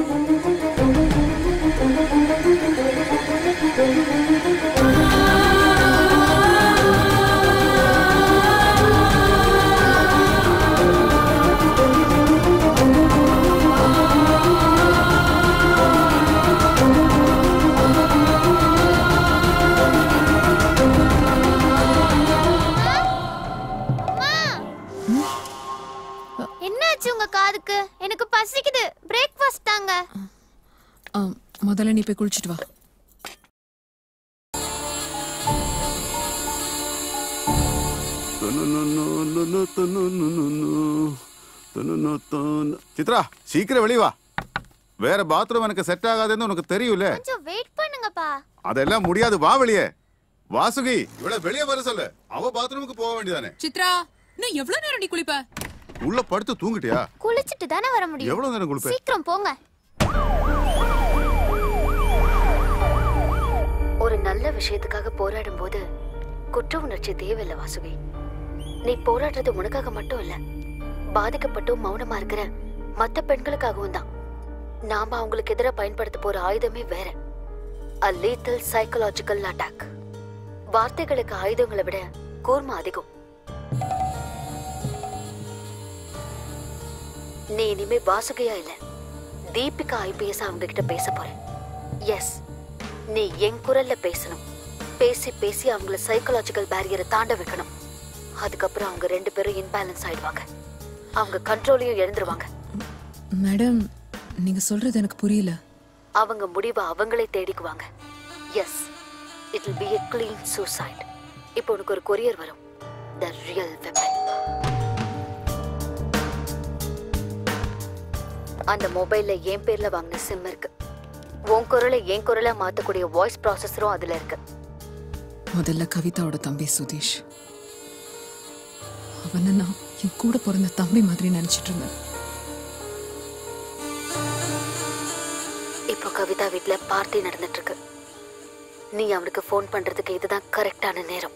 என்னாச்சு உங்க காதுக்கு எனக்கு பசிக்குது பிரேக்ஃபாஸ்ட் தாங்க ஆ, முதல்ல நீ போய் குளிச்சிட்டு வா சித்ரா சீக்கிரம் வெளிய வா வேற பாத்ரூம் எனக்கு செட் ஆகாதுன்னு உனக்கு தெரியும்ல கொஞ்சம் வெயிட் பண்ணுங்கப்பா அதெல்லாம் முடியாது வா வெளியே வாசுகி இவ்வளவு வெளியே வர சொல்லு அவ பாத்ரூமுக்கு போக வேண்டியதானே சித்ரா இன்னும் எவ்வளவு நேரம் நீ குளிப்ப உள்ள படுத்து தூங்கிட்டியா குளிச்சிட்டு தானே வர முடியும் எவ்வளவு நேரம் குளிப்ப? சீக்கிரம் போங்க ஒரு நல்ல விஷயத்துக்காக போராடும் போது குற்ற உணர்ச்சி தேவையில்லை வாசுகி நீ போராடுறது உனக்காக மட்டும் இல்ல பாதிக்கப்பட்டும் மௌனமா இருக்கிற மத்த பெண்களுக்காகவும் தான் நாம அவங்களுக்கு எதிராக பயன்படுத்த போற ஆயுதமே வேற அ லீத்தல் சைக்கலாஜிக்கல் அட்டாக் வார்த்தைகளுக்கு ஆயுதங்களை விட கூர்மை அதிகம் நீ இனிமே வாசுகியா இல்ல தீபிகா ஐபிஎஸ் அவங்க கிட்ட பேச போற எஸ் நீ என் குரல்ல பேசணும் பேசி பேசி அவங்கள சைக்கலாஜிக்கல் பேரியரை தாண்ட வைக்கணும் அதுக்கப்புறம் அவங்க ரெண்டு பேரும் இன்பேலன்ஸ் ஆயிடுவாங்க அவங்க கண்ட்ரோலையும் இழந்துருவாங்க மேடம் நீங்க சொல்றது எனக்கு புரியல அவங்க முடிவை அவங்களே தேடிக்குவாங்க yes it will be a clean suicide இப்போ உனக்கு ஒரு கொரியர் வரும் த ரியல் வெப்பன் அந்த மொபைல்ல என் பேர்ல வாங்கின சிம் இருக்கு உன் குரலை என் குரலா மாத்தக்கூடிய வாய்ஸ் ப்ராசஸரும் அதுல இருக்கு முதல்ல கவிதாவோட தம்பி சுதீஷ் அவனை நான் என் கூட பிறந்த தம்பி மாதிரி நினைச்சிட்டு இருந்தேன் இப்போ கவிதா வீட்ல பார்ட்டி நடந்துட்டு இருக்கு நீ அவனுக்கு ஃபோன் பண்றதுக்கு இதுதான் கரெக்டான நேரம்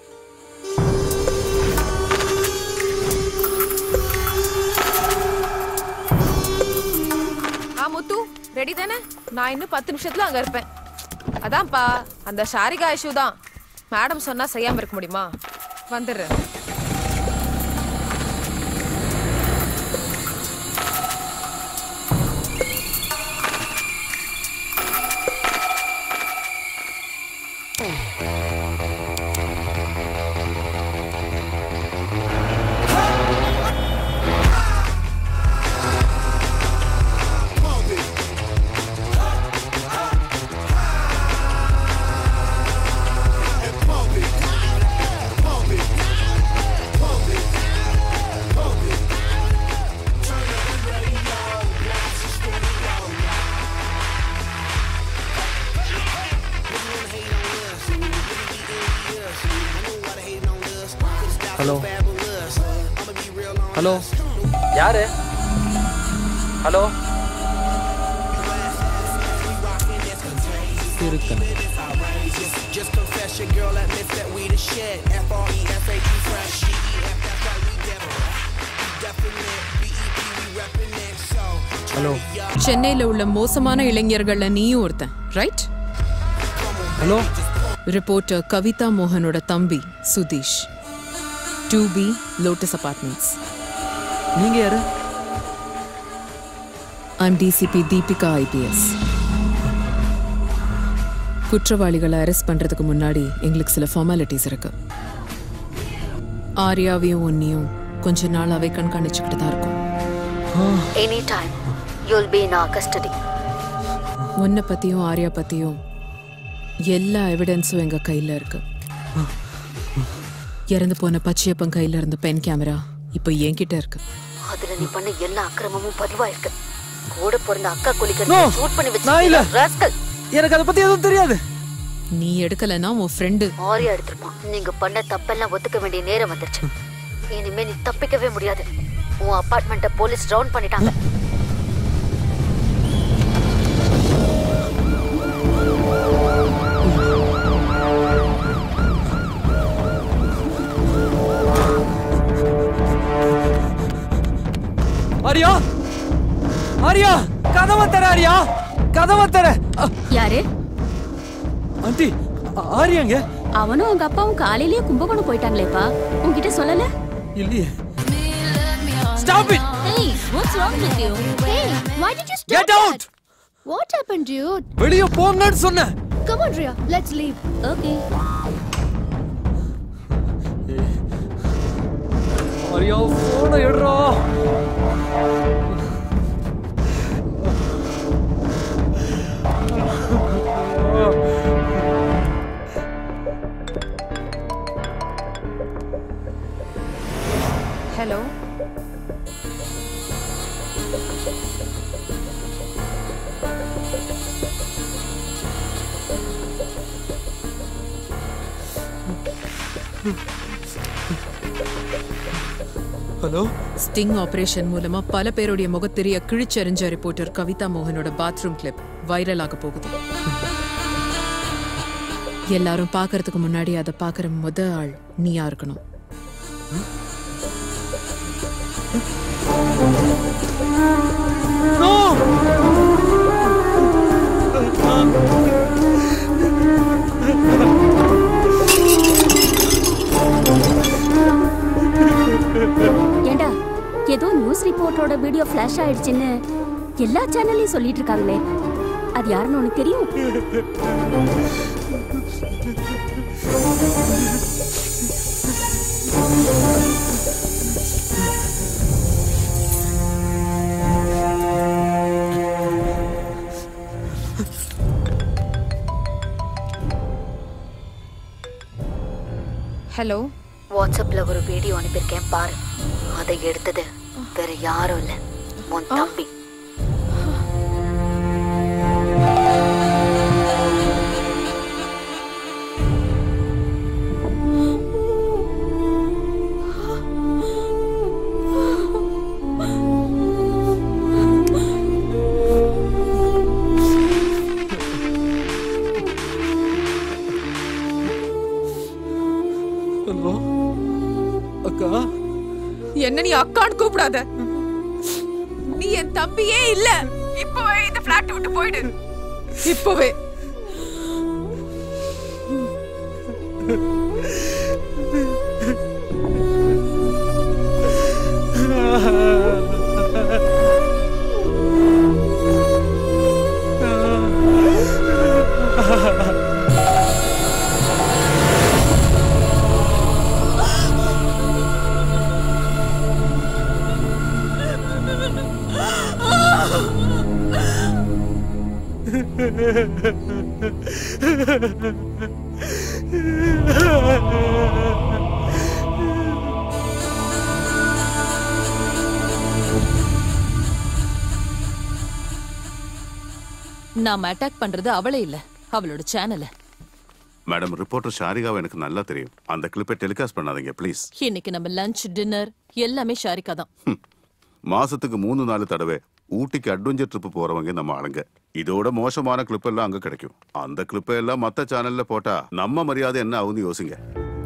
ஆ முத்து ரெடி தானே நான் இன்னும் பத்து நிமிஷத்துல அங்க இருப்பேன் அதான்ப்பா அந்த ஷாரிகா இஷ்யூ தான் மேடம் சொன்னா செய்யாம இருக்க முடியுமா வந்துடுறேன் ஹலோ ஹலோ யாரு ஹலோ இருக்கேன் Just confess your girl admits that we the shit. F R E F A Q fresh. E E F that's right we get We definite. B E P we reppin' it. So hello சென்னையில உள்ள மோசமான இளைஞர்கள்ல நீயும் ஒருத்தன் ரைட் ஹலோ ரிப்போர்ட்டர் கவிதா மோகனோட தம்பி Sudheesh to be lotus apartments நீங்க யாரு ஐம் டிசிபி தீபிகா ஐபிஎஸ் குற்றவாளிகளை அரெஸ்ட் பண்றதுக்கு முன்னாடி எங்களுக்கு சில ஃபார்மாலிட்டிஸ் இருக்கு ஆர்யாவையும் உன்னையும் கொஞ்ச நாளாவே கண்காணிச்சுக்கிட்டு தான் இருக்கோம் any time you'll be in our custody உன்னை பத்தியும் ஆர்யா பத்தியும் எல்லா எவிடன்ஸும் எங்க கையில இருக்கு இறந்து போன பச்சையப்பன் கையில இருந்த பென் கேமரா இப்போ என்கிட்ட இருக்கு அதுல நீ பண்ண எல்லா அக்கிரமமும் பதிவாயிருக்கு கூட பிறந்த அக்கா No, குளிக்க ஷூட் பண்ணி நான் இல்ல. வச்சு ராஸ்கல் எனக்கு அதை பத்தி எதுவும் தெரியாது நீ எடுக்கலன்னா உன் ஃப்ரெண்டு ஆரியா எடுத்திருப்பான் நீங்க பண்ண தப்பெல்லாம் ஒத்துக்க வேண்டிய நேரம் வந்துருச்சு இனிமே நீ தப்பிக்கவே முடியாது உன் அபார்ட்மெண்ட்டை போலீஸ் ரவுண்ட் பண்ணிட்டாங்க ஆரியா ஆரியா கதவை தர ஆரியா கதவை தர யாரு ஆண்டி ஆ- ஆரியாங்க அவனும் அவங்க அப்பாவும் காலையிலேயே கும்பகோணம் போயிட்டாங்களேப்பா உன்கிட்ட சொல்லல இல்லையே stop it Hey, what's wrong with you? Hey, why did you stop Get out! that? What happened, dude? வெளிய போங்கன்னு சொன்னேன் Come on, Ria. Let's leave. Okay. Arya போன எடுறா ஹலோ ஹலோ ஸ்டிங் ஆபரேஷன் மூலமா பல பேருடைய முகத்தெரிய கிழிச்செறிஞ்ச ரிப்போர்ட்டர் கவிதா மோகனோட பாத்ரூம் கிளிப் வைரல் ஆக போகுது எல்லாரும் பார்க்கறதுக்கு முன்னாடி அதை பார்க்குற முத ஆள் நீயா இருக்கணும் ஏண்டா ஏதோ நியூஸ் ரிப்போர்ட்டரோட வீடியோ ஃபிளாஷ் ஆயிடுச்சுன்னு எல்லா சேனல்லையும் சொல்லிட்டு இருக்காங்களே அது யாருன்னு உனக்கு தெரியும் ஹலோ வாட்ஸ்அப்ல ஒரு வீடியோ அனுப்பியிருக்கேன் பாரு அதை எடுத்தது வேற யாரும் இல்ல உன் தம்பி ஹலோ அக்கா என்ன நீ அக்கான்னு கூப்பிடாத நீ என் தம்பியே இல்ல இப்பவே இந்த பிளாட் விட்டு போயிடு இப்பவே நாம அட்டாக் பண்றது அவளே இல்ல அவளோட சேனல மேடம் ரிப்போர்ட்டர் ஷாரிகாவை எனக்கு நல்லா தெரியும் அந்த கிளிப்பை டெலிகாஸ்ட் பண்ணாதீங்க ப்ளீஸ் இன்னைக்கு நம்ம லஞ்ச் டின்னர் எல்லாமே ஷாரிகா தான் மாசத்துக்கு மூணு நாலு தடவை ஊட்டிக்கு அட்வென்ச்சர் ட்ரிப் போறவங்க நம்ம ஆளுங்க இதோட மோசமான கிளிப் எல்லாம் அங்க கிடைக்கும் அந்த கிளிப்பை எல்லாம் மத்த சேனல்ல போட்டா நம்ம மரியாதை என்ன ஆகுதுன்னு யோசிங்க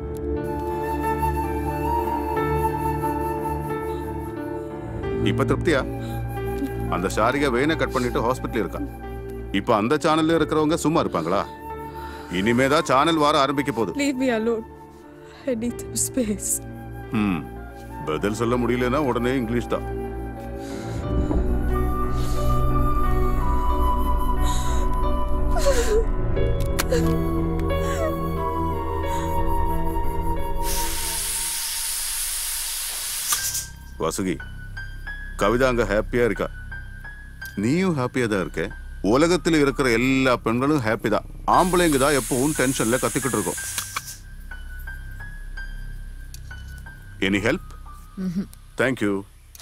இப்ப திருப்தியா அந்த ஷாரிகா வெயினை கட் பண்ணிட்டு ஹாஸ்பிட்டல் இருக்கா இப்ப அந்த சேனல்ல இருக்கிறவங்க சும்மா இருப்பாங்களா இனிமேதான் சேனல் வார ஆரம்பிக்க போகுது leave me alone I need space ம் பதில் சொல்ல முடியலன்னா உடனே இங்கிலீஷ் தான் வசுகி கவிதா அங்க ஹாப்பியா இருக்கா நீயும் ஹாப்பியா தான் இருக்க உலகத்தில் இருக்கிற எல்லா பெண்களும் ஹாப்பி தான் ஆம்பளைங்க தான் எப்பவும் டென்ஷன்ல கத்திக்கிட்டு இருக்கோம் எனி ஹெல்ப் தேங்க்யூ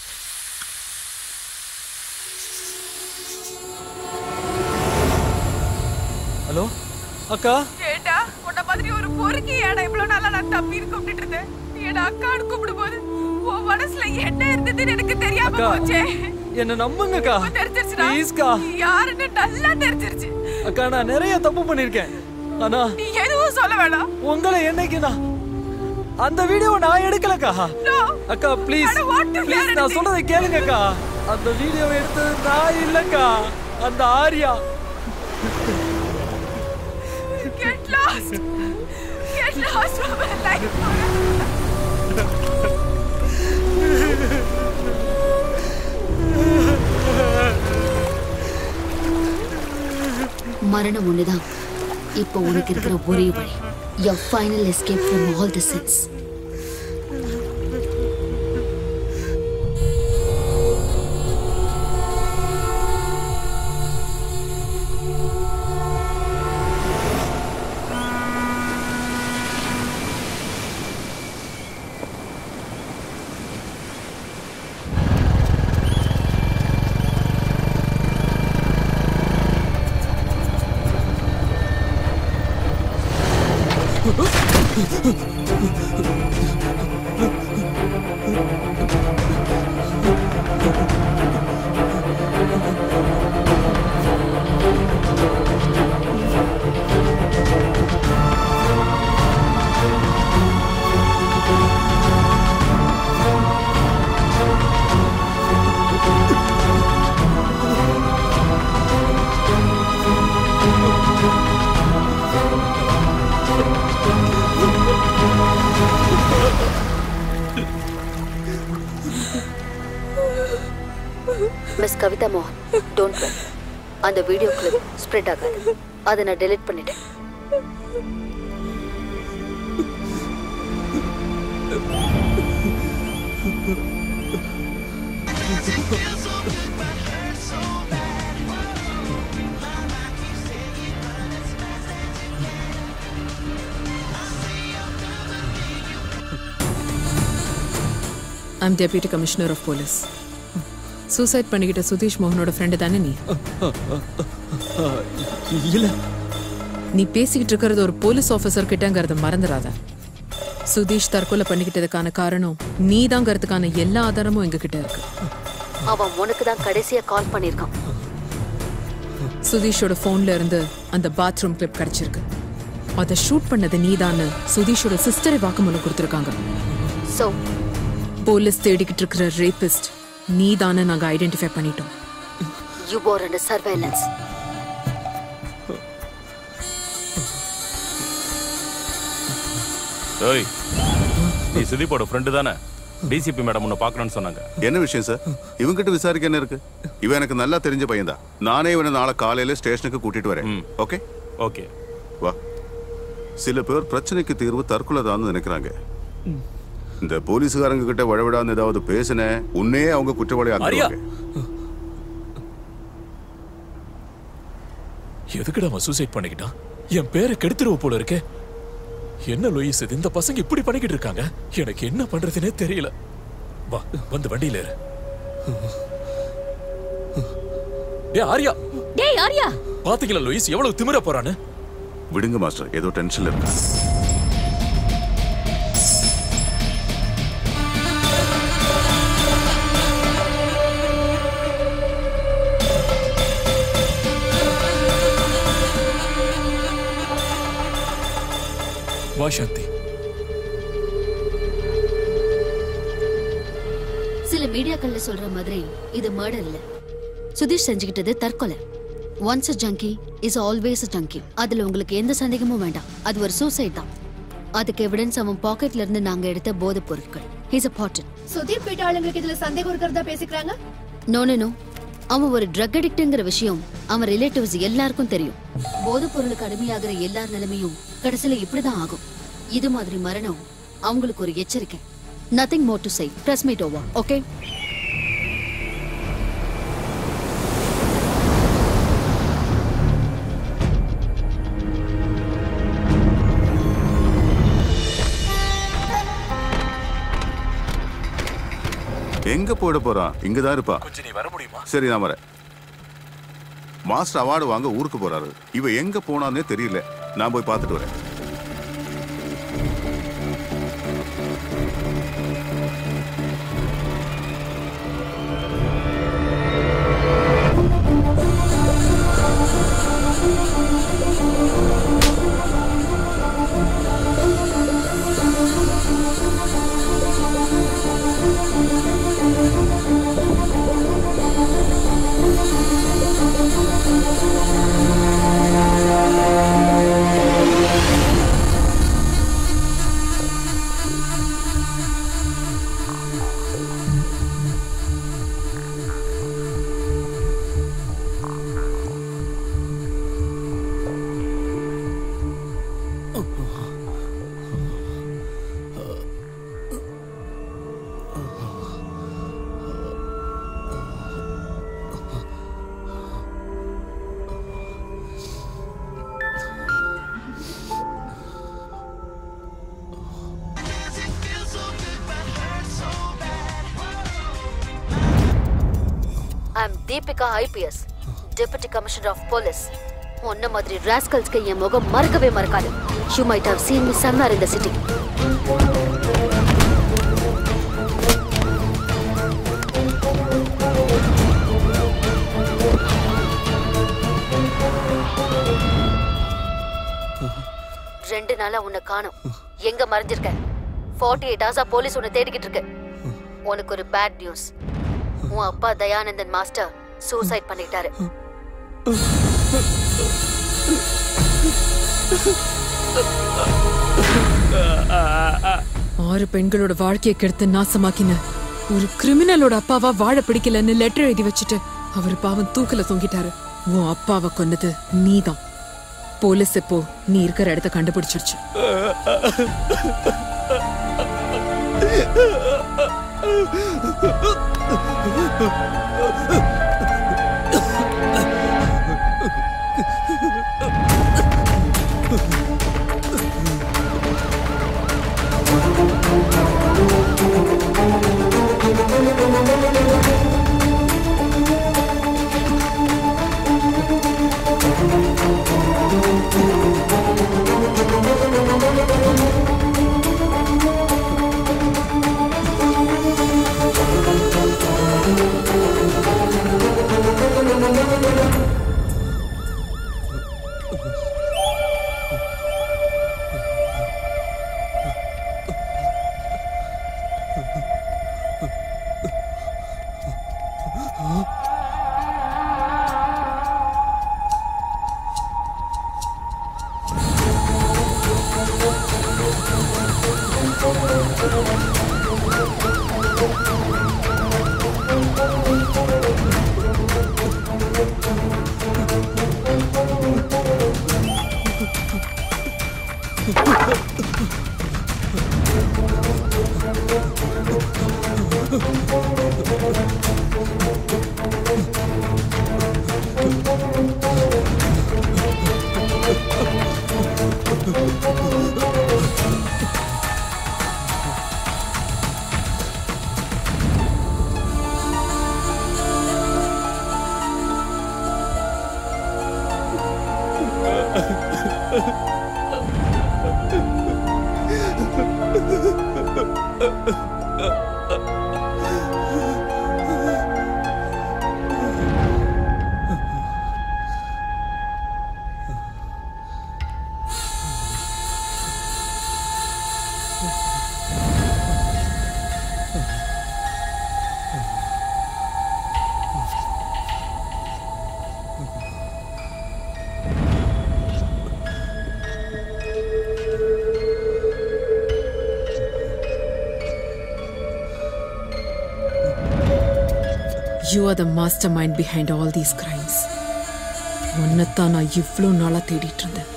ஹலோ அக்கா ஏண்டா உன்ன மாதிரி ஒரு பொறுக்கி ஏடா இவ்வளவு நாளா நான் தம்பின்னு கூப்பிட்டு இருந்தேன் நீ என்ன அக்கான்னு கூப்பிடும்போது உன் மனசுல என்ன இருந்ததுன்னு எனக்கு தெரியாம அக்கா போச்சே என்ன நம்புங்கக்கா தெரிஞ்சிருச்சுடா ப்ளீஸ்க்கா நீ யாருன்னு நல்லா தெரிஞ்சிருச்சு அக்கா நான் நிறைய தப்பு பண்ணிருக்கேன் ஆனா நீ எதுவும் சொல்ல வேணாம் உங்களை என்னைக்கு நான் அந்த வீடியோவை நான் எடுக்கலக்கா அக்கா please I don't want to please hear நான் anything. சொல்றதை கேளுங்கக்கா அந்த வீடியோவை எடுத்தது நான் இல்லக்கா அந்த Arya Get lost. Get lost from my life. மரணம் ஒண்ணுதான் இப்போ உனக்கு இருக்கிற ஒரே வழி your final escape from all the sins ஆ மிஸ் கவிதா மோகன் டோன்ட் வெல் அந்த வீடியோ கிளிப் ஸ்ப்ரெட் ஆகாது அதை நான் டெலீட் பண்ணிட்டேன் I'm deputy commissioner of police suicide பண்ணிக்கிட்ட சுதீஷ் மோகனோட ஃப்ரெண்டு தானே நீ இல்ல நீ பேசிக்கிட்டு இருக்கிறது ஒரு போலீஸ் ஆஃபீஸர் கிட்டங்கிறத மறந்துடாத சுதீஷ் தற்கொலை பண்ணிக்கிட்டதுக்கான காரணம் நீதாங்கிறதுக்கான எல்லா ஆதாரமும் எங்க கிட்ட இருக்கு அவன் உனக்கு தான் கடைசியா கால் பண்ணியிருக்கான் சுதீஷோட ஃபோன்ல இருந்து அந்த பாத்ரூம் கிளிப் கிடைச்சிருக்கு அதை ஷூட் பண்ணது நீதான்னு சுதீஷோட சிஸ்டரை வாக்குமூலம் கொடுத்துருக்காங்க சோ போலீஸ் தேடிக்கிட்டு இருக்கிற ரேபிஸ்ட் நீதான்னு நாங்க ஐடென்டிஃபை பண்ணிட்டோம் யூ ஆர் அண்டர் சர்வேலன்ஸ் ஏய் நீ சுதீப்போட ஃப்ரெண்டு தானே டிசிபி மேடம் உன்னை பார்க்கணும்னு சொன்னாங்க என்ன விஷயம் சார் இவங்கிட்ட விசாரிக்க என்ன இருக்கு இவன் எனக்கு நல்லா தெரிஞ்ச பையன்தான் நானே இவனை நாளை காலையில ஸ்டேஷனுக்கு கூட்டிட்டு வரேன் ஓகே ஓகே வா சில பேர் பிரச்சனைக்கு தீர்வு தற்கொலை தான் நினைக்கிறாங்க இந்த போலீஸ்காரங்க கிட்ட வழவிடான்னு ஏதாவது பேசின உன்னையே அவங்க குற்றவாளி ஆரியா ஆக்குவாங்க எதுக்குடா அவன் சூசைட் பண்ணிக்கிட்டான் என் பேரை கெடுத்துருவ போல இருக்கே என்ன லூயிஸ் இது இந்த பசங்க இப்படி பண்ணிக்கிட்டு இருக்காங்க எனக்கு என்ன பண்றதுனே தெரியல வா வந்து வண்டியில ஏறு டேய் ஆரியா டேய் ஆர்யா பாத்தீங்களா லூயிஸ் எவ்வளவு திமிர போறான்னு விடுங்க மாஸ்டர் ஏதோ டென்ஷன்ல இருக்கு வா சாந்தி சில மீடியாக்கள்ல சொல்ற மாதிரி இது மர்டர் இல்ல சுதீஷ் செஞ்சுக்கிட்டது தற்கொலை once a junkie is always a junkie அதுல உங்களுக்கு எந்த சந்தேகமும் வேண்டாம் அது ஒரு சூசைட் தான் அதுக்கு எவிடன்ஸ் அவன் பாக்கெட்ல இருந்து நாங்க எடுத்த போதைப் பொருட்கள் ஹீஸ் அ பாட்டன் சுதீப் வீட்டு ஆளுங்களுக்கு இதுல சந்தேகம் இருக்கிறதா பேசிக்கிறாங்க நோ நோ நோ அவன் ஒரு ட்ரக் அடிக்ட்ங்கிற விஷயம் அவன் ரிலேட்டிவ்ஸ் எல்லாருக்கும் தெரியும் போதைப் பொருளுக்கு அடிமையாகிற எல்லார் நிலைமையும் கடைசியில இப்படிதான் ஆகும் இது மாதிரி மரணம் அவங்களுக்கு ஒரு எச்சரிக்கை nothing more to say press meet over okay எங்க போயிட போறான் இங்கதான் இருப்பா கொஞ்சம் நீ வர முடியுமா சரி நான் வரேன் மாஸ்டர் அவார்டு வாங்க ஊருக்கு போறாரு இவ எங்க போனான்னே தெரியல நான் போய் பார்த்துட்டு வரேன் I am Deepika IPS deputy commissioner of police உன்ன மாதிரி ராஸ்கல்ஸ்க்கு என் முகம் மறக்கவே மறக்காது you might have seen me somewhere in the city நாளா உன்னை காணும் எங்க மறைஞ்சிருக்க 48 எயிட் ஹவர்ஸா போலீஸ் உன்னை தேடிக்கிட்டு இருக்கு உனக்கு ஒரு பேட் நியூஸ் உன் அப்பா தயானந்தன் மாஸ்டர் சூசைட் பண்ணிட்டாரு ஆறு பெண்களோட வாழ்க்கையை கெடுத்து நாசமாக்கின ஒரு கிரிமினலோட அப்பாவா வாழ பிடிக்கலன்னு லெட்டர் எழுதி வச்சுட்டு அவர் பாவம் தூக்கல தொங்கிட்டாரு உன் அப்பாவை கொன்னது நீதான் போலீஸ் இப்போ நீ இருக்கிற இடத்த கண்டுபிடிச்சிருச்சு you are the mastermind behind all these crimes உன்னைத்தான் நான் இவ்வளோ நாளா தேடிட்டு இருந்தேன்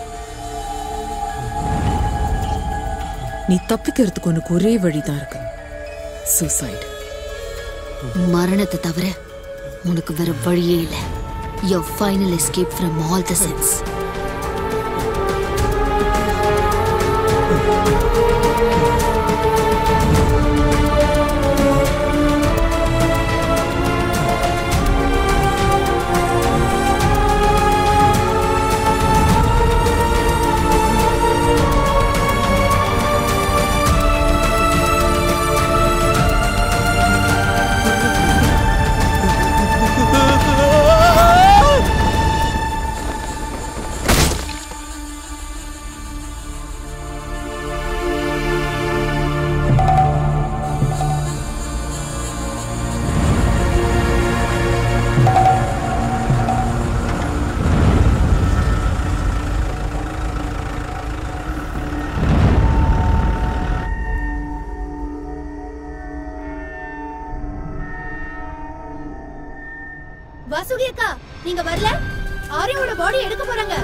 நீ தப்பிக்கிறதுக்கு உனக்கு ஒரே வழிதான் இருக்கு சூசைடு மரணத்தை தவிர உனக்கு வேற வழியே இல்லை your final escape from all the sins Vasuki அக்கா நீங்க வரல ஆரியோட பாடி எடுக்க போறாங்க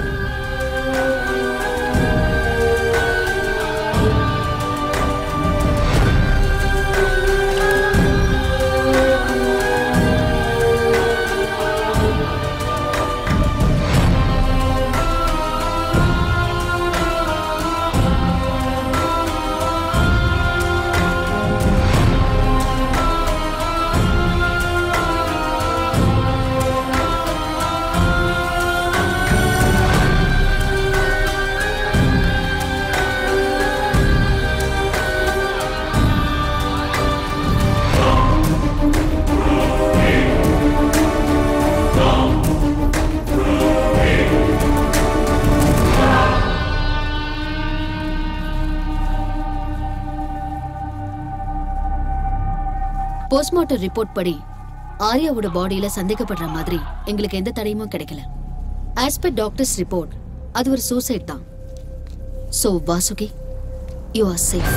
போஸ்ட்மார்ட்டம் ரிப்போர்ட் படி ஆர்யாவோட பாடியில சந்தேகப்படுற மாதிரி எங்களுக்கு எந்த தடையுமும் கிடைக்கல ஆஸ் பர் டாக்டர்ஸ் ரிப்போர்ட் அது ஒரு சூசைட் தான் so Vasuki you are safe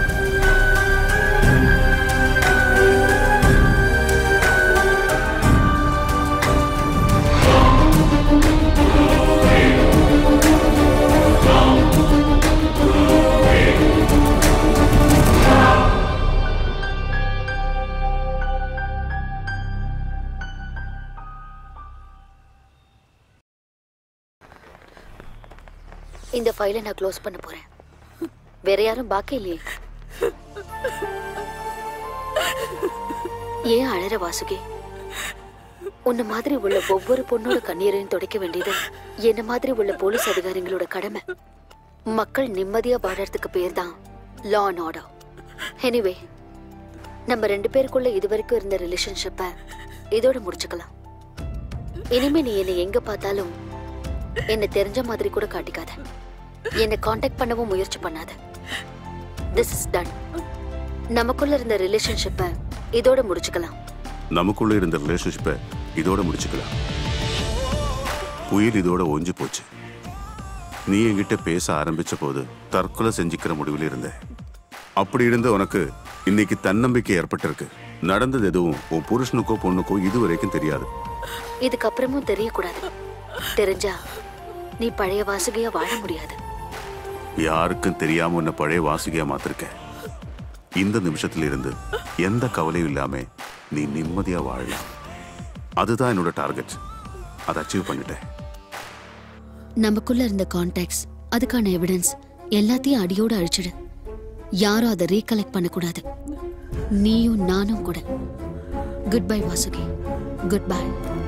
இந்த ஃபைலை நான் க்ளோஸ் பண்ண போறேன் வேற யாரும் பாக்கி இல்லையே ஏன் அழற வாசுகி உன்ன மாதிரி உள்ள ஒவ்வொரு பொண்ணோட கண்ணீரையும் துடைக்க வேண்டியது என்ன மாதிரி உள்ள போலீஸ் அதிகாரிகளோட கடமை மக்கள் நிம்மதியா வாழறதுக்கு பேர் தான் லா அண்ட் ஆர்டர் எனிவே நம்ம ரெண்டு பேருக்குள்ள இதுவரைக்கும் இருந்த ரிலேஷன்ஷிப்பை இதோட முடிச்சுக்கலாம் இனிமே நீ என்னை எங்க பார்த்தாலும் என்ன தெரிஞ்ச மாதிரி கூட காட்டிக்காத என்னை காண்டாக்ட் பண்ணவும் முயற்சி பண்ணாத திஸ் இஸ் டன் நமக்குள்ள இருந்த ரிலேஷன்ஷிப்பை இதோட முடிச்சுக்கலாம் நமக்குள்ள இருந்த ரிலேஷன்ஷிப்பை இதோட முடிச்சுக்கலாம் புயல் இதோட ஒஞ்சு போச்சு நீ என்கிட்ட பேச ஆரம்பிச்ச போது தற்கொலை செஞ்சுக்கிற முடிவில் இருந்த அப்படி இருந்த உனக்கு இன்னைக்கு தன்னம்பிக்கை ஏற்பட்டிருக்கு நடந்தது எதுவும் உன் புருஷனுக்கோ பொண்ணுக்கோ இதுவரைக்கும் தெரியாது இதுக்கப்புறமும் தெரியக்கூடாது தெரிஞ்சா நீ பழைய வாசுகியா வாழ முடியாது யாருக்கும் தெரியாம உன்னை பழைய வாசுகியா மாத்திருக்க இந்த நிமிஷத்துல இருந்து எந்த கவலையும் இல்லாம நீ நிம்மதியா வாழலாம் அதுதான் என்னோட டார்கெட் அதை அச்சீவ் பண்ணிட்டேன் நமக்குள்ள இருந்த கான்டாக்ட்ஸ் அதுக்கான எவிடன்ஸ் எல்லாத்தையும் அடியோட அழிச்சிடு யாரும் அதை ரீகலெக்ட் பண்ணக்கூடாது நீயும் நானும் கூட goodbye Vasuki goodbye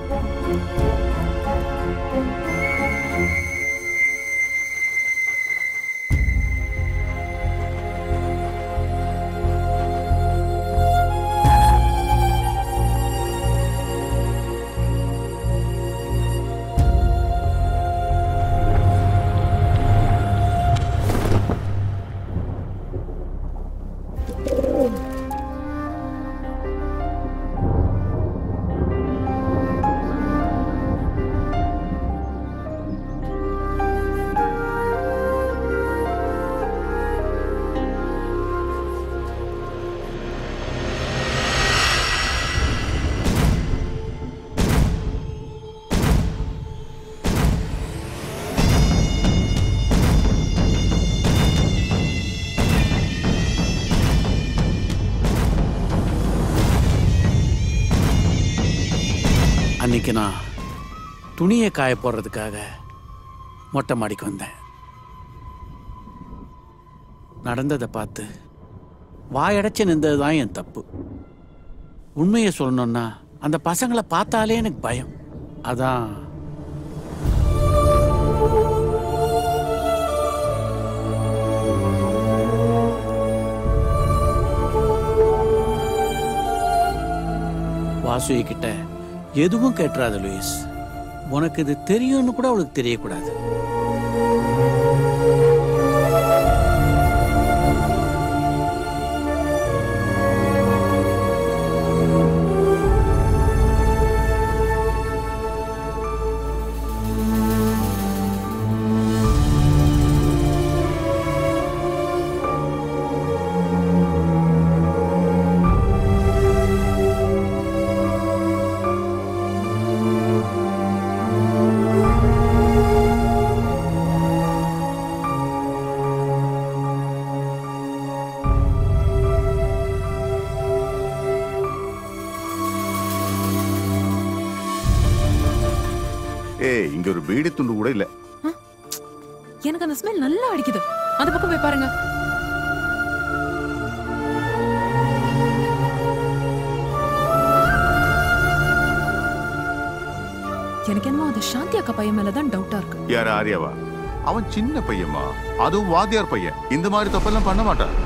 அன்னைக்கு நான் துணியை காய போடுறதுக்காக மொட்டை மாடிக்கு வந்தேன் நடந்ததை பார்த்து வாயடைச்சு நின்றது தான் என் தப்பு உண்மையை சொல்லணும்னா அந்த பசங்களை பார்த்தாலே எனக்கு பயம் அதான் வாசுகி கிட்ட எதுவும் கேட்டுறாத லூயிஸ் உனக்கு இது தெரியும்னு கூட அவளுக்கு தெரியக்கூடாது ஏய் இங்க ஒரு பீடி துண்டு கூட இல்ல எனக்கு அந்த ஸ்மெல் நல்லா அடிக்குது அந்த பக்கம் போய் பாருங்க எனக்கு என்னமோ அது சாந்தி அக்கா பையன் மேலதான் டவுட்டா இருக்கு யார் ஆர்யாவா அவன் சின்ன பையன்மா அதுவும் வாத்தியார் பையன் இந்த மாதிரி தப்பெல்லாம் பண்ண மாட்டான்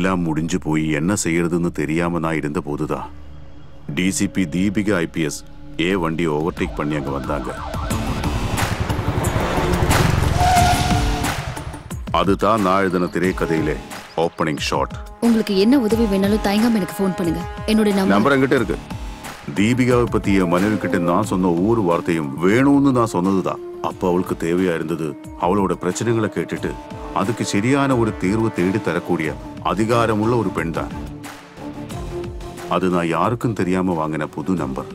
எல்லாம் முடிஞ்சு போய் என்ன செய்யறதுன்னு தெரியாம நான் இருந்த போதுதான் டிசிபி தீபிகா ஐபிஎஸ் ஏ வண்டியை ஓவர்டேக் பண்ணி அங்க வந்தாங்க அதுதான் நான் எழுதின திரைக்கதையிலே ஓப்பனிங் ஷாட் உங்களுக்கு என்ன உதவி வேணாலும் தயங்காம எனக்கு ஃபோன் பண்ணுங்க என்னோட நம்பர் நம்பர் என்கிட்ட இருக்கு தீபிகாவை பத்தி என் மனைவி கிட்ட நான் சொன்ன ஒவ்வொரு வார்த்தையும் வேணும்னு நான் சொன்னதுதான் அப்ப அவளுக்கு தேவையா இருந்தது அவளோட பிரச்சனைகளை கேட்டுட்டு அதுக்கு சரியான ஒரு தீர்வு தேடி தரக்கூடிய அதிகாரமுள்ள ஒரு பெண் தான் அது நான் யாருக்கும் தெரியாம வாங்கின புது நம்பர்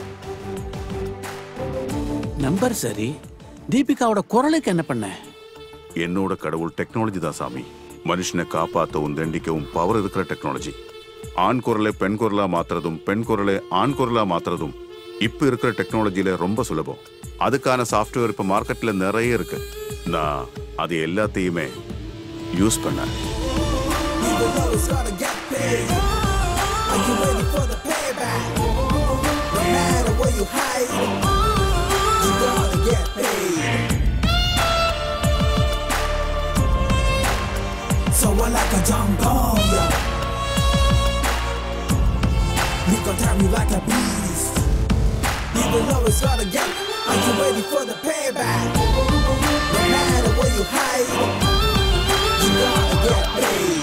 நம்பர் சரி தீபிகாவோட குரலுக்கு என்ன பண்ண என்னோட கடவுள் டெக்னாலஜி தான் சாமி மனுஷனை காப்பாற்றவும் தண்டிக்கவும் பவர் இருக்கிற டெக்னாலஜி ஆண் குரலை பெண் குரலா மாத்துறதும் பெண் குரலை ஆண் குரலா மாத்துறதும் இப்ப இருக்கிற டெக்னாலஜில ரொம்ப சுலபம் அதுக்கான சாஃப்ட்வேர் இப்ப மார்க்கெட்ல நிறைய இருக்கு நான் அது எல்லாத்தையுமே யூஸ் பண்ணேன் Even though it's gonna get paid, are you ready for the payback? No matter where you hide, you gonna get paid. So I like a jump on ya. You gon' turn me like a beast. Even though it's gonna get, are you ready for the payback? No matter where you hide, you gonna get paid.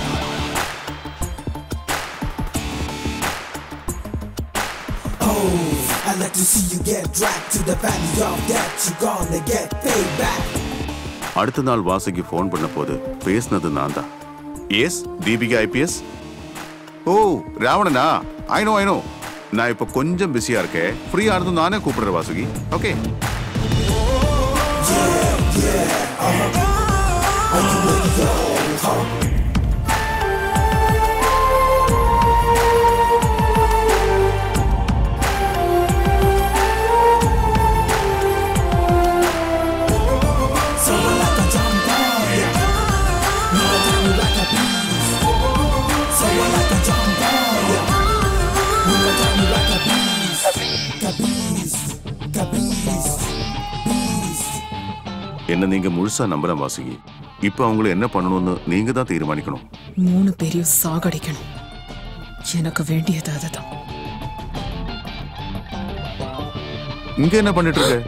Oh, I like to see you get dragged to the valley of death. You gonna get paid back. அடுத்த நாள் வாசுகி ஃபோன் பண்ண போது பேசினது நான் தான் எஸ் தீபிகா ஐபிஎஸ் ஓ ராவணனா ஐனோ ஐனோ நான் இப்போ கொஞ்சம் பிஸியா இருக்கேன் ஃப்ரீயா இருந்தும் நானே கூப்பிடுறேன் Vasuki okay So I like a jump on ya. You gon' turn me like a beast. So I like a jump on ya. You gon' turn me like a beast. Ka beast, ka beast, beast. என்ன நீங்க முழுசா நம்பலாம் வாசுகி இப்போ அவங்கள என்ன பண்ணணும்னு நீங்க தான் தீர்மானிக்கணும் மூணு பேரையும் சாகடிக்கணும் எனக்கு வேண்டியது அதுதான் இங்க என்ன பண்ணிட்டு இருக்க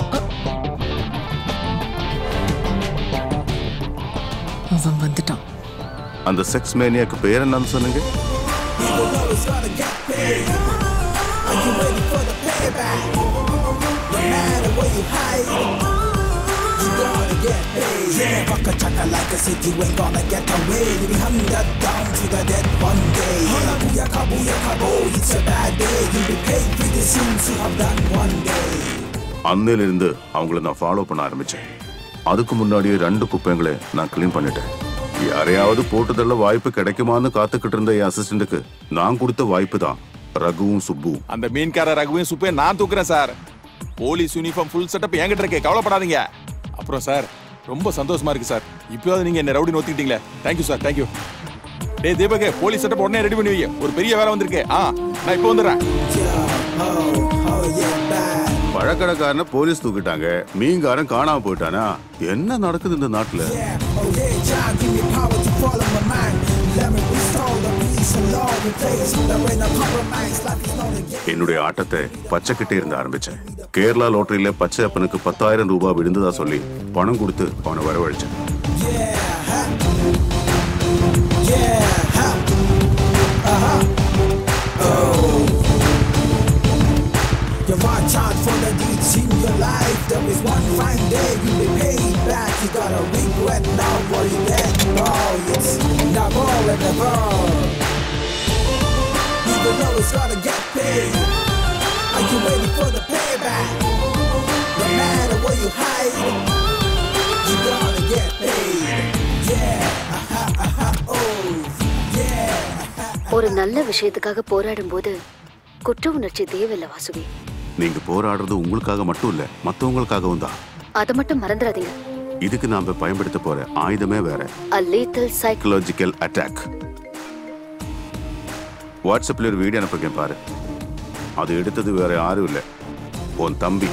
அவன் வந்துட்டான் அந்த செக்ஸ் மேனியாக்கு பேர் என்னன்னு சொன்னீங்க Even though it's gonna get paid, are you ready for the payback? No matter where you hide, you gonna get paid. Yeah, fuck a chaka like I said, you ain't gonna get away. You be hunted down to the dead one day. Yeah, booyaka, booyaka, boy, it's a bad day. You'll be paid for the sins you have done one day. அன்னையிலிருந்து அவங்கள நான் ஃபாலோ பண்ண ஆரம்பிச்சேன் அதுக்கு முன்னாடியே ரெண்டு குப்பைங்களை நான் க்ளீன் பண்ணிட்டேன் யாரையாவது போட்டுதள்ள வாய்ப்பு கிடைக்குமான்னு காத்துக்கிட்டு இருந்த என் அசிஸ்டண்ட்டுக்கு நான் கொடுத்த வாய்ப்பு தான் ரகுவும் சுப்புவும் அந்த மீன்கார ரகுவையும் சுப்பையும் நான் தூக்குறேன் sir police uniform full setup என்கிட்ட இருக்கே கவலைப்படாதீங்க அப்புறம் சார் ரொம்ப சந்தோஷமா இருக்கு சார் இப்போது நீங்க என்ன ரவுடி நோத்திக்கிட்டீங்களே தேங்க்யூ சார் தேங்க்யூ டேய் தீபக் போலீஸ் செட்டப் உடனே ரெடி பண்ணி வைங்க ஒரு பெரிய வேலை வந்திருக்கு ஆ நான் இப்போ வந்துடுறேன் பழக்கடைக்காரனை போலீஸ் தூக்கிட்டாங்க மீன்காரன் காணாம போயிட்டானா என்ன நடக்குது இந்த நாட்டுல Oh yeah, Jah, give me power to follow my mind. Let me restore the peace and love in place. That when I compromise, life is not a game. என்னுடைய ஆட்டத்தை பச்சைக்கிட்டே இருந்து ஆரம்பிச்சேன் கேரளா லோட்டரியில பச்சை அப்பனுக்கு பத்தாயிரம் ரூபாய் விழுந்ததா சொல்லி பணம் கொடுத்து அவனை வரவழைச்சேன் Yeah, ha. Uh-huh. Oh. You want charge for the deeds in your life. There is one fine day you'll be paid back. You gotta regret now what you let go. It's never and never. Even though it's gonna get paid. Are you ready for the payback? No matter where you hide, you gonna get paid. Yeah, aha, aha, oh, yeah. ஒரு நல்ல விஷயத்துக்காக போராடும் போது குற்ற உணர்ச்சி தேவையில்ல வாசுகி நீங்க போராடுறது உங்களுக்காக மட்டும் இல்ல மத்தவங்களுக்காகவும் தான் அதை மட்டும் மறந்துடாதீங்க இதுக்கு நாம பயன்படுத்த போற ஆயுதமே வேற a lethal psych psychological attack வாட்ஸ்அப்ல ஒரு வீடியோ அனுப்பிருக்கேன் பாரு அது எடுத்தது வேற யாரும் இல்ல உன் தம்பி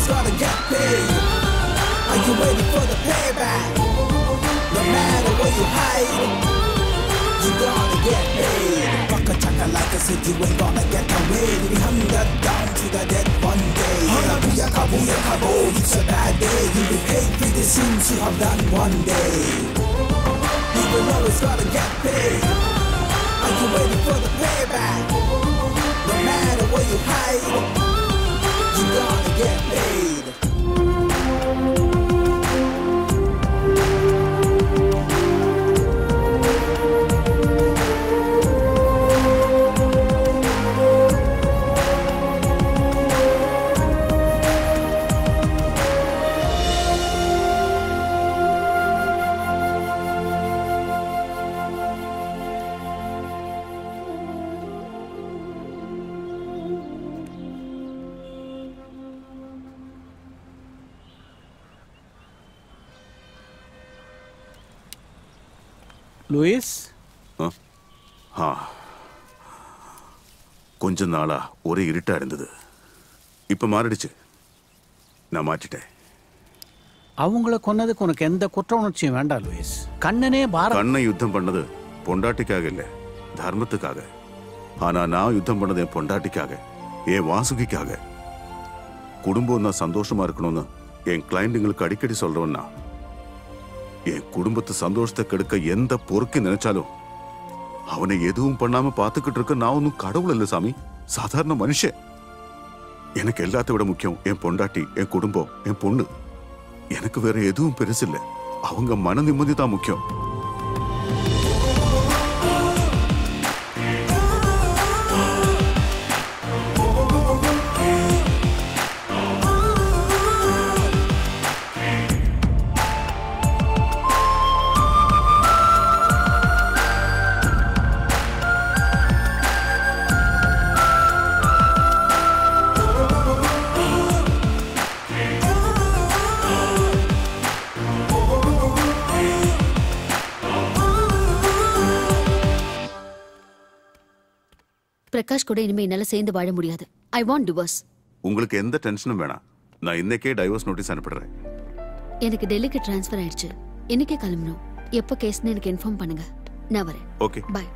gotta get paid. Are you ready for the payback? No matter where you hide, you gonna get paid. Fuck a chaka like I said, you ain't gonna get away. We hung that down to the dead one day. Booyaka, booyaka, boy, it's a bad day. You'll be paid for the sins you have done one day. People always gotta get paid. Are you ready for the payback? No matter where you hide, you gonna get paid. Louis ஆ கொஞ்ச நாளா ஒரே இருட்டா இருந்தது இப்ப மாறிடுச்சு நான் மாற்றிட்டேன் அவங்கள கொன்னதுக்கு உனக்கு எந்த குற்ற உணர்ச்சியும் வேண்டாம் லூயிஸ் கண்ணனே பாரத் கண்ணை யுத்தம் பண்ணது பொண்டாட்டிக்காக இல்ல தர்மத்துக்காக ஆனா நான் யுத்தம் பண்ணது என் பொண்டாட்டிக்காக என் வாசுகிக்காக குடும்பம் நான் சந்தோஷமா இருக்கணும்னு என் கிளைண்ட்டுங்களுக்கு அடிக்கடி சொல்றவன்னா என் குடும்பத்து சந்தோஷத்தை கெடுக்க எந்த பொறுக்கு நினைச்சாலும் அவனை எதுவும் பண்ணாம பாத்துக்கிட்டு இருக்க நான் ஒன்னும் கடவுள் இல்ல சாமி சாதாரண மனுஷன் எனக்கு எல்லாத்த விட முக்கியம் என் பொண்டாட்டி என் குடும்பம் என் பொண்ணு எனக்கு வேற எதுவும் பெருசில்ல அவங்க மன நிம்மதி தான் முக்கியம் பிரகாஷ் கூட இனிமே என்னால சேர்ந்து வாழ முடியாது ஐ வாண்ட் டிவோர்ஸ் உங்களுக்கு எந்த டென்ஷனும் வேணாம் நான் இன்னைக்கே டைவர்ஸ் நோட்டீஸ் அனுப்பிடுறேன் எனக்கு டெல்லிக்கு ட்ரான்ஸ்ஃபர் ஆயிடுச்சு இன்னைக்கே கிளம்பணும் எப்போ கேஸ்னு எனக்கு இன்ஃபார்ம் பண்ணுங்க நான் வரேன் ஓகே பாய்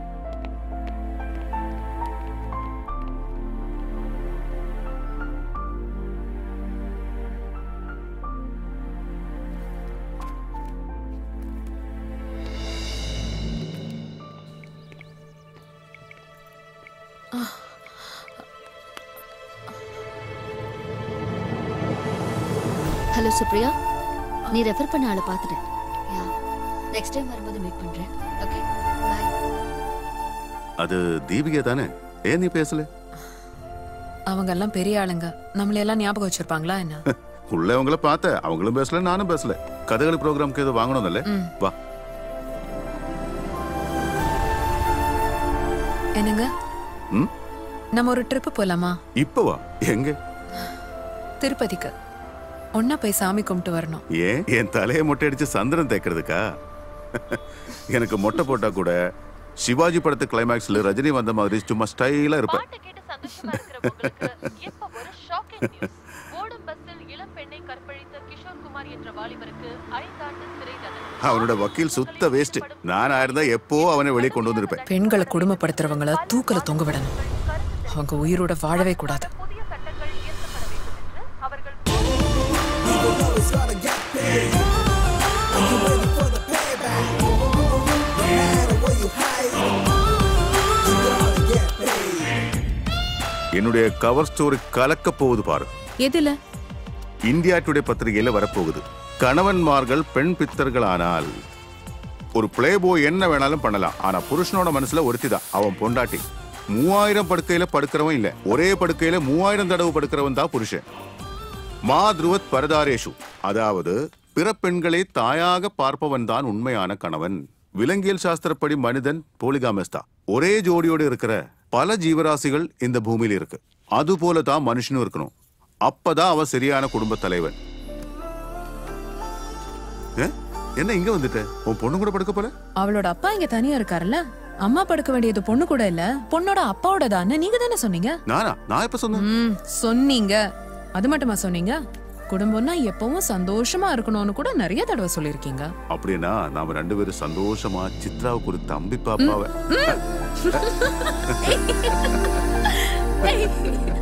ஹலோ சுப்ரியா நீ ரெஃபர் பண்ண ஆளை பார்த்துட்டேன் நெக்ஸ்ட் டைம் வரும்போது மீட் பண்றேன் ஓகே அது தீபிகா தானே ஏன் நீ பேசல அவங்க எல்லாம் பெரிய ஆளுங்க நம்மள எல்லாம் ஞாபகம் வச்சிருப்பாங்களா என்ன உள்ளவங்கள பார்த்த அவங்களும் பேசல நானும் பேசல கதகளி ப்ரோக்ராம்க்கு ஏதோ வாங்கணும்ல ம். வா என்னங்க ம் நம்ம ஒரு ட்ரிப் போலாமா இப்ப வா எங்க திருப்பதிக்கு ஒன்னா போய் சாமி கும்பிட்டு வரணும் ஏன் என் தலையை மொட்டை அடிச்சு சந்திரன் தேக்கிறதுக்கா எனக்கு மொட்டை போட்டா கூட சிவாஜி படத்து கிளைமேக்ஸ்ல ரஜினி வந்த மாதிரி சும்மா ஸ்டைலா இருப்பேன் ஓடும் பஸ்ஸில் இளம் பெண்ணை கற்பழித்த கிஷோர் குமார் என்ற வாலிபருக்கு ஐந்தாண்டு சிறை தண்டனை அவனோட வக்கீல் சுத்த வேஸ்ட் நான் ஆயிருந்தா எப்போ அவனை வெளியே கொண்டு வந்திருப்பேன் பெண்களை கொடுமைப்படுத்துறவங்கள தூக்கல தொங்க விடணும் அவங்க உயிரோட வாழவே கூடாது People always gotta get paid. Are you ready for the payback? No matter where you hide, you gotta get paid. என்னுடைய கவர் ஸ்டோரி கலக்க போகுது பாரு எதுல இந்தியா டுடே பத்திரிகையில வரப்போகுது கணவன்மார்கள் பெண் பித்தர்களானால் ஒரு பிளே போய் என்ன வேணாலும் பண்ணலாம் ஆனா புருஷனோட மனசுல ஒருத்தி தான் அவன் பொண்டாட்டி மூவாயிரம் படுக்கையில படுக்கிறவன் இல்ல ஒரே படுக்கையில மூவாயிரம் தடவை படுக்கிறவன் தான் புருஷன் மா துருவத் பரதாரேஷு அதாவது பிற பெண்களை தாயாக பார்ப்பவன் தான் உண்மையான கணவன் விலங்கியல் சாஸ்திரப்படி மனிதன் போலிகாமஸ்தா ஒரே ஜோடியோடு இருக்கிற பல ஜீவராசிகள் இந்த பூமியில இருக்கு அது போல தான் மனுஷனும் இருக்கணும் அப்பதான் அவன் சரியான குடும்ப தலைவன் ஏ? என்ன இங்க வந்துட்ட உன் பொண்ணு கூட படுக்க போல அவளோட அப்பா இங்க தனியா இருக்காருல்ல அம்மா படுக்க வேண்டியது பொண்ணு கூட இல்ல பொண்ணோட அப்பாவோட தானே நீங்க தானே சொன்னீங்க நானா நான் எப்ப சொன்னேன் ம், சொன்னீங்க அது மட்டுமா சொன்னீங்க குடும்பம்னா எப்பவும் சந்தோஷமா இருக்கணும்னு கூட நிறைய தடவை சொல்லியிருக்கீங்க அப்படின்னா நாம ரெண்டு பேரும் சந்தோஷமா சித்ராவுக்கு ஒரு தம்பி பாப்பாவை ஏய்.